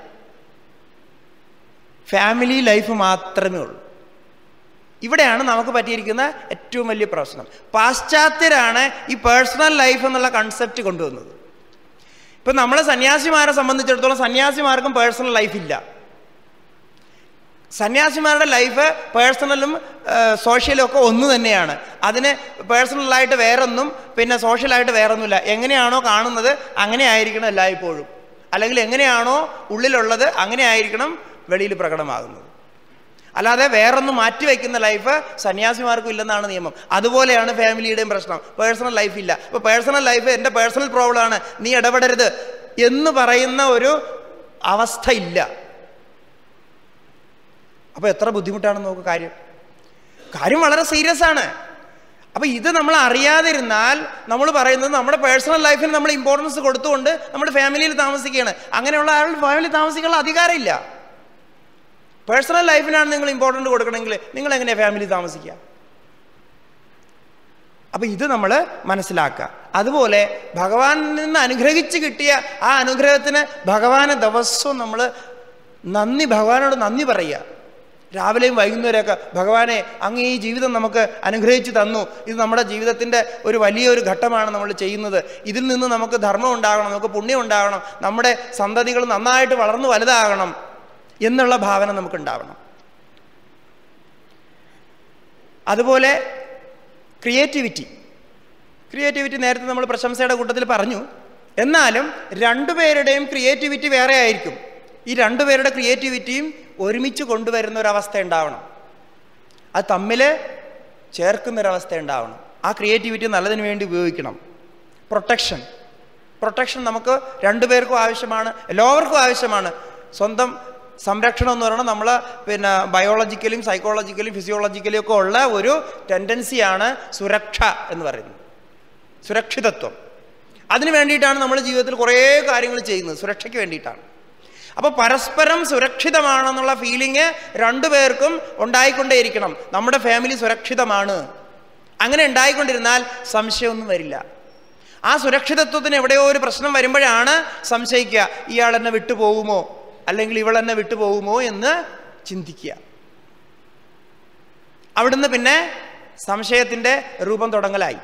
ഫാമിലി ലൈഫ് മാത്രമേ ഉള്ളൂ ഇവിടെയാണ് നമുക്ക് പറ്റിയിരിക്കുന്ന ഏറ്റവും വലിയ പ്രശ്നം പാശ്ചാത്യരാണ് ഈ പേഴ്സണൽ ലൈഫ് എന്നുള്ള കൺസെപ്റ്റ് കൊണ്ടുവന്നത് ഇപ്പം നമ്മളെ സന്യാസിമാരെ സംബന്ധിച്ചിടത്തോളം സന്യാസിമാർക്കും പേഴ്സണൽ ലൈഫ് ഇല്ല സന്യാസിമാരുടെ ലൈഫ് പേഴ്സണലും സോഷ്യലും ഒക്കെ ഒന്ന് തന്നെയാണ് അതിന് പേഴ്സണലായിട്ട് വേറൊന്നും പിന്നെ സോഷ്യലായിട്ട് വേറൊന്നുമില്ല എങ്ങനെയാണോ കാണുന്നത് അങ്ങനെ ആയിരിക്കണം എല്ലായ്പ്പോഴും അല്ലെങ്കിൽ എങ്ങനെയാണോ ഉള്ളിലുള്ളത് അങ്ങനെ ആയിരിക്കണം വെളിയിൽ പ്രകടമാകുന്നത് അല്ലാതെ വേറൊന്നും മാറ്റി വയ്ക്കുന്ന ലൈഫ് സന്യാസിമാർക്കും ഇല്ലെന്നാണ് നിയമം അതുപോലെയാണ് ഫാമിലിയുടെയും പ്രശ്നം പേഴ്സണൽ ലൈഫ് ഇല്ല അപ്പോൾ പേഴ്സണൽ ലൈഫ് എൻ്റെ പേഴ്സണൽ പ്രോബ്ലമാണ് നീ ഇടപെടരുത് എന്ന് പറയുന്ന ഒരു അവസ്ഥ ഇല്ല അപ്പോൾ എത്ര ബുദ്ധിമുട്ടാണെന്ന് നോക്ക് കാര്യം കാര്യം വളരെ സീരിയസ് ആണ് അപ്പോൾ ഇത് നമ്മൾ അറിയാതിരുന്നാൽ നമ്മൾ പറയുന്നത് നമ്മുടെ പേഴ്സണൽ ലൈഫിന് നമ്മൾ ഇമ്പോർട്ടൻസ് കൊടുത്തുകൊണ്ട് നമ്മുടെ ഫാമിലിയിൽ താമസിക്കുകയാണ് അങ്ങനെയുള്ള ആളുടെ ഫാമിലി താമസിക്കാനുള്ള അധികാരമില്ല പേഴ്സണൽ ലൈഫിനാണ് നിങ്ങൾ ഇമ്പോർട്ടൻ്റ് കൊടുക്കണമെങ്കിൽ നിങ്ങൾ എങ്ങനെയാണ് ഫാമിലി താമസിക്കുക അപ്പം ഇത് നമ്മൾ മനസ്സിലാക്കുക അതുപോലെ ഭഗവാനിൽ നിന്ന് അനുഗ്രഹിച്ച് കിട്ടിയ ആ അനുഗ്രഹത്തിന് ഭഗവാനെ ദിവസവും നമ്മൾ നന്ദി ഭഗവാനോട് നന്ദി പറയുക രാവിലെയും വൈകുന്നേരമൊക്കെ ഭഗവാനെ അങ്ങ് ഈ ജീവിതം നമുക്ക് അനുഗ്രഹിച്ചു തന്നു ഇത് നമ്മുടെ ജീവിതത്തിൻ്റെ ഒരു വലിയൊരു ഘട്ടമാണ് നമ്മൾ ചെയ്യുന്നത് ഇതിൽ നിന്ന് നമുക്ക് ധർമ്മം ഉണ്ടാകണം നമുക്ക് പുണ്യം ഉണ്ടാകണം നമ്മുടെ സന്തതികൾ നന്നായിട്ട് വളർന്നു വലുതാകണം എന്നുള്ള ഭാവന നമുക്കുണ്ടാവണം അതുപോലെ ക്രിയേറ്റിവിറ്റി ക്രിയേറ്റിവിറ്റി നേരത്തെ നമ്മൾ പ്രശംസയുടെ കൂട്ടത്തിൽ പറഞ്ഞു എന്നാലും രണ്ടുപേരുടെയും ക്രിയേറ്റിവിറ്റി വേറെ ആയിരിക്കും ഈ രണ്ടുപേരുടെ ക്രിയേറ്റിവിറ്റിയും ഒരുമിച്ച് കൊണ്ടുവരുന്ന ഒരവസ്ഥ ഉണ്ടാവണം അത് തമ്മിൽ ചേർക്കുന്നൊരവസ്ഥ ഉണ്ടാവണം ആ ക്രിയേറ്റിവിറ്റി നല്ലതിന് വേണ്ടി ഉപയോഗിക്കണം പ്രൊട്ടക്ഷൻ പ്രൊട്ടക്ഷൻ നമുക്ക് രണ്ടുപേർക്കും ആവശ്യമാണ് എല്ലാവർക്കും ആവശ്യമാണ് സ്വന്തം സംരക്ഷണം എന്ന് പറയുന്നത് നമ്മൾ പിന്നെ ബയോളജിക്കലും സൈക്കോളജിക്കലും ഫിസിയോളജിക്കലും ഒക്കെ ഉള്ള ഒരു ടെൻഡൻസിയാണ് സുരക്ഷ എന്ന് പറയുന്നത് സുരക്ഷിതത്വം അതിന് വേണ്ടിയിട്ടാണ് നമ്മൾ ജീവിതത്തിൽ കുറേ കാര്യങ്ങൾ ചെയ്യുന്നത് സുരക്ഷയ്ക്ക് വേണ്ടിയിട്ടാണ് അപ്പോൾ പരസ്പരം സുരക്ഷിതമാണെന്നുള്ള ഫീലിംഗ് രണ്ടുപേർക്കും ഉണ്ടായിക്കൊണ്ടേയിരിക്കണം നമ്മുടെ ഫാമിലി സുരക്ഷിതമാണ് അങ്ങനെ ഉണ്ടായിക്കൊണ്ടിരുന്നാൽ സംശയമൊന്നും വരില്ല ആ സുരക്ഷിതത്വത്തിന് എവിടെയോ ഒരു പ്രശ്നം വരുമ്പോഴാണ് സംശയിക്കുക ഇയാൾ എന്നെ വിട്ടുപോകുമോ അല്ലെങ്കിൽ ഇവൾ എന്നെ വിട്ടുപോകുമോ എന്ന് ചിന്തിക്കുക അവിടുന്ന് പിന്നെ സംശയത്തിൻ്റെ രൂപം തുടങ്ങലായി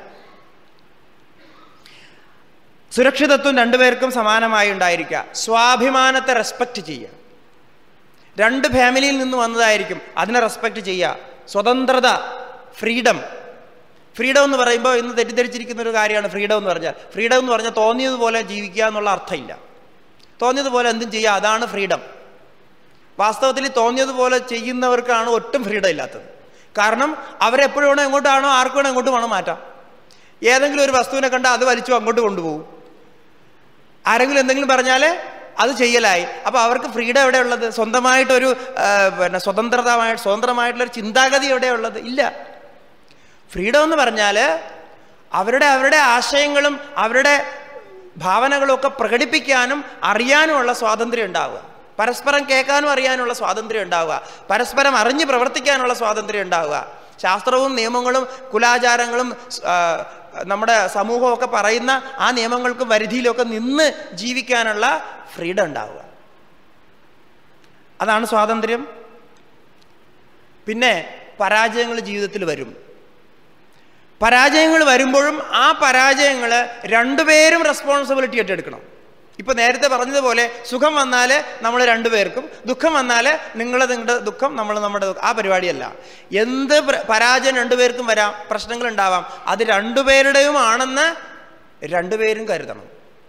സുരക്ഷിതത്വം രണ്ടുപേർക്കും സമാനമായി ഉണ്ടായിരിക്കുക സ്വാഭിമാനത്തെ റെസ്പെക്റ്റ് ചെയ്യുക രണ്ട് ഫാമിലിയിൽ നിന്ന് വന്നതായിരിക്കും അതിനെ റെസ്പെക്റ്റ് ചെയ്യുക സ്വതന്ത്രത ഫ്രീഡം ഫ്രീഡം എന്ന് പറയുമ്പോൾ ഇന്ന് തെറ്റിദ്ധരിച്ചിരിക്കുന്ന ഒരു കാര്യമാണ് ഫ്രീഡം എന്ന് പറഞ്ഞാൽ ഫ്രീഡം എന്ന് പറഞ്ഞാൽ തോന്നിയതുപോലെ ജീവിക്കുക എന്നുള്ള അർത്ഥമില്ല തോന്നിയതുപോലെ എന്തും ചെയ്യുക അതാണ് ഫ്രീഡം വാസ്തവത്തിൽ തോന്നിയതുപോലെ ചെയ്യുന്നവർക്കാണ് ഒട്ടും ഫ്രീഡം ഇല്ലാത്തത് കാരണം അവരെപ്പോഴും വേണോ എങ്ങോട്ടാണോ ആർക്ക് വേണോ എങ്ങോട്ട് വേണോ മാറ്റാം ഏതെങ്കിലും ഒരു വസ്തുവിനെ കണ്ടാൽ അത് വലിച്ചു അങ്ങോട്ട് കൊണ്ടുപോകും ആരെങ്കിലും എന്തെങ്കിലും പറഞ്ഞാൽ അത് ചെയ്യലായി അപ്പോൾ അവർക്ക് ഫ്രീഡം എവിടെയുള്ളത് സ്വന്തമായിട്ടൊരു ആ, പിന്നെ സ്വതന്ത്രമായ സ്വതന്ത്രമായിട്ടുള്ളൊരു ചിന്താഗതി എവിടെയുള്ളത് ഇല്ല ഫ്രീഡം എന്ന് പറഞ്ഞാൽ അവരുടെ അവരുടെ ആശയങ്ങളും അവരുടെ ഭാവനകളും ഒക്കെ പ്രകടിപ്പിക്കാനും അറിയാനുമുള്ള സ്വാതന്ത്ര്യം ഉണ്ടാവുക പരസ്പരം കേൾക്കാനും അറിയാനുള്ള സ്വാതന്ത്ര്യം ഉണ്ടാവുക പരസ്പരം അറിഞ്ഞ് പ്രവർത്തിക്കാനുള്ള സ്വാതന്ത്ര്യം ഉണ്ടാവുക ശാസ്ത്രവും നിയമങ്ങളും കുലാചാരങ്ങളും ആ, നമ്മുടെ സമൂഹമൊക്കെ പറയുന്ന ആ നിയമങ്ങൾക്കും പരിധിയിലൊക്കെ നിന്ന് ജീവിക്കാനുള്ള ഫ്രീഡം ഉണ്ടാവുക അതാണ് സ്വാതന്ത്ര്യം പിന്നെ പരാജയങ്ങൾ ജീവിതത്തിൽ വരും പരാജയങ്ങൾ വരുമ്പോഴും ആ പരാജയങ്ങൾ രണ്ടുപേരും റെസ്പോൺസിബിലിറ്റി ഏറ്റെടുക്കണം ഇപ്പൊ നേരത്തെ പറഞ്ഞതുപോലെ സുഖം വന്നാൽ നമ്മൾ രണ്ടുപേർക്കും ദുഃഖം വന്നാൽ നിങ്ങൾ നിങ്ങളുടെ ദുഃഖം നമ്മൾ നമ്മുടെ ദുഃഖം ആ പരിപാടിയല്ല എന്ത് പ്ര- പരാജയം രണ്ടുപേർക്കും വരാം പ്രശ്നങ്ങൾ ഉണ്ടാവാം അത് രണ്ടുപേരുടെയും ആണെന്ന് രണ്ടുപേരും കരുതണം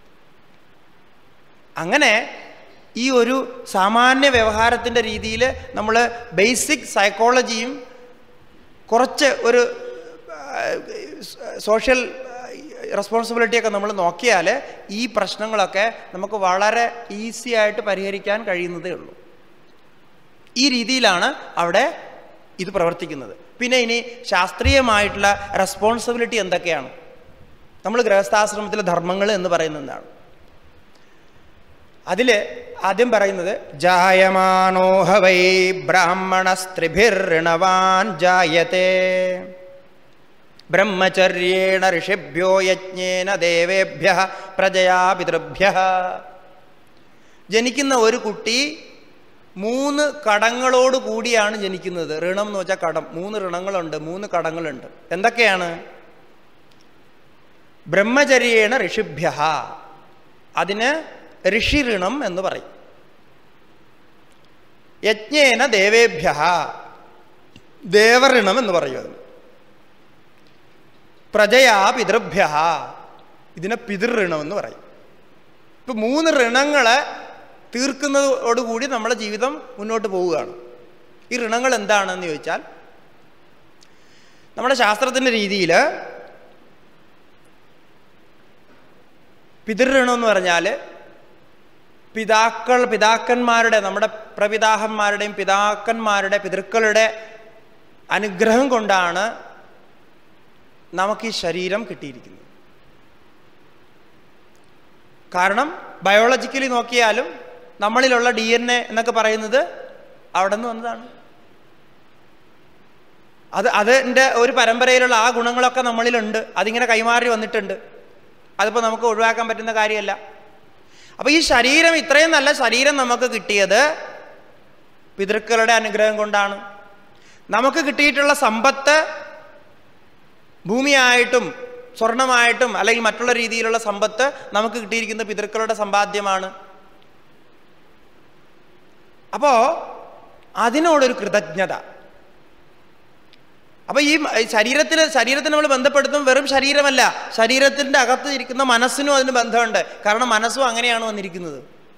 അങ്ങനെ ഈ ഒരു സാമാന്യ വ്യവഹാരത്തിൻ്റെ രീതിയിൽ നമ്മൾ ബേസിക് സൈക്കോളജിയും കുറച്ച് ഒരു സോഷ്യൽ റെസ്പോൺസിബിലിറ്റിയൊക്കെ നമ്മൾ നോക്കിയാൽ ഈ പ്രശ്നങ്ങളൊക്കെ നമുക്ക് വളരെ ഈസി ആയിട്ട് പരിഹരിക്കാൻ കഴിയുന്നതേ ഉള്ളൂ ഈ രീതിയിലാണ് അവിടെ ഇത് പ്രവർത്തിക്കുന്നത് പിന്നെ ഇനി ശാസ്ത്രീയമായിട്ടുള്ള റെസ്പോൺസിബിലിറ്റി എന്തൊക്കെയാണ് നമ്മൾ ഗൃഹസ്ഥാശ്രമത്തിലെ ധർമ്മങ്ങൾ എന്ന് പറയുന്ന എന്താണ് അതിൽ ആദ്യം പറയുന്നത് ജായമാനോഹ വൈ ബ്രാഹ്മണസ്ത്രിഭിർണവാൻ ജായത്തെ ബ്രഹ്മചര്യേണ ഋഷിഭ്യോ യജ്ഞേന ദേവേഭ്യ പ്രജയാ പിതൃഭ്യ ജനിക്കുന്ന ഒരു കുട്ടി മൂന്ന് കടങ്ങളോട് കൂടിയാണ് ജനിക്കുന്നത് ഋണം എന്ന് വെച്ചാൽ കടം മൂന്ന് ഋണങ്ങളുണ്ട് മൂന്ന് കടങ്ങളുണ്ട് എന്തൊക്കെയാണ് ബ്രഹ്മചര്യേണ ഋഷിഭ്യ അതിന് ഋഷിഋണം എന്ന് പറയും യജ്ഞേന ദേവേഭ്യ ദേവഋണം എന്ന് പറയും അതിന് പ്രജയാ പിതൃഭ്യ ഇതിനെ പിതൃഋണം എന്ന് പറയും ഇപ്പൊ മൂന്ന് ഋണങ്ങളെ തീർക്കുന്നതോടുകൂടി നമ്മുടെ ജീവിതം മുന്നോട്ട് പോവുകയാണ് ഈ ഋണങ്ങൾ എന്താണെന്ന് ചോദിച്ചാൽ നമ്മുടെ ശാസ്ത്രത്തിൻ്റെ രീതിയിൽ പിതൃഋണം എന്ന് പറഞ്ഞാൽ പിതാക്കൾ പിതാക്കന്മാരുടെ നമ്മുടെ പ്രപിതാഹന്മാരുടെയും പിതാക്കന്മാരുടെ പിതൃക്കളുടെ അനുഗ്രഹം കൊണ്ടാണ് നമുക്ക് ഈ ശരീരം കിട്ടിയിരിക്കുന്നത് കാരണം ബയോളജിക്കലി നോക്കിയാലും നമ്മളിലുള്ള ഡി എൻ എ എന്നൊക്കെ പറയുന്നത് അവിടെ നിന്ന് വന്നതാണ് അത് അതിൻ്റെ ഒരു പരമ്പരയിലുള്ള ആ ഗുണങ്ങളൊക്കെ നമ്മളിലുണ്ട് അതിങ്ങനെ കൈമാറി വന്നിട്ടുണ്ട് അതിപ്പോൾ നമുക്ക് ഒഴിവാക്കാൻ പറ്റുന്ന കാര്യമല്ല അപ്പോൾ ഈ ശരീരം ഇത്രയും നല്ല ശരീരം നമുക്ക് കിട്ടിയത് പിതൃക്കളുടെ അനുഗ്രഹം കൊണ്ടാണ് നമുക്ക് കിട്ടിയിട്ടുള്ള സമ്പത്ത് ഭൂമിയായിട്ടും സ്വർണമായിട്ടും അല്ലെങ്കിൽ മറ്റുള്ള രീതിയിലുള്ള സമ്പത്ത് നമുക്ക് കിട്ടിയിരിക്കുന്ന പിതൃക്കളുടെ സമ്പാദ്യമാണ് അപ്പോൾ അതിനോടൊരു കൃതജ്ഞത അപ്പോൾ ഈ ശരീരത്തിൽ ശരീരത്തിന് നമ്മൾ ബന്ധപ്പെടുത്തും വെറും ശരീരമല്ല ശരീരത്തിൻ്റെ അകത്ത് ഇരിക്കുന്ന മനസ്സിനും അതിന് ബന്ധമുണ്ട് കാരണം മനസ്സും അങ്ങനെയാണ് വന്നിരിക്കുന്നത്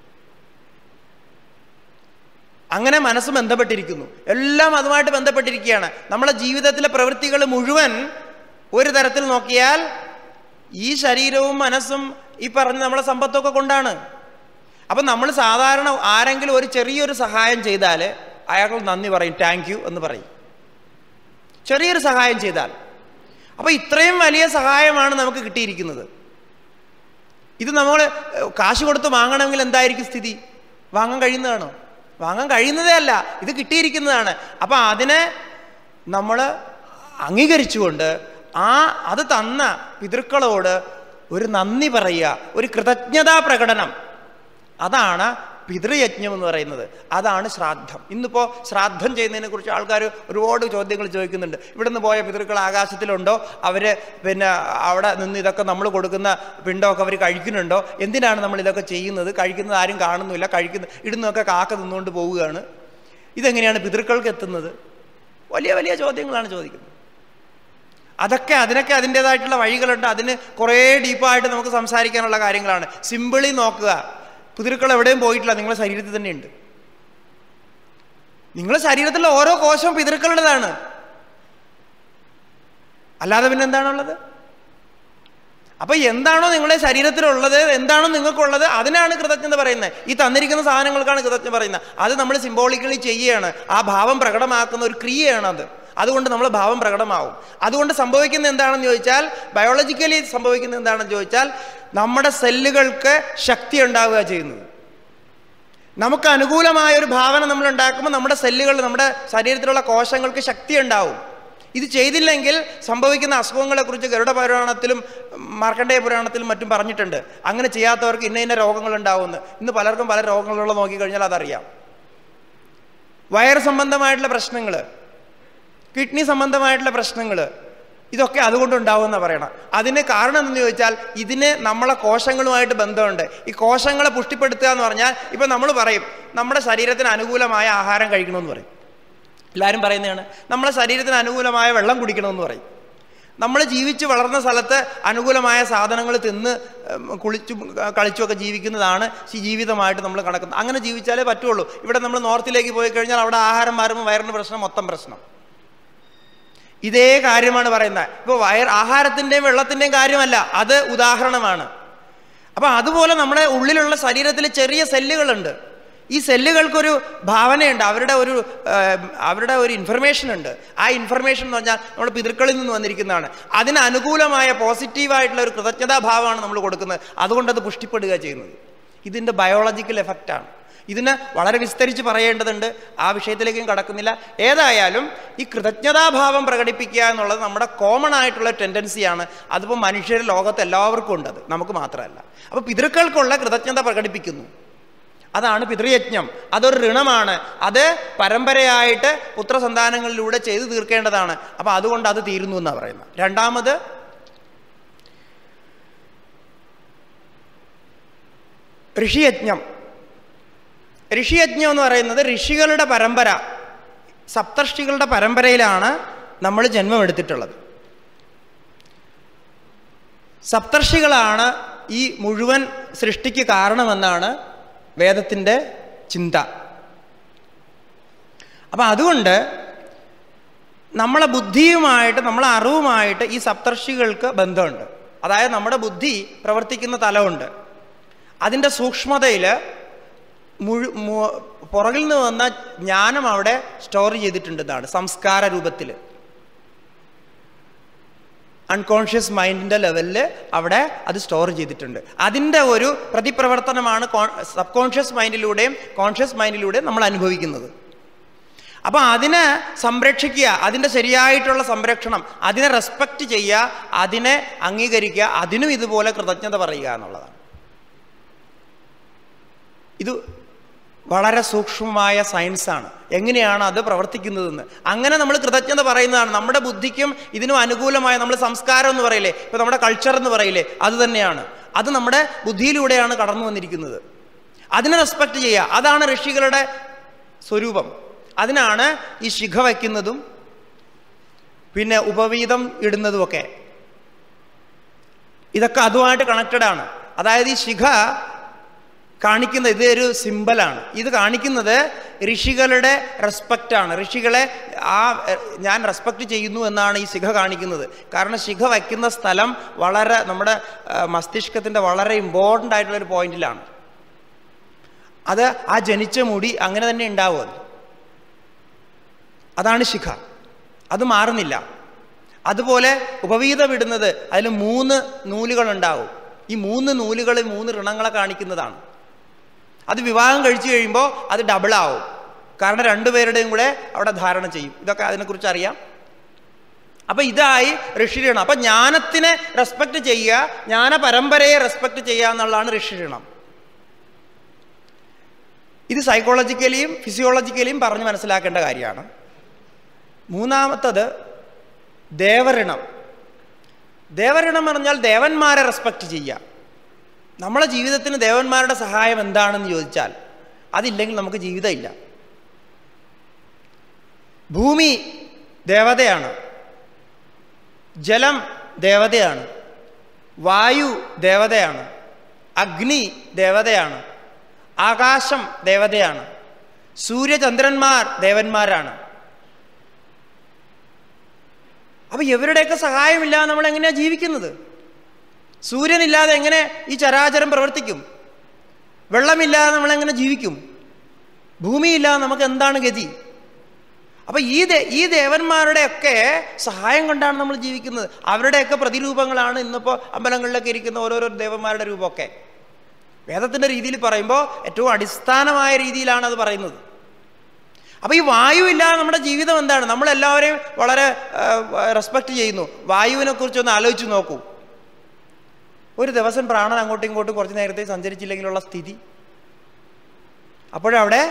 അങ്ങനെ മനസ്സ് ബന്ധപ്പെട്ടിരിക്കുന്നു എല്ലാം അതുമായിട്ട് ബന്ധപ്പെട്ടിരിക്കുകയാണ് നമ്മുടെ ജീവിതത്തിലെ പ്രവൃത്തികൾ മുഴുവൻ ഒരു തരത്തിൽ നോക്കിയാൽ ഈ ശരീരവും മനസ്സും ഈ പറഞ്ഞ നമ്മളെ സമ്പത്തൊക്കെ കൊണ്ടാണ് അപ്പം നമ്മൾ സാധാരണ ആരെങ്കിലും ഒരു ചെറിയൊരു സഹായം ചെയ്താൽ അയാൾ നന്ദി പറയും താങ്ക് യു എന്ന് പറയും ചെറിയൊരു സഹായം ചെയ്താൽ അപ്പോൾ ഇത്രയും വലിയ സഹായമാണ് നമുക്ക് കിട്ടിയിരിക്കുന്നത് ഇത് നമ്മൾ കാശ് കൊടുത്ത് വാങ്ങണമെങ്കിൽ എന്തായിരിക്കും സ്ഥിതി വാങ്ങാൻ കഴിയുന്നതാണോ വാങ്ങാൻ കഴിയുന്നതേ അല്ല ഇത് കിട്ടിയിരിക്കുന്നതാണ് അപ്പം അതിനെ നമ്മൾ അംഗീകരിച്ചുകൊണ്ട് ആ അത് തന്ന പിതൃക്കളോട് ഒരു നന്ദി പറയുക ഒരു കൃതജ്ഞതാ പ്രകടനം അതാണ് പിതൃയജ്ഞം എന്ന് പറയുന്നത് അതാണ് ശ്രാദ്ധം ഇന്നിപ്പോൾ ശ്രാദ്ധം ചെയ്യുന്നതിനെ കുറിച്ച് ആൾക്കാർ ഒരുപാട് ചോദ്യങ്ങൾ ചോദിക്കുന്നുണ്ട് ഇവിടുന്ന് പോയ പിതൃക്കൾ ആകാശത്തിലുണ്ടോ അവർ പിന്നെ അവിടെ നിന്ന് ഇതൊക്കെ നമ്മൾ കൊടുക്കുന്ന പിണ്ടമൊക്കെ അവർ കഴിക്കുന്നുണ്ടോ എന്തിനാണ് നമ്മൾ ഇതൊക്കെ ചെയ്യുന്നത് കഴിക്കുന്നത് ആരും കാണുന്നില്ല കഴിക്കുന്ന ഇടുന്നതൊക്കെ കാക്ക നിന്നുകൊണ്ട് പോവുകയാണ് ഇതെങ്ങനെയാണ് പിതൃക്കൾക്ക് എത്തുന്നത് വലിയ വലിയ ചോദ്യങ്ങളാണ് ചോദിക്കുന്നത് അതൊക്കെ അതിനൊക്കെ അതിൻ്റെതായിട്ടുള്ള വഴികളുണ്ട് അതിന് കുറേ ഡീപ്പായിട്ട് നമുക്ക് സംസാരിക്കാനുള്ള കാര്യങ്ങളാണ് സിമ്പിളി നോക്കുക പിതൃക്കൾ എവിടെയും പോയിട്ടില്ല നിങ്ങളുടെ ശരീരത്തിൽ തന്നെയുണ്ട് നിങ്ങളുടെ ശരീരത്തിലെ ഓരോ കോശവും പിതൃക്കളുടേതാണ് അല്ലാതെ പിന്നെ എന്താണുള്ളത് അപ്പൊ എന്താണോ നിങ്ങളുടെ ശരീരത്തിലുള്ളത് എന്താണോ നിങ്ങൾക്കുള്ളത് അതിനാണ് കൃതജ്ഞത പറയുന്നത് ഈ തന്നിരിക്കുന്ന സാധനങ്ങൾക്കാണ് കൃതജ്ഞത പറയുന്നത് അത് നമ്മൾ സിംബോളിക്കലി ചെയ്യുകയാണ് ആ ഭാവം പ്രകടമാക്കുന്ന ഒരു ക്രിയയാണ് അത് അതുകൊണ്ട് നമ്മൾ ഭാവം പ്രകടമാവും അതുകൊണ്ട് സംഭവിക്കുന്ന എന്താണെന്ന് ചോദിച്ചാൽ ബയോളജിക്കലി സംഭവിക്കുന്ന എന്താണെന്ന് ചോദിച്ചാൽ നമ്മുടെ സെല്ലുകൾക്ക് ശക്തി ഉണ്ടാവുക ചെയ്യുന്നത് നമുക്ക് അനുകൂലമായ ഒരു ഭാവന നമ്മൾ ഉണ്ടാക്കുമ്പോൾ നമ്മുടെ സെല്ലുകൾ നമ്മുടെ ശരീരത്തിലുള്ള കോശങ്ങൾക്ക് ശക്തി ഉണ്ടാവും ഇത് ചെയ്തില്ലെങ്കിൽ സംഭവിക്കുന്ന അസുഖങ്ങളെക്കുറിച്ച് ഗരുഡ പുരാണത്തിലും മാർക്കണ്ഡേയ പുരാണത്തിലും മറ്റും പറഞ്ഞിട്ടുണ്ട് അങ്ങനെ ചെയ്യാത്തവർക്ക് ഇന്ന ഇന്ന രോഗങ്ങൾ ഉണ്ടാവുമെന്ന് ഇന്ന് പലർക്കും പല രോഗങ്ങളുള്ള നോക്കിക്കഴിഞ്ഞാൽ അതറിയാം വയർ സംബന്ധമായിട്ടുള്ള പ്രശ്നങ്ങൾ കിഡ്നി സംബന്ധമായിട്ടുള്ള പ്രശ്നങ്ങൾ ഇതൊക്കെ അതുകൊണ്ടുണ്ടാവുമെന്ന് പറയണം അതിന് കാരണം എന്തെന്ന് ചോദിച്ചാൽ ഇതിന് നമ്മളെ കോശങ്ങളുമായിട്ട് ബന്ധമുണ്ട് ഈ കോശങ്ങളെ പുഷ്ടിപ്പെടുത്തുക എന്ന് പറഞ്ഞാൽ ഇപ്പം നമ്മൾ പറയും നമ്മുടെ ശരീരത്തിന് അനുകൂലമായ ആഹാരം കഴിക്കണമെന്ന് പറയും എല്ലാവരും പറയുന്നതാണ് നമ്മളെ ശരീരത്തിന് അനുകൂലമായ വെള്ളം കുടിക്കണമെന്ന് പറയും നമ്മൾ ജീവിച്ച് വളർന്ന സ്ഥലത്ത് അനുകൂലമായ സാധനങ്ങൾ തിന്ന് കുളിച്ചും കളിച്ചുമൊക്കെ ജീവിക്കുന്നതാണ് ഈ ജീവിതമായിട്ട് നമ്മൾ കണക്കുന്നത് അങ്ങനെ ജീവിച്ചാലേ പറ്റുള്ളൂ ഇവിടെ നമ്മൾ നോർത്തിലേക്ക് പോയി കഴിഞ്ഞാൽ അവിടെ ആഹാരം മാറുമ്പോൾ വയറിന് പ്രശ്നം മൊത്തം പ്രശ്നം ഇതേ കാര്യമാണ് പറയുന്നത് ഇപ്പോൾ വയർ ആഹാരത്തിൻ്റെയും വെള്ളത്തിൻ്റെയും കാര്യമല്ല അത് ഉദാഹരണമാണ് അപ്പോൾ അതുപോലെ നമ്മുടെ ഉള്ളിലുള്ള ശരീരത്തിൽ ചെറിയ സെല്ലുകളുണ്ട് ഈ സെല്ലുകൾക്കൊരു ഭാവനയുണ്ട് അവരുടെ ഒരു അവരുടെ ഒരു ഇൻഫർമേഷൻ ഉണ്ട് ആ ഇൻഫർമേഷൻ എന്ന് പറഞ്ഞാൽ നമ്മുടെ പിതൃക്കളിൽ നിന്ന് വന്നിരിക്കുന്നതാണ് അതിന് അനുകൂലമായ പോസിറ്റീവായിട്ടുള്ള ഒരു കൃതജ്ഞതാഭാവമാണ് നമ്മൾ കൊടുക്കുന്നത് അതുകൊണ്ടത് പുഷ്ടിപ്പെടുക ചെയ്യുന്നത് ഇതിൻ്റെ ബയോളജിക്കൽ എഫക്റ്റാണ് ഇതിന് വളരെ വിസ്തരിച്ച് പറയേണ്ടതുണ്ട് ആ വിഷയത്തിലേക്കും കടക്കുന്നില്ല ഏതായാലും ഈ കൃതജ്ഞതാഭാവം പ്രകടിപ്പിക്കുക എന്നുള്ളത് നമ്മുടെ കോമൺ ആയിട്ടുള്ള ടെൻഡൻസിയാണ് അതിപ്പോൾ മനുഷ്യർ ലോകത്ത് എല്ലാവർക്കും ഉണ്ട് അത് നമുക്ക് മാത്രമല്ല അപ്പോൾ പിതൃക്കൾക്കുള്ള കൃതജ്ഞത പ്രകടിപ്പിക്കുന്നു അതാണ് പിതൃയജ്ഞം അതൊരു ഋണമാണ് അത് പരമ്പരയായിട്ട് പുത്രസന്താനങ്ങളിലൂടെ ചെയ്തു തീർക്കേണ്ടതാണ് അപ്പോൾ അതുകൊണ്ട് അത് തീരുന്നു എന്നാണ് പറയുന്നത് രണ്ടാമത് ഋഷിയജ്ഞം ഋഷിയജ്ഞം എന്ന് പറയുന്നത് ഋഷികളുടെ പരമ്പര സപ്തർഷികളുടെ പരമ്പരയിലാണ് നമ്മൾ ജന്മമെടുത്തിട്ടുള്ളത് സപ്തർഷികളാണ് ഈ മുഴുവൻ സൃഷ്ടിക്ക് കാരണമെന്നാണ് വേദത്തിൻ്റെ ചിന്ത അപ്പം അതുകൊണ്ട് നമ്മളെ ബുദ്ധിയുമായിട്ട് നമ്മളെ അറിവുമായിട്ട് ഈ സപ്തർഷികൾക്ക് ബന്ധമുണ്ട് അതായത് നമ്മുടെ ബുദ്ധി പ്രവർത്തിക്കുന്ന തലമുണ്ട് അതിൻ്റെ സൂക്ഷ്മതയിൽ മുഴു മു- പുറകിൽ നിന്ന് വന്ന ജ്ഞാനം അവിടെ സ്റ്റോർ ചെയ്തിട്ടുണ്ടെന്നാണ് സംസ്കാര രൂപത്തിൽ അൺകോൺഷ്യസ് മൈൻഡിൻ്റെ ലെവലിൽ അവിടെ അത് സ്റ്റോർ ചെയ്തിട്ടുണ്ട് അതിൻ്റെ ഒരു പ്രതിപ്രവർത്തനമാണ് സബ് കോൺഷ്യസ് മൈൻഡിലൂടെയും കോൺഷ്യസ് മൈൻഡിലൂടെയും നമ്മൾ അനുഭവിക്കുന്നത് അപ്പോൾ അതിനെ സംരക്ഷിക്കുക അതിൻ്റെ ശരിയായിട്ടുള്ള സംരക്ഷണം അതിനെ റെസ്പെക്റ്റ് ചെയ്യുക അതിനെ അംഗീകരിക്കുക അതിനും ഇതുപോലെ കൃതജ്ഞത പറയുക എന്നുള്ളതാണ് ഇത് വളരെ സൂക്ഷ്മമായ സയൻസാണ് എങ്ങനെയാണ് അത് പ്രവർത്തിക്കുന്നതെന്ന് അങ്ങനെ നമ്മൾ കൃതജ്ഞത പറയുന്നതാണ് നമ്മുടെ ബുദ്ധിക്കും ഇതിനും അനുകൂലമായ നമ്മൾ സംസ്കാരം എന്ന് പറയില്ലേ ഇപ്പൊ നമ്മുടെ കൾച്ചർ എന്ന് പറയില്ലേ അത് തന്നെയാണ് അത് നമ്മുടെ ബുദ്ധിയിലൂടെയാണ് കടന്നു വന്നിരിക്കുന്നത് അതിനെ റെസ്പെക്റ്റ് ചെയ്യുക അതാണ് ഋഷികളുടെ സ്വരൂപം അതിനാണ് ഈ ശിഖ വയ്ക്കുന്നതും പിന്നെ ഉപവീതം ഇടുന്നതുമൊക്കെ ഇതൊക്കെ അതുമായിട്ട് കണക്റ്റഡ് ആണ് അതായത് ഈ ശിഖ കാണിക്കുന്ന ഇത് ഒരു സിമ്പലാണ് ഇത് കാണിക്കുന്നത് ഋഷികളുടെ റെസ്പെക്റ്റ് ആണ് ഋഷികളെ ആ എ, ഞാൻ റെസ്പെക്റ്റ് ചെയ്യുന്നു എന്നാണ് ഈ ശിഖ കാണിക്കുന്നത് കാരണം ശിഖ വയ്ക്കുന്ന സ്ഥലം വളരെ നമ്മുടെ ആ, മസ്തിഷ്കത്തിൻ്റെ വളരെ ഇമ്പോർട്ടൻ്റ് ആയിട്ടുള്ള ഒരു പോയിന്റിലാണ് അത് ആ ജനിച്ച മുടി അങ്ങനെ തന്നെ ഉണ്ടാവും അത് അതാണ് ശിഖ അത് മാറുന്നില്ല അതുപോലെ ഉപവീതമിടുന്നത് അതിൽ മൂന്ന് നൂലുകൾ ഉണ്ടാവും ഈ മൂന്ന് നൂലുകൾ മൂന്ന് ഋണങ്ങളെ കാണിക്കുന്നതാണ് അത് വിവാഹം കഴിച്ചു കഴിയുമ്പോൾ അത് ഡബിൾ ആവും കാരണം രണ്ടുപേരുടെയും കൂടെ അവിടെ ധാരണ ചെയ്യും ഇതൊക്കെ അതിനെക്കുറിച്ച് അറിയാം അപ്പൊ ഇതായി ഋഷിഋണം അപ്പൊ ജ്ഞാനത്തിനെ റെസ്പെക്ട് ചെയ്യുക ജ്ഞാന പരമ്പരയെ റെസ്പെക്ട് ചെയ്യുക എന്നുള്ളതാണ് ഋഷിഋണം ഇത് സൈക്കോളജിക്കലിയും ഫിസിയോളജിക്കലിയും പറഞ്ഞ് മനസ്സിലാക്കേണ്ട കാര്യമാണ് മൂന്നാമത്തത് ദേവഋണം ദേവഋണം പറഞ്ഞാൽ ദേവന്മാരെ റെസ്പെക്റ്റ് ചെയ്യുക നമ്മളെ ജീവിതത്തിന് ദേവന്മാരുടെ സഹായം എന്താണെന്ന് ചോദിച്ചാൽ അതില്ലെങ്കിൽ നമുക്ക് ജീവിതമില്ല ഭൂമി ദേവതയാണ് ജലം ദേവതയാണ് വായു ദേവതയാണ് അഗ്നി ദേവതയാണ് ആകാശം ദേവതയാണ് സൂര്യചന്ദ്രന്മാർ ദേവന്മാരാണ് അപ്പൊ ഇവരുടെയൊക്കെ സഹായമില്ലാതെ നമ്മൾ എങ്ങനെയാ ജീവിക്കുന്നത് സൂര്യനില്ലാതെ എങ്ങനെ ഈ ചരാചരം പ്രവർത്തിക്കും വെള്ളമില്ലാതെ നമ്മൾ എങ്ങനെ ജീവിക്കും ഭൂമിയില്ലാതെ നമുക്ക് എന്താണ് ഗതി അപ്പൊ ഈ ദേ ഈ ദേവന്മാരുടെയൊക്കെ സഹായം കൊണ്ടാണ് നമ്മൾ ജീവിക്കുന്നത് അവരുടെയൊക്കെ പ്രതിരൂപങ്ങളാണ് ഇന്നിപ്പോൾ അമ്പലങ്ങളിലൊക്കെ ഇരിക്കുന്ന ഓരോരോ ദേവന്മാരുടെ രൂപമൊക്കെ വേദത്തിൻ്റെ രീതിയിൽ പറയുമ്പോൾ ഏറ്റവും അടിസ്ഥാനമായ രീതിയിലാണ് അത് പറയുന്നത് അപ്പോൾ ഈ വായു ഇല്ലാതെ നമ്മുടെ ജീവിതം എന്താണ് നമ്മളെല്ലാവരെയും വളരെ റെസ്പെക്റ്റ് ചെയ്യുന്നു വായുവിനെ കുറിച്ചൊന്ന് ആലോചിച്ച് നോക്കൂ ഒരു ദിവസം പ്രാണൻ അങ്ങോട്ടും ഇങ്ങോട്ടും കുറച്ച് നേരത്തെ സഞ്ചരിച്ചില്ലെങ്കിലുള്ള സ്ഥിതി അപ്പോഴവിടെ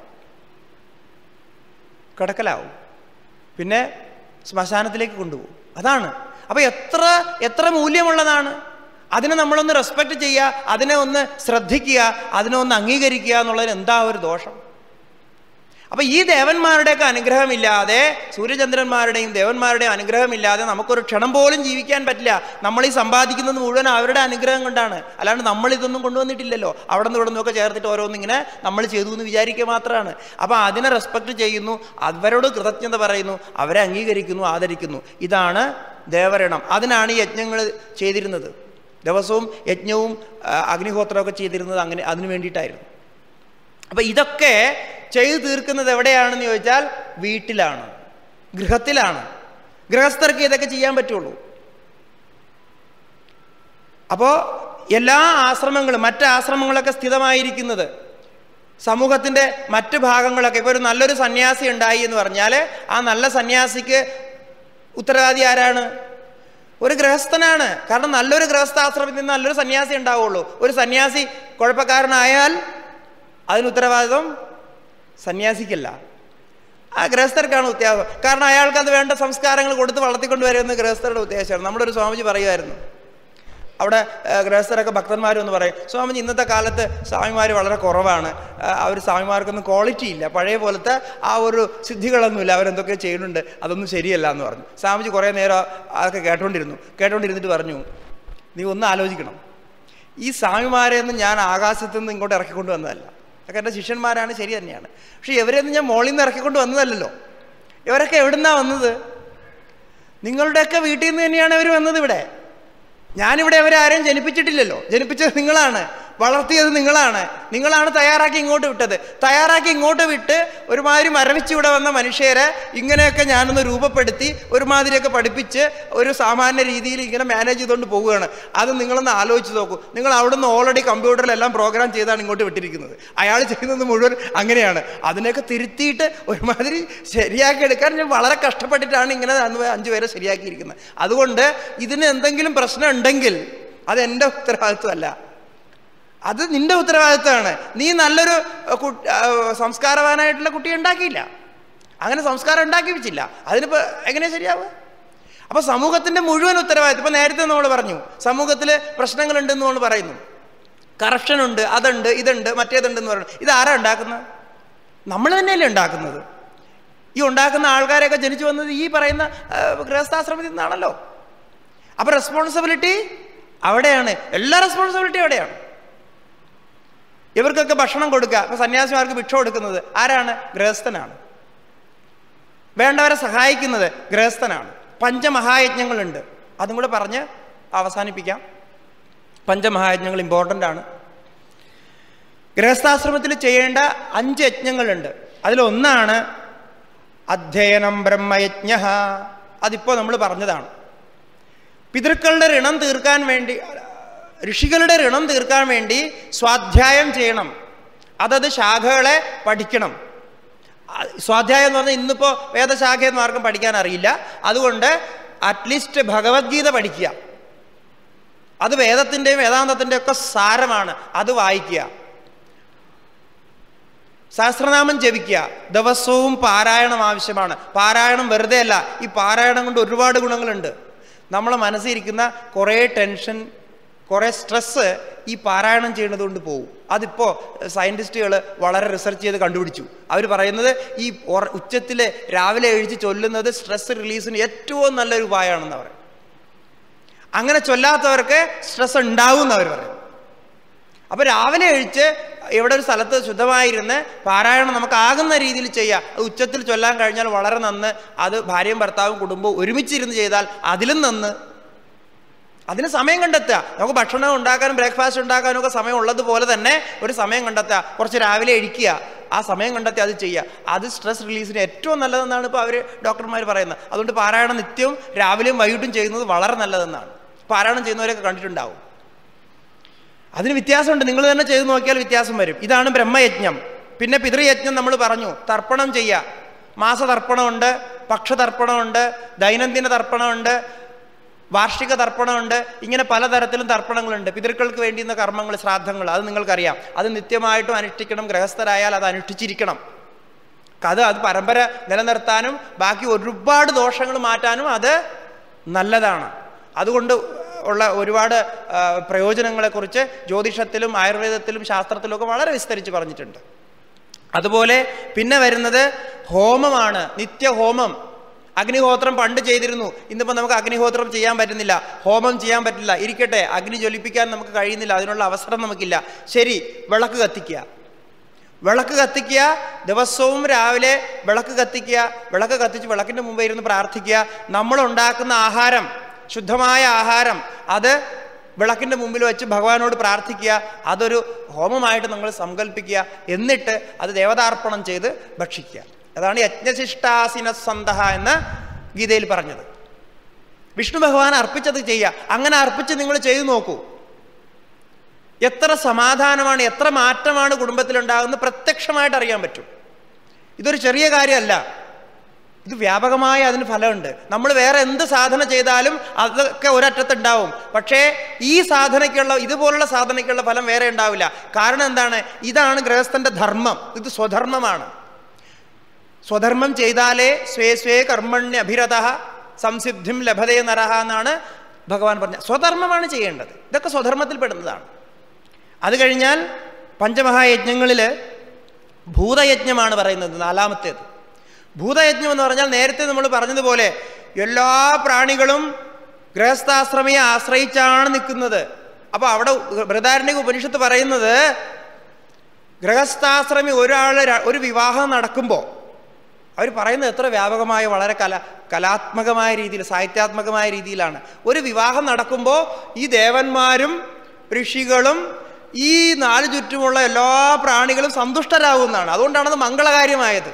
കിടക്കലാവും പിന്നെ ശ്മശാനത്തിലേക്ക് കൊണ്ടുപോകും അതാണ് അപ്പോൾ എത്ര എത്ര മൂല്യമുള്ളതാണ് അതിനെ നമ്മളൊന്ന് റെസ്പെക്റ്റ് ചെയ്യുക അതിനെ ഒന്ന് ശ്രദ്ധിക്കുക അതിനെ ഒന്ന് അംഗീകരിക്കുക എന്നുള്ളതിന് എന്താ ഒരു ദോഷം അപ്പൊ ഈ ദേവന്മാരുടെയൊക്കെ അനുഗ്രഹമില്ലാതെ സൂര്യചന്ദ്രന്മാരുടെയും ദേവന്മാരുടെയും അനുഗ്രഹമില്ലാതെ നമുക്കൊരു ക്ഷണം പോലും ജീവിക്കാൻ പറ്റില്ല നമ്മൾ ഈ സമ്പാദിക്കുന്നത് മുഴുവൻ അവരുടെ അനുഗ്രഹം കൊണ്ടാണ് അല്ലാണ്ട് നമ്മൾ ഇതൊന്നും കൊണ്ടുവന്നിട്ടില്ലല്ലോ അവിടെ നിന്ന് ഇവിടെ നിന്നൊക്കെ ചേർത്തിട്ട് ഓരോന്നിങ്ങനെ നമ്മൾ ചെയ്തു എന്ന് വിചാരിക്കുക മാത്രമാണ് അപ്പൊ അതിനെ റെസ്പെക്ട് ചെയ്യുന്നു അവരോട് കൃതജ്ഞത പറയുന്നു അവരെ അംഗീകരിക്കുന്നു ആദരിക്കുന്നു ഇതാണ് ദേവരണം അതിനാണ് ഈ യജ്ഞങ്ങൾ ചെയ്തിരുന്നത് ദിവസവും യജ്ഞവും ആ, അഗ്നിഹോത്രമൊക്കെ ചെയ്തിരുന്നത് അങ്ങനെ അതിനു വേണ്ടിയിട്ടായിരുന്നു അപ്പൊ ഇതൊക്കെ ചെയ്തു തീർക്കുന്നത് എവിടെയാണെന്ന് ചോദിച്ചാൽ വീട്ടിലാണ് ഗൃഹത്തിലാണ് ഗൃഹസ്ഥർക്ക് ഇതൊക്കെ ചെയ്യാൻ പറ്റുള്ളൂ അപ്പോൾ എല്ലാ ആശ്രമങ്ങളും മറ്റ് ആശ്രമങ്ങളൊക്കെ സ്ഥിതമായിരിക്കുന്നത് സമൂഹത്തിൻ്റെ മറ്റ് ഭാഗങ്ങളൊക്കെ ഇപ്പോൾ ഒരു നല്ലൊരു സന്യാസി ഉണ്ടായി എന്ന് പറഞ്ഞാൽ ആ നല്ല സന്യാസിക്ക് ഉത്തരവാദി ആരാണ് ഒരു ഗൃഹസ്ഥനാണ് കാരണം നല്ലൊരു ഗൃഹസ്ഥാശ്രമത്തിൽ നിന്ന് നല്ലൊരു സന്യാസി ഉണ്ടാവുള്ളൂ ഒരു സന്യാസി കുഴപ്പക്കാരനായാൽ അതിന് ഉത്തരവാദിത്വം സന്യാസിക്കല്ല ആ ഗൃഹസ്ഥർക്കാണ് ഉത്തരവാദിത്വം കാരണം അയാൾക്ക് അത് വേണ്ട സംസ്കാരങ്ങൾ കൊടുത്ത് വളർത്തിക്കൊണ്ട് വരുന്ന ഗൃഹസ്ഥരുടെ ഉദ്ദേശമാണ് നമ്മുടെ ഒരു സ്വാമിജി പറയുമായിരുന്നു അവിടെ ആ, ഗൃഹസ്ഥരൊക്കെ ഭക്തന്മാരൊന്ന് പറയും സ്വാമിജി ഇന്നത്തെ കാലത്ത് സ്വാമിമാർ വളരെ കുറവാണ് ആ, അവർ സ്വാമിമാർക്കൊന്നും ക്വാളിറ്റി ഇല്ല പഴയ പോലത്തെ ആ ഒരു സിദ്ധികളൊന്നുമില്ല അവരെന്തൊക്കെ ചെയ്യുന്നുണ്ട് അതൊന്നും ശരിയല്ല എന്ന് പറഞ്ഞു സ്വാമിജി കുറേ നേരം അതൊക്കെ കേട്ടോണ്ടിരുന്നു കേട്ടോണ്ടിരുന്നിട്ട് പറഞ്ഞു നീ ഒന്ന് ആലോചിക്കണം ഈ സ്വാമിമാരെ ഒന്നും ഞാൻ ആകാശത്തു നിന്ന് ഇങ്ങോട്ട് ഇറക്കിക്കൊണ്ട് വന്നതല്ല അതൊക്കെ എൻ്റെ ശിഷ്യന്മാരാണ് ശരി തന്നെയാണ് പക്ഷെ ഇവരെയൊന്നും ഞാൻ മോളിൽ നിന്ന് ഇറക്കിക്കൊണ്ട് വന്നതല്ലല്ലോ ഇവരൊക്കെ എവിടുന്നാ വന്നത് നിങ്ങളുടെയൊക്കെ വീട്ടിൽ നിന്ന് തന്നെയാണ് അവർ വന്നത് ഇവിടെ ഞാനിവിടെ അവരെ ആരെയും ജനിപ്പിച്ചിട്ടില്ലല്ലോ ജനിപ്പിച്ചത് നിങ്ങളാണ് വളർത്തിയത് നിങ്ങളാണ് നിങ്ങളാണ് തയ്യാറാക്കി ഇങ്ങോട്ട് വിട്ടത് തയ്യാറാക്കി ഇങ്ങോട്ട് വിട്ട് ഒരുമാതിരി മരവിച്ച് ഇവിടെ വന്ന മനുഷ്യരെ ഇങ്ങനെയൊക്കെ ഞാനൊന്ന് രൂപപ്പെടുത്തി ഒരുമാതിരിയൊക്കെ പഠിപ്പിച്ച് ഒരു സാമാന്യ രീതിയിൽ ഇങ്ങനെ മാനേജ് ചെയ്തുകൊണ്ട് പോവുകയാണ് അത് നിങ്ങളൊന്ന് ആലോചിച്ച് നോക്കൂ നിങ്ങൾ അവിടുന്ന് ഓൾറെഡി കമ്പ്യൂട്ടറിലെല്ലാം പ്രോഗ്രാം ചെയ്താണ് ഇങ്ങോട്ട് വിട്ടിരിക്കുന്നത് അയാൾ ചെയ്യുന്നത് മുഴുവൻ അങ്ങനെയാണ് അതിനെയൊക്കെ തിരുത്തിയിട്ട് ഒരുമാതിരി ശരിയാക്കി എടുക്കാൻ ഞാൻ വളരെ കഷ്ടപ്പെട്ടിട്ടാണ് ഇങ്ങനെ അന്ന് അഞ്ച് പേരെ ശരിയാക്കിയിരിക്കുന്നത് അതുകൊണ്ട് ഇതിന് എന്തെങ്കിലും പ്രശ്നം ഉണ്ടെങ്കിൽ അത് എൻ്റെ ഉത്തരവാദിത്വമല്ല അത് നിന്റെ ഉത്തരവാദിത്തമാണ് നീ നല്ലൊരു അഹ്, കു- അഹ്, സംസ്കാരവാനായിട്ടുള്ള കുട്ടിയെ ഉണ്ടാക്കിയില്ല അങ്ങനെ സംസ്കാരം ഉണ്ടാക്കി വെച്ചില്ല അതിനിപ്പോൾ എങ്ങനെയാ ശരിയാവുക അപ്പോൾ സമൂഹത്തിൻ്റെ മുഴുവൻ ഉത്തരവാദിത്വം ഇപ്പം നേരത്തെ നമ്മൾ പറഞ്ഞു സമൂഹത്തിൽ പ്രശ്നങ്ങളുണ്ടെന്ന് നമ്മൾ പറയുന്നു കറപ്ഷൻ ഉണ്ട് അതുണ്ട് ഇതുണ്ട് മറ്റേതുണ്ടെന്ന് പറയുന്നു ഇതാരാ ഉണ്ടാക്കുന്നത് നമ്മൾ തന്നെയല്ലേ ഉണ്ടാക്കുന്നത് ഈ ഉണ്ടാക്കുന്ന ആൾക്കാരെയൊക്കെ ജനിച്ചു വന്നത് ഈ പറയുന്ന ആ, ഗൃഹസ്ഥാശ്രമത്തിൽ നിന്നാണല്ലോ അപ്പോൾ റെസ്പോൺസിബിലിറ്റി അവിടെയാണ് എല്ലാ റെസ്പോൺസിബിലിറ്റി അവിടെയാണ് ഇവർക്കൊക്കെ ഭക്ഷണം കൊടുക്കുക ഇപ്പൊ സന്യാസിമാർക്ക് ഭിക്ഷ കൊടുക്കുന്നത് ആരാണ് ഗൃഹസ്ഥനാണ് വേണ്ടവരെ സഹായിക്കുന്നത് ഗൃഹസ്ഥനാണ് പഞ്ചമഹായജ്ഞങ്ങളുണ്ട് അതും കൂടെ പറഞ്ഞ് അവസാനിപ്പിക്കാം പഞ്ചമഹായജ്ഞങ്ങൾ ഇമ്പോർട്ടൻ്റ് ആണ് ഗൃഹസ്ഥാശ്രമത്തിൽ ചെയ്യേണ്ട അഞ്ച് യജ്ഞങ്ങളുണ്ട് അതിലൊന്നാണ് അധ്യയനം ബ്രഹ്മയജ്ഞ അതിപ്പോൾ നമ്മൾ പറഞ്ഞതാണ് പിതൃക്കളുടെ ഋണം തീർക്കാൻ വേണ്ടി ഋഷികളുടെ ഋണം തീർക്കാൻ വേണ്ടി സ്വാധ്യായം ചെയ്യണം അതത് ശാഖകളെ പഠിക്കണം ആ, സ്വാധ്യായം എന്ന് പറഞ്ഞാൽ ഇന്നിപ്പോൾ വേദശാഖയൊന്നും ആർക്കും പഠിക്കാൻ അറിയില്ല അതുകൊണ്ട് അറ്റ്ലീസ്റ്റ് ഭഗവത്ഗീത പഠിക്കുക അത് വേദത്തിൻ്റെയും വേദാന്തത്തിൻ്റെയും ഒക്കെ സാരമാണ് അത് വായിക്കുക സഹസ്രനാമം ജപിക്കുക ദിവസവും പാരായണം ആവശ്യമാണ് പാരായണം വെറുതെ അല്ല ഈ പാരായണം കൊണ്ട് ഒരുപാട് ഗുണങ്ങളുണ്ട് നമ്മളെ മനസ്സിരിക്കുന്ന കുറേ ടെൻഷൻ കുറേ സ്ട്രെസ്സ് ഈ പാരായണം ചെയ്യുന്നത് കൊണ്ട് പോകും അതിപ്പോൾ സയൻറ്റിസ്റ്റുകൾ വളരെ റിസർച്ച് ചെയ്ത് കണ്ടുപിടിച്ചു അവർ പറയുന്നത് ഈ ഉറ- ഉച്ചത്തിൽ രാവിലെ എഴുതി ചൊല്ലുന്നത് സ്ട്രെസ് റിലീസിന് ഏറ്റവും നല്ലൊരു ഉപായമാണെന്ന് പറയും അങ്ങനെ ചൊല്ലാത്തവർക്ക് സ്ട്രെസ് ഉണ്ടാവും എന്ന് അവർ പറയും അപ്പോൾ രാവിലെ എഴിച്ച് എവിടെ ഒരു സ്ഥലത്ത് ശുദ്ധമായിരുന്ന് പാരായണം നമുക്ക് ആകുന്ന രീതിയിൽ ചെയ്യാം അത് ഉച്ചത്തിൽ ചൊല്ലാൻ കഴിഞ്ഞാൽ വളരെ നന്ന് അത് ഭാര്യയും ഭർത്താവും കുടുംബവും ഒരുമിച്ചിരുന്ന് ചെയ്താൽ അതിലും നന്ന് അതിന് സമയം കണ്ടെത്തുക നമുക്ക് ഭക്ഷണം ഉണ്ടാക്കാനും ബ്രേക്ക്ഫാസ്റ്റ് ഉണ്ടാക്കാനും ഒക്കെ സമയം ഉള്ളതുപോലെ തന്നെ ഒരു സമയം കണ്ടെത്തുക കുറച്ച് രാവിലെ എഴിക്കുക ആ സമയം കണ്ടെത്തി അത് ചെയ്യുക അത് സ്ട്രെസ് റിലീസിന് ഏറ്റവും നല്ലതെന്നാണ് ഇപ്പോൾ അവർ ഡോക്ടർമാർ പറയുന്നത് അതുകൊണ്ട് പാരായണം നിത്യവും രാവിലെയും വൈകിട്ടും ചെയ്യുന്നത് വളരെ നല്ലതെന്നാണ് പാരായണം ചെയ്യുന്നവരൊക്കെ കണ്ടിട്ടുണ്ടാവും അതിന് വ്യത്യാസമുണ്ട് നിങ്ങൾ തന്നെ ചെയ്ത് നോക്കിയാൽ വ്യത്യാസം വരും ഇതാണ് ബ്രഹ്മയജ്ഞം പിന്നെ പിതൃയജ്ഞം നമ്മൾ പറഞ്ഞു തർപ്പണം ചെയ്യുക മാസതർപ്പണമുണ്ട് പക്ഷതർപ്പണമുണ്ട് ദൈനംദിന തർപ്പണമുണ്ട് വാർഷിക തർപ്പണമുണ്ട് ഇങ്ങനെ പലതരത്തിലും തർപ്പണങ്ങളുണ്ട് പിതൃക്കൾക്ക് വേണ്ടിയുന്ന കർമ്മങ്ങൾ ശ്രാദ്ധങ്ങൾ അത് നിങ്ങൾക്കറിയാം അത് നിത്യമായിട്ടും അനുഷ്ഠിക്കണം ഗൃഹസ്ഥരായാൽ അത് അനുഷ്ഠിച്ചിരിക്കണം അത് അത് പരമ്പര നിലനിർത്താനും ബാക്കി ഒരുപാട് ദോഷങ്ങൾ മാറ്റാനും അത് നല്ലതാണ് അതുകൊണ്ട് ഉള്ള ഒരുപാട് ആ, പ്രയോജനങ്ങളെക്കുറിച്ച് ജ്യോതിഷത്തിലും ആയുർവേദത്തിലും ശാസ്ത്രത്തിലും ഒക്കെ വളരെ വിസ്തരിച്ച് പറഞ്ഞിട്ടുണ്ട് അതുപോലെ പിന്നെ വരുന്നത് ഹോമമാണ് നിത്യഹോമം അഗ്നിഹോത്രം പണ്ട് ചെയ്തിരുന്നു ഇന്നിപ്പോൾ നമുക്ക് അഗ്നിഹോത്രം ചെയ്യാൻ പറ്റുന്നില്ല ഹോമം ചെയ്യാൻ പറ്റില്ല ഇരിക്കട്ടെ അഗ്നി ജ്വലിപ്പിക്കാൻ നമുക്ക് കഴിയുന്നില്ല അതിനുള്ള അവസരം നമുക്കില്ല ശരി വിളക്ക് കത്തിക്കുക വിളക്ക് കത്തിക്കുക ദിവസവും രാവിലെ വിളക്ക് കത്തിക്കുക വിളക്ക് കത്തിച്ച് വിളക്കിൻ്റെ മുമ്പേ ഇരുന്ന് പ്രാർത്ഥിക്കുക നമ്മളുണ്ടാക്കുന്ന ആഹാരം ശുദ്ധമായ ആഹാരം അത് വിളക്കിൻ്റെ മുമ്പിൽ വെച്ച് ഭഗവാനോട് പ്രാർത്ഥിക്കുക അതൊരു ഹോമമായിട്ട് നമ്മൾ സങ്കല്പിക്കുക എന്നിട്ട് അത് ദേവതാർപ്പണം ചെയ്ത് ഭക്ഷിക്കുക അതാണ് യജ്ഞശിഷ്ടാസിന സന്തഹ എന്ന് ഗീതയിൽ പറഞ്ഞത് വിഷ്ണു ഭഗവാൻ അർപ്പിച്ചത് ചെയ്യുക അങ്ങനെ അർപ്പിച്ച് നിങ്ങൾ ചെയ്തു നോക്കൂ എത്ര സമാധാനമാണ് എത്ര മാറ്റമാണ് കുടുംബത്തിലുണ്ടാകുന്നത് പ്രത്യക്ഷമായിട്ട് അറിയാൻ പറ്റും ഇതൊരു ചെറിയ കാര്യമല്ല ഇത് വ്യാപകമായ അതിന് ഫലമുണ്ട് നമ്മൾ വേറെ എന്ത് സാധന ചെയ്താലും അതൊക്കെ ഒരറ്റത്തുണ്ടാവും പക്ഷേ ഈ സാധനയ്ക്കുള്ള ഇതുപോലുള്ള സാധനയ്ക്കുള്ള ഫലം വേറെ ഉണ്ടാവില്ല കാരണം എന്താണ് ഇതാണ് ഗൃഹസ്ഥന്റെ ധർമ്മം ഇത് സ്വധർമ്മമാണ് സ്വധർമ്മം ചെയ്താലേ സ്വേ സ്വേ കർമ്മണ്യ അഭിരത സംസിദ്ധിം ലഭതേ നരഹ എന്നാണ് ഭഗവാൻ പറഞ്ഞ സ്വധർമ്മമാണ് ചെയ്യേണ്ടത് ഇതൊക്കെ സ്വധർമ്മത്തിൽ പെടുന്നതാണ് അത് കഴിഞ്ഞാൽ പഞ്ചമഹായജ്ഞങ്ങളിൽ ഭൂതയജ്ഞമാണ് പറയുന്നത് നാലാമത്തേത് ഭൂതയജ്ഞം എന്ന് പറഞ്ഞാൽ നേരത്തെ നമ്മൾ പറഞ്ഞതുപോലെ എല്ലാ പ്രാണികളും ഗൃഹസ്ഥാശ്രമിയെ ആശ്രയിച്ചാണ് നിൽക്കുന്നത് അപ്പോൾ അവിടെ ബൃഹദാരണ്യ ഉപനിഷത്ത് പറയുന്നത് ഗൃഹസ്ഥാശ്രമി ഒരാൾ ര- ഒരു വിവാഹം നടക്കുമ്പോൾ അവർ പറയുന്നത് എത്ര വ്യാപകമായ വളരെ കല കലാത്മകമായ രീതിയിൽ സാഹിത്യാത്മകമായ രീതിയിലാണ് ഒരു വിവാഹം നടക്കുമ്പോൾ ഈ ദേവന്മാരും ഋഷികളും ഈ നാല് ചുറ്റുമുള്ള എല്ലാ പ്രാണികളും സന്തുഷ്ടരാകുന്നതാണ് അതുകൊണ്ടാണത് മംഗളകാര്യമായത്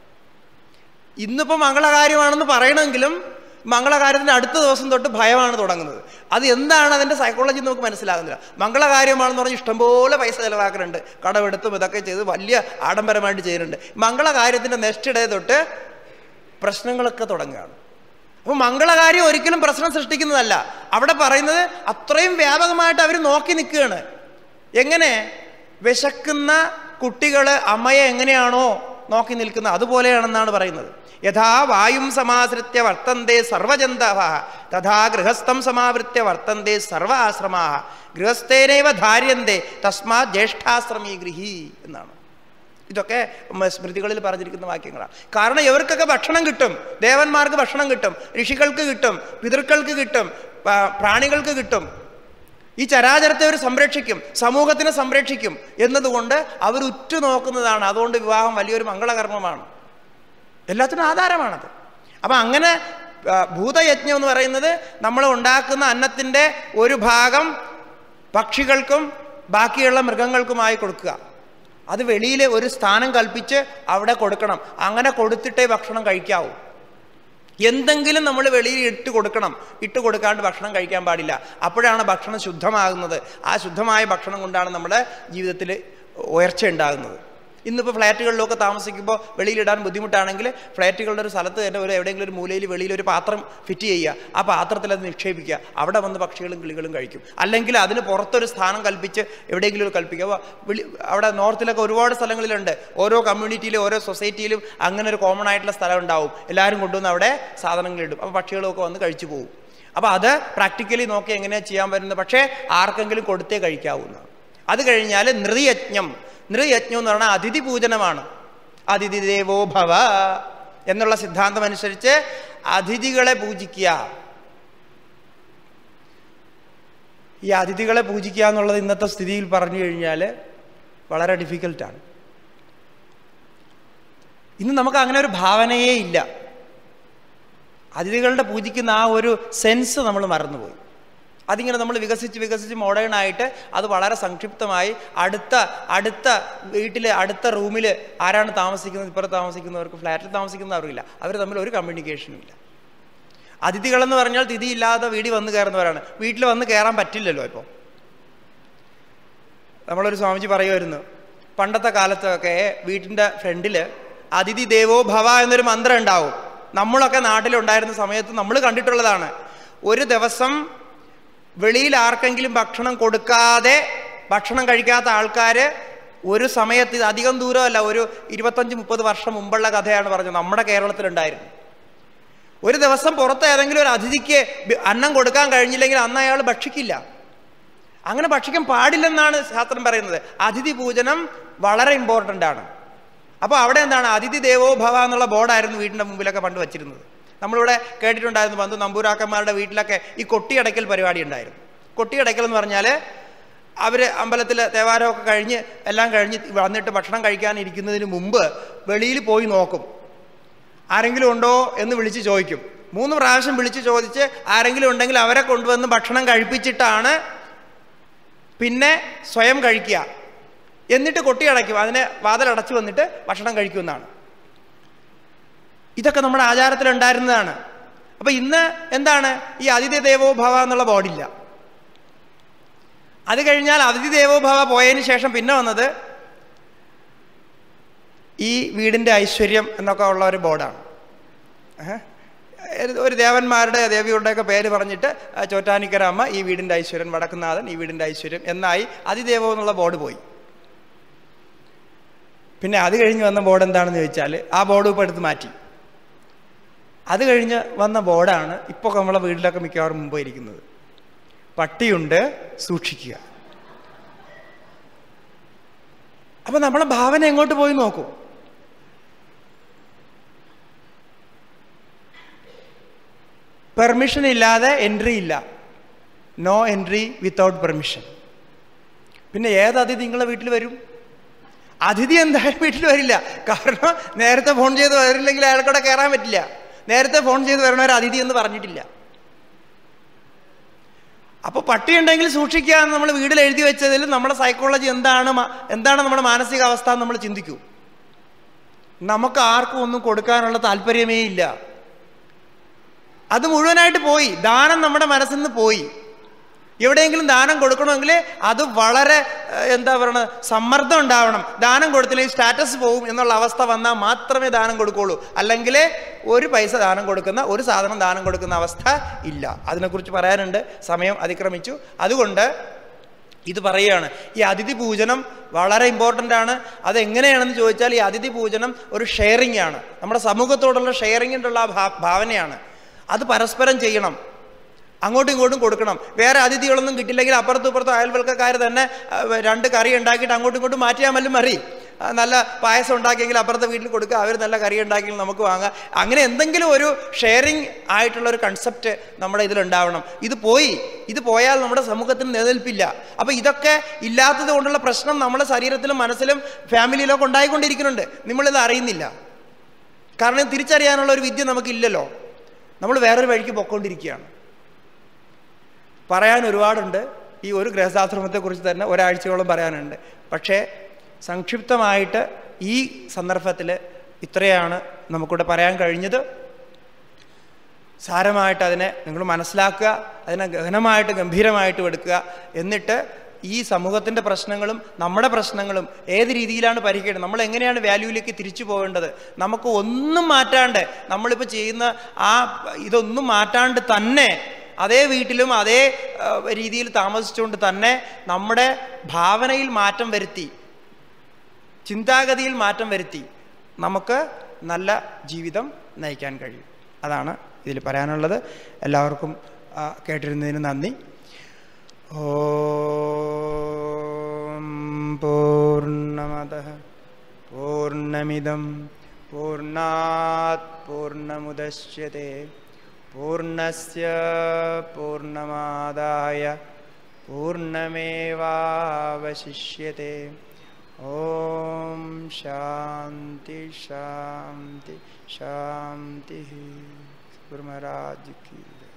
ഇന്നിപ്പോൾ മംഗളകാര്യമാണെന്ന് പറയണമെങ്കിലും മംഗളകാര്യത്തിൻ്റെ അടുത്ത ദിവസം തൊട്ട് ഭയമാണ് തുടങ്ങുന്നത് അത് എന്താണ് അതിൻ്റെ സൈക്കോളജി നമുക്ക് മനസ്സിലാകുന്നില്ല മംഗളകാര്യമാണെന്ന് പറഞ്ഞ് ഇഷ്ടംപോലെ പൈസ ചിലവാക്കുന്നുണ്ട് കടമെടുത്തും ഇതൊക്കെ ചെയ്ത് വലിയ ആഡംബരമായിട്ട് ചെയ്യുന്നുണ്ട് മംഗളകാര്യത്തിൻ്റെ നെക്സ്റ്റ് ഡേ തൊട്ട് പ്രശ്നങ്ങളൊക്കെ തുടങ്ങുകയാണ് അപ്പോൾ മംഗളകാര്യം ഒരിക്കലും പ്രശ്നം സൃഷ്ടിക്കുന്നതല്ല അവിടെ പറയുന്നത് അത്രയും വ്യാപകമായിട്ട് അവർ നോക്കി നിൽക്കുകയാണ് എങ്ങനെ വിശക്കുന്ന കുട്ടികൾ അമ്മയെ എങ്ങനെയാണോ നോക്കി നിൽക്കുന്നത് അതുപോലെയാണെന്നാണ് പറയുന്നത് യഥാ വായും സമാശ്രിത്യ വർത്തന്തേ സർവജന്തവ തഥാ ഗൃഹസ്ഥം സമാവൃത്യ വർത്തന്തേ സർവ ആശ്രമാ ഗൃഹസ്ഥേനൈവ ധാര്യന്തേ തസ്മാ ജ്യേഷ്ഠാശ്രമീ ഗൃഹി എന്നാണ് ഇതൊക്കെ ഉം, സ്മൃതികളിൽ പറഞ്ഞിരിക്കുന്ന വാക്യങ്ങളാണ് കാരണം ഇവർക്കൊക്കെ ഭക്ഷണം കിട്ടും ദേവന്മാർക്ക് ഭക്ഷണം കിട്ടും ഋഷികൾക്ക് കിട്ടും പിതൃക്കൾക്ക് കിട്ടും പ- പ്രാണികൾക്ക് കിട്ടും ഈ ചരാചരത്തെ അവർ സംരക്ഷിക്കും സമൂഹത്തിനെ സംരക്ഷിക്കും എന്നതുകൊണ്ട് അവർ ഉറ്റുനോക്കുന്നതാണ് അതുകൊണ്ട് വിവാഹം വലിയൊരു മംഗളകർമ്മമാണ് എല്ലാത്തിനും ആധാരമാണത് അപ്പം അങ്ങനെ ആ, ഭൂതയജ്ഞം എന്ന് പറയുന്നത് നമ്മൾ ഉണ്ടാക്കുന്ന അന്നത്തിൻ്റെ ഒരു ഭാഗം പക്ഷികൾക്കും ബാക്കിയുള്ള മൃഗങ്ങൾക്കുമായി കൊടുക്കുക അത് വെളിയിൽ ഒരു സ്ഥാനം കൽപ്പിച്ച് അവിടെ കൊടുക്കണം അങ്ങനെ കൊടുത്തിട്ടേ ഭക്ഷണം കഴിക്കാവൂ എന്തെങ്കിലും നമ്മൾ വെളിയിൽ ഇട്ട് കൊടുക്കണം ഇട്ട് കൊടുക്കാണ്ട് ഭക്ഷണം കഴിക്കാൻ പാടില്ല അപ്പോഴാണ് ഭക്ഷണം ശുദ്ധമാകുന്നത് ആ ശുദ്ധമായ ഭക്ഷണം കൊണ്ടാണ് നമ്മുടെ ജീവിതത്തിൽ ഉയർച്ച ഉണ്ടാകുന്നത് ഇന്നിപ്പോൾ ഫ്ലാറ്റുകളിലൊക്കെ താമസിക്കുമ്പോൾ വെളിയിലിടാൻ ബുദ്ധിമുട്ടാണെങ്കിൽ ഫ്ലാറ്റുകളുടെ ഒരു സ്ഥലത്ത് തന്നെ ഒരു എവിടെയെങ്കിലും ഒരു മൂലയിൽ വെളിയിൽ ഒരു പാത്രം ഫിറ്റ് ചെയ്യുക ആ പാത്രത്തിൽ അത് നിക്ഷേപിക്കുക അവിടെ വന്ന് പക്ഷികളും കിളികളും കഴിക്കും അല്ലെങ്കിൽ അതിന് പുറത്തൊരു സ്ഥാനം കൽപ്പിച്ച് എവിടെയെങ്കിലും ഒരു കൽപ്പിക്കുക അപ്പോൾ വിളി അവിടെ നോർത്തിലൊക്കെ ഒരുപാട് സ്ഥലങ്ങളിലുണ്ട് ഓരോ കമ്മ്യൂണിറ്റിയിലും ഓരോ സൊസൈറ്റിയിലും അങ്ങനെ ഒരു കോമൺ ആയിട്ടുള്ള സ്ഥലം ഉണ്ടാവും എല്ലാവരും കൊണ്ടുവന്ന് അവിടെ സാധനങ്ങളിടും അപ്പോൾ പക്ഷികളൊക്കെ വന്ന് കഴിച്ചു പോകും അപ്പോൾ അത് പ്രാക്ടിക്കലി നോക്കി എങ്ങനെയാണ് ചെയ്യാൻ പറ്റുന്നത് പക്ഷേ ആർക്കെങ്കിലും കൊടുത്തേ കഴിക്കാവുന്ന അത് കഴിഞ്ഞാൽ നൃയജ്ഞം നൃയജ്ഞം എന്ന് പറഞ്ഞാൽ അതിഥി പൂജനമാണ് അതിഥി ദേവോ ഭവ എന്നുള്ള സിദ്ധാന്തം അനുസരിച്ച് അതിഥികളെ പൂജിക്കുക ഈ അതിഥികളെ പൂജിക്കുക എന്നുള്ളത് ഇന്നത്തെ സ്ഥിതിയിൽ പറഞ്ഞു കഴിഞ്ഞാൽ വളരെ ഡിഫിക്കൽട്ടാണ് ഇന്ന് നമുക്ക് അങ്ങനെ ഒരു ഭാവനയേ ഇല്ല അതിഥികളുടെ പൂജിക്കുന്ന ആ ഒരു സെൻസ് നമ്മൾ മറന്നുപോയി അതിങ്ങനെ നമ്മൾ വികസിച്ച് വികസിച്ച് മോഡേൺ ആയിട്ട് അത് വളരെ സംക്ഷിപ്തമായി അടുത്ത അടുത്ത വീട്ടിൽ അടുത്ത റൂമിൽ ആരാണ് താമസിക്കുന്നത് ഇപ്പുറത്ത് താമസിക്കുന്നവർക്ക് ഫ്ലാറ്റിൽ താമസിക്കുന്നവരില്ല അവർ തമ്മിൽ ഒരു കമ്മ്യൂണിക്കേഷനും ഇല്ല അതിഥികളെന്ന് പറഞ്ഞാൽ തിഥിയില്ലാതെ വീട്ടിൽ വന്ന് കയറുന്നവരാണ് വീട്ടിൽ വന്ന് കയറാൻ പറ്റില്ലല്ലോ ഇപ്പോൾ നമ്മളൊരു സ്വാമിജി പറയുമായിരുന്നു പണ്ടത്തെ കാലത്തൊക്കെ വീട്ടിൻ്റെ ഫ്രണ്ടിൽ അതിഥി ദേവോ ഭവ എന്നൊരു മന്ത്രം ഉണ്ടാവും നമ്മളൊക്കെ നാട്ടിലുണ്ടായിരുന്ന സമയത്ത് നമ്മൾ കണ്ടിട്ടുള്ളതാണ് ഒരു ദിവസം വെളിയിൽ ആർക്കെങ്കിലും ഭക്ഷണം കൊടുക്കാതെ ഭക്ഷണം കഴിക്കാത്ത ആൾക്കാർ ഒരു സമയത്ത് ഇത് അധികം ദൂരമല്ല ഒരു ഇരുപത്തഞ്ച് മുപ്പത് വർഷം മുമ്പുള്ള കഥയാണ് പറഞ്ഞത് നമ്മുടെ കേരളത്തിലുണ്ടായിരുന്നു ഒരു ദിവസം പുറത്ത് ഏതെങ്കിലും ഒരു അതിഥിക്ക് ബി- അന്നം കൊടുക്കാൻ കഴിഞ്ഞില്ലെങ്കിൽ അന്ന് അയാൾ ഭക്ഷിക്കില്ല അങ്ങനെ ഭക്ഷിക്കാൻ പാടില്ലെന്നാണ് ശാസ്ത്രം പറയുന്നത് അതിഥി പൂജനം വളരെ ഇമ്പോർട്ടൻ്റ് ആണ് അപ്പോൾ അവിടെ എന്താണ് അതിഥി ദേവോ ഭവ എന്നുള്ള ബോർഡായിരുന്നു വീടിൻ്റെ മുമ്പിലൊക്കെ പണ്ട് വച്ചിരുന്നത് നമ്മളിവിടെ കേട്ടിട്ടുണ്ടായിരുന്നു ബന്ധു നമ്പൂരാക്കന്മാരുടെ വീട്ടിലൊക്കെ ഈ കൊട്ടിയടയ്ക്കൽ പരിപാടി ഉണ്ടായിരുന്നു കൊട്ടിയടയ്ക്കൽ എന്ന് പറഞ്ഞാൽ അവർ അമ്പലത്തിൽ തേവാരമൊക്കെ കഴിഞ്ഞ് എല്ലാം കഴിഞ്ഞ് വന്നിട്ട് ഭക്ഷണം കഴിക്കാനിരിക്കുന്നതിന് മുമ്പ് വെളിയിൽ പോയി നോക്കും ആരെങ്കിലും ഉണ്ടോ എന്ന് വിളിച്ച് ചോദിക്കും മൂന്ന് പ്രാവശ്യം വിളിച്ച് ചോദിച്ച് ആരെങ്കിലും ഉണ്ടെങ്കിൽ അവരെ കൊണ്ടുവന്ന് ഭക്ഷണം കഴിപ്പിച്ചിട്ടാണ് പിന്നെ സ്വയം കഴിക്കുക എന്നിട്ട് കൊട്ടിയടയ്ക്കും അതിനെ വാതിലടച്ചു വന്നിട്ട് ഭക്ഷണം കഴിക്കുമെന്നാണ് ഇതൊക്കെ നമ്മുടെ ആചാരത്തിലുണ്ടായിരുന്നതാണ് അപ്പം ഇന്ന് എന്താണ് ഈ അതിഥി ദേവോ ഭവ എന്നുള്ള ബോർഡില്ല അത് കഴിഞ്ഞാൽ അതിഥി ദേവോ ഭവ പോയതിന് ശേഷം പിന്നെ വന്നത് ഈ വീടിൻ്റെ ഐശ്വര്യം എന്നൊക്കെ ഉള്ള ഒരു ബോർഡാണ് ഏഹ്? ഒരു- ഒരു ദേവന്മാരുടെ ദേവികളുടെയൊക്കെ പേര് പറഞ്ഞിട്ട് ആ ചോറ്റാനിക്കര അമ്മ ഈ വീടിൻ്റെ ഐശ്വര്യൻ വടക്കുന്നാഥൻ ഈ വീടിൻ്റെ ഐശ്വര്യം എന്നായി അതിദേവോ എന്നുള്ള ബോർഡ് പോയി പിന്നെ അത് കഴിഞ്ഞ് വന്ന ബോർഡ് എന്താണെന്ന് ചോദിച്ചാൽ ആ ബോർഡ് ഇപ്പോൾ എടുത്ത് മാറ്റി അത് കഴിഞ്ഞ് വന്ന ബോർഡാണ് ഇപ്പോൾ നമ്മളെ വീട്ടിലൊക്കെ മിക്കവാറും മുമ്പ് ഇരിക്കുന്നത് പട്ടിയുണ്ട് സൂക്ഷിക്കുക അപ്പം നമ്മളെ ഭാവന എങ്ങോട്ട് പോയി നോക്കൂ പെർമിഷൻ ഇല്ലാതെ എൻട്രി ഇല്ല നോ എൻട്രി വിത്തൗട്ട് പെർമിഷൻ പിന്നെ ഏത് അതിഥി നിങ്ങളെ വീട്ടിൽ വരും അതിഥി എന്തായാലും വീട്ടിൽ വരില്ല കാരണം നേരത്തെ ഫോൺ ചെയ്ത് വരില്ലെങ്കിൽ അയാൾക്കൂടെ കയറാൻ പറ്റില്ല നേരത്തെ ഫോൺ ചെയ്ത് വരണ ഒരു അതിഥി എന്ന് പറഞ്ഞിട്ടില്ല അപ്പോൾ പട്ടി ഉണ്ടെങ്കിൽ സൂക്ഷിക്കുക എന്ന് നമ്മൾ വീട്ടിൽ എഴുതി വെച്ചതിൽ നമ്മുടെ സൈക്കോളജി എന്താണ് മ- എന്താണ് നമ്മുടെ മാനസികാവസ്ഥ എന്ന് നമ്മൾ ചിന്തിക്കൂ നമുക്ക് ആർക്കും ഒന്നും കൊടുക്കാനുള്ള താല്പര്യമേ ഇല്ല അത് മുഴുവനായിട്ട് പോയി ദാനം നമ്മുടെ മനസ്സിൽ നിന്ന് പോയി എവിടെയെങ്കിലും ദാനം കൊടുക്കണമെങ്കിൽ അത് വളരെ ഏഹ്, എന്താ പറയുന്നത് സമ്മർദ്ദം ഉണ്ടാവണം ദാനം കൊടുത്തില്ലെങ്കിൽ സ്റ്റാറ്റസ് പോകും എന്നുള്ള അവസ്ഥ വന്നാൽ മാത്രമേ ദാനം കൊടുക്കുള്ളൂ അല്ലെങ്കിൽ ഒരു പൈസ ദാനം കൊടുക്കുന്ന ഒരു സാധനം ദാനം കൊടുക്കുന്ന അവസ്ഥ ഇല്ല അതിനെക്കുറിച്ച് പറയാനുണ്ട് സമയം അതിക്രമിച്ചു അതുകൊണ്ട് ഇത് പറയുകയാണ് ഈ അതിഥി പൂജനം വളരെ ഇമ്പോർട്ടൻ്റ് ആണ് അത് എങ്ങനെയാണെന്ന് ചോദിച്ചാൽ ഈ അതിഥി പൂജനം ഒരു ഷെയറിംഗ് ആണ് നമ്മുടെ സമൂഹത്തോടുള്ള ഷെയറിങ്ങിൻ്റെ ആ ഭാ- ഭാവനയാണ് അത് പരസ്പരം ചെയ്യണം അങ്ങോട്ടും ഇങ്ങോട്ടും കൊടുക്കണം വേറെ അതിഥികളൊന്നും കിട്ടില്ലെങ്കിൽ അപ്പുറത്തും ഇപ്പുറത്തും അയൽവൽക്കക്കാർ തന്നെ ആ, രണ്ട് കറി ഉണ്ടാക്കിയിട്ട് അങ്ങോട്ടും ഇങ്ങോട്ടും മാറ്റിയാൽ മതി മറി ആ, നല്ല പായസം ഉണ്ടാക്കിയെങ്കിൽ അപ്പുറത്തെ വീട്ടിൽ കൊടുക്കുക അവർ നല്ല കറി ഉണ്ടാക്കിയെങ്കിൽ നമുക്ക് വാങ്ങാം അങ്ങനെ എന്തെങ്കിലും ഒരു ഷെയറിങ് ആയിട്ടുള്ള ഒരു കൺസെപ്റ്റ് നമ്മുടെ ഇതിലുണ്ടാവണം ഇത് പോയി ഇത് പോയാൽ നമ്മുടെ സമൂഹത്തിന് നിലനിൽപ്പില്ല അപ്പോൾ ഇതൊക്കെ ഇല്ലാത്തത് കൊണ്ടുള്ള പ്രശ്നം നമ്മുടെ ശരീരത്തിലും മനസ്സിലും ഫാമിലിയിലൊക്കെ ഉണ്ടായിക്കൊണ്ടിരിക്കുന്നുണ്ട് നമ്മളിത് അറിയുന്നില്ല കാരണം ഇത് തിരിച്ചറിയാനുള്ള ഒരു വിദ്യ നമുക്കില്ലല്ലോ നമ്മൾ വേറൊരു വഴിക്ക് പൊയ്ക്കൊണ്ടിരിക്കുകയാണ് പറയാൻ ഒരുപാടുണ്ട് ഈ ഒരു ഗൃഹസ്ഥാശ്രമത്തെക്കുറിച്ച് തന്നെ ഒരാഴ്ചയോളം പറയാനുണ്ട് പക്ഷേ സംക്ഷിപ്തമായിട്ട് ഈ സന്ദർഭത്തിൽ ഇത്രയാണ് നമുക്കിവിടെ പറയാൻ കഴിഞ്ഞത് സാരമായിട്ട് അതിനെ നിങ്ങൾ മനസ്സിലാക്കുക അതിനെ ഗഹനമായിട്ട് ഗംഭീരമായിട്ടും എടുക്കുക എന്നിട്ട് ഈ സമൂഹത്തിൻ്റെ പ്രശ്നങ്ങളും നമ്മുടെ പ്രശ്നങ്ങളും ഏത് രീതിയിലാണ് പരിഹരിക്കേണ്ടത് നമ്മൾ എങ്ങനെയാണ് വാല്യൂയിലേക്ക് തിരിച്ചു പോകേണ്ടത് നമുക്ക് ഒന്നും മാറ്റാണ്ട് നമ്മളിപ്പോൾ ചെയ്യുന്ന ആ ഇതൊന്നും മാറ്റാണ്ട് തന്നെ അതേ വീട്ടിലും അതേ ആ, രീതിയിൽ താമസിച്ചുകൊണ്ട് തന്നെ നമ്മുടെ ഭാവനയിൽ മാറ്റം വരുത്തി ചിന്താഗതിയിൽ മാറ്റം വരുത്തി നമുക്ക് നല്ല ജീവിതം നയിക്കാൻ കഴിയും അതാണ് ഇതിൽ പറയാനുള്ളത് എല്ലാവർക്കും ആ, കേട്ടിരുന്നതിന് നന്ദി ഓം പൂർണ്ണമത പൂർണ്ണമിതം പൂർണ്ണാത് പൂർണ്ണമുദശ്യത്തെ പൂർണ്ണസ്യ പൂർണ്ണമാദായ പൂർണ്ണമേവാവശിഷ്യത്തെ ഓം ശാന്തി ശാന്തി ശാന്തി ഗുരു മഹാരാജ് की जय।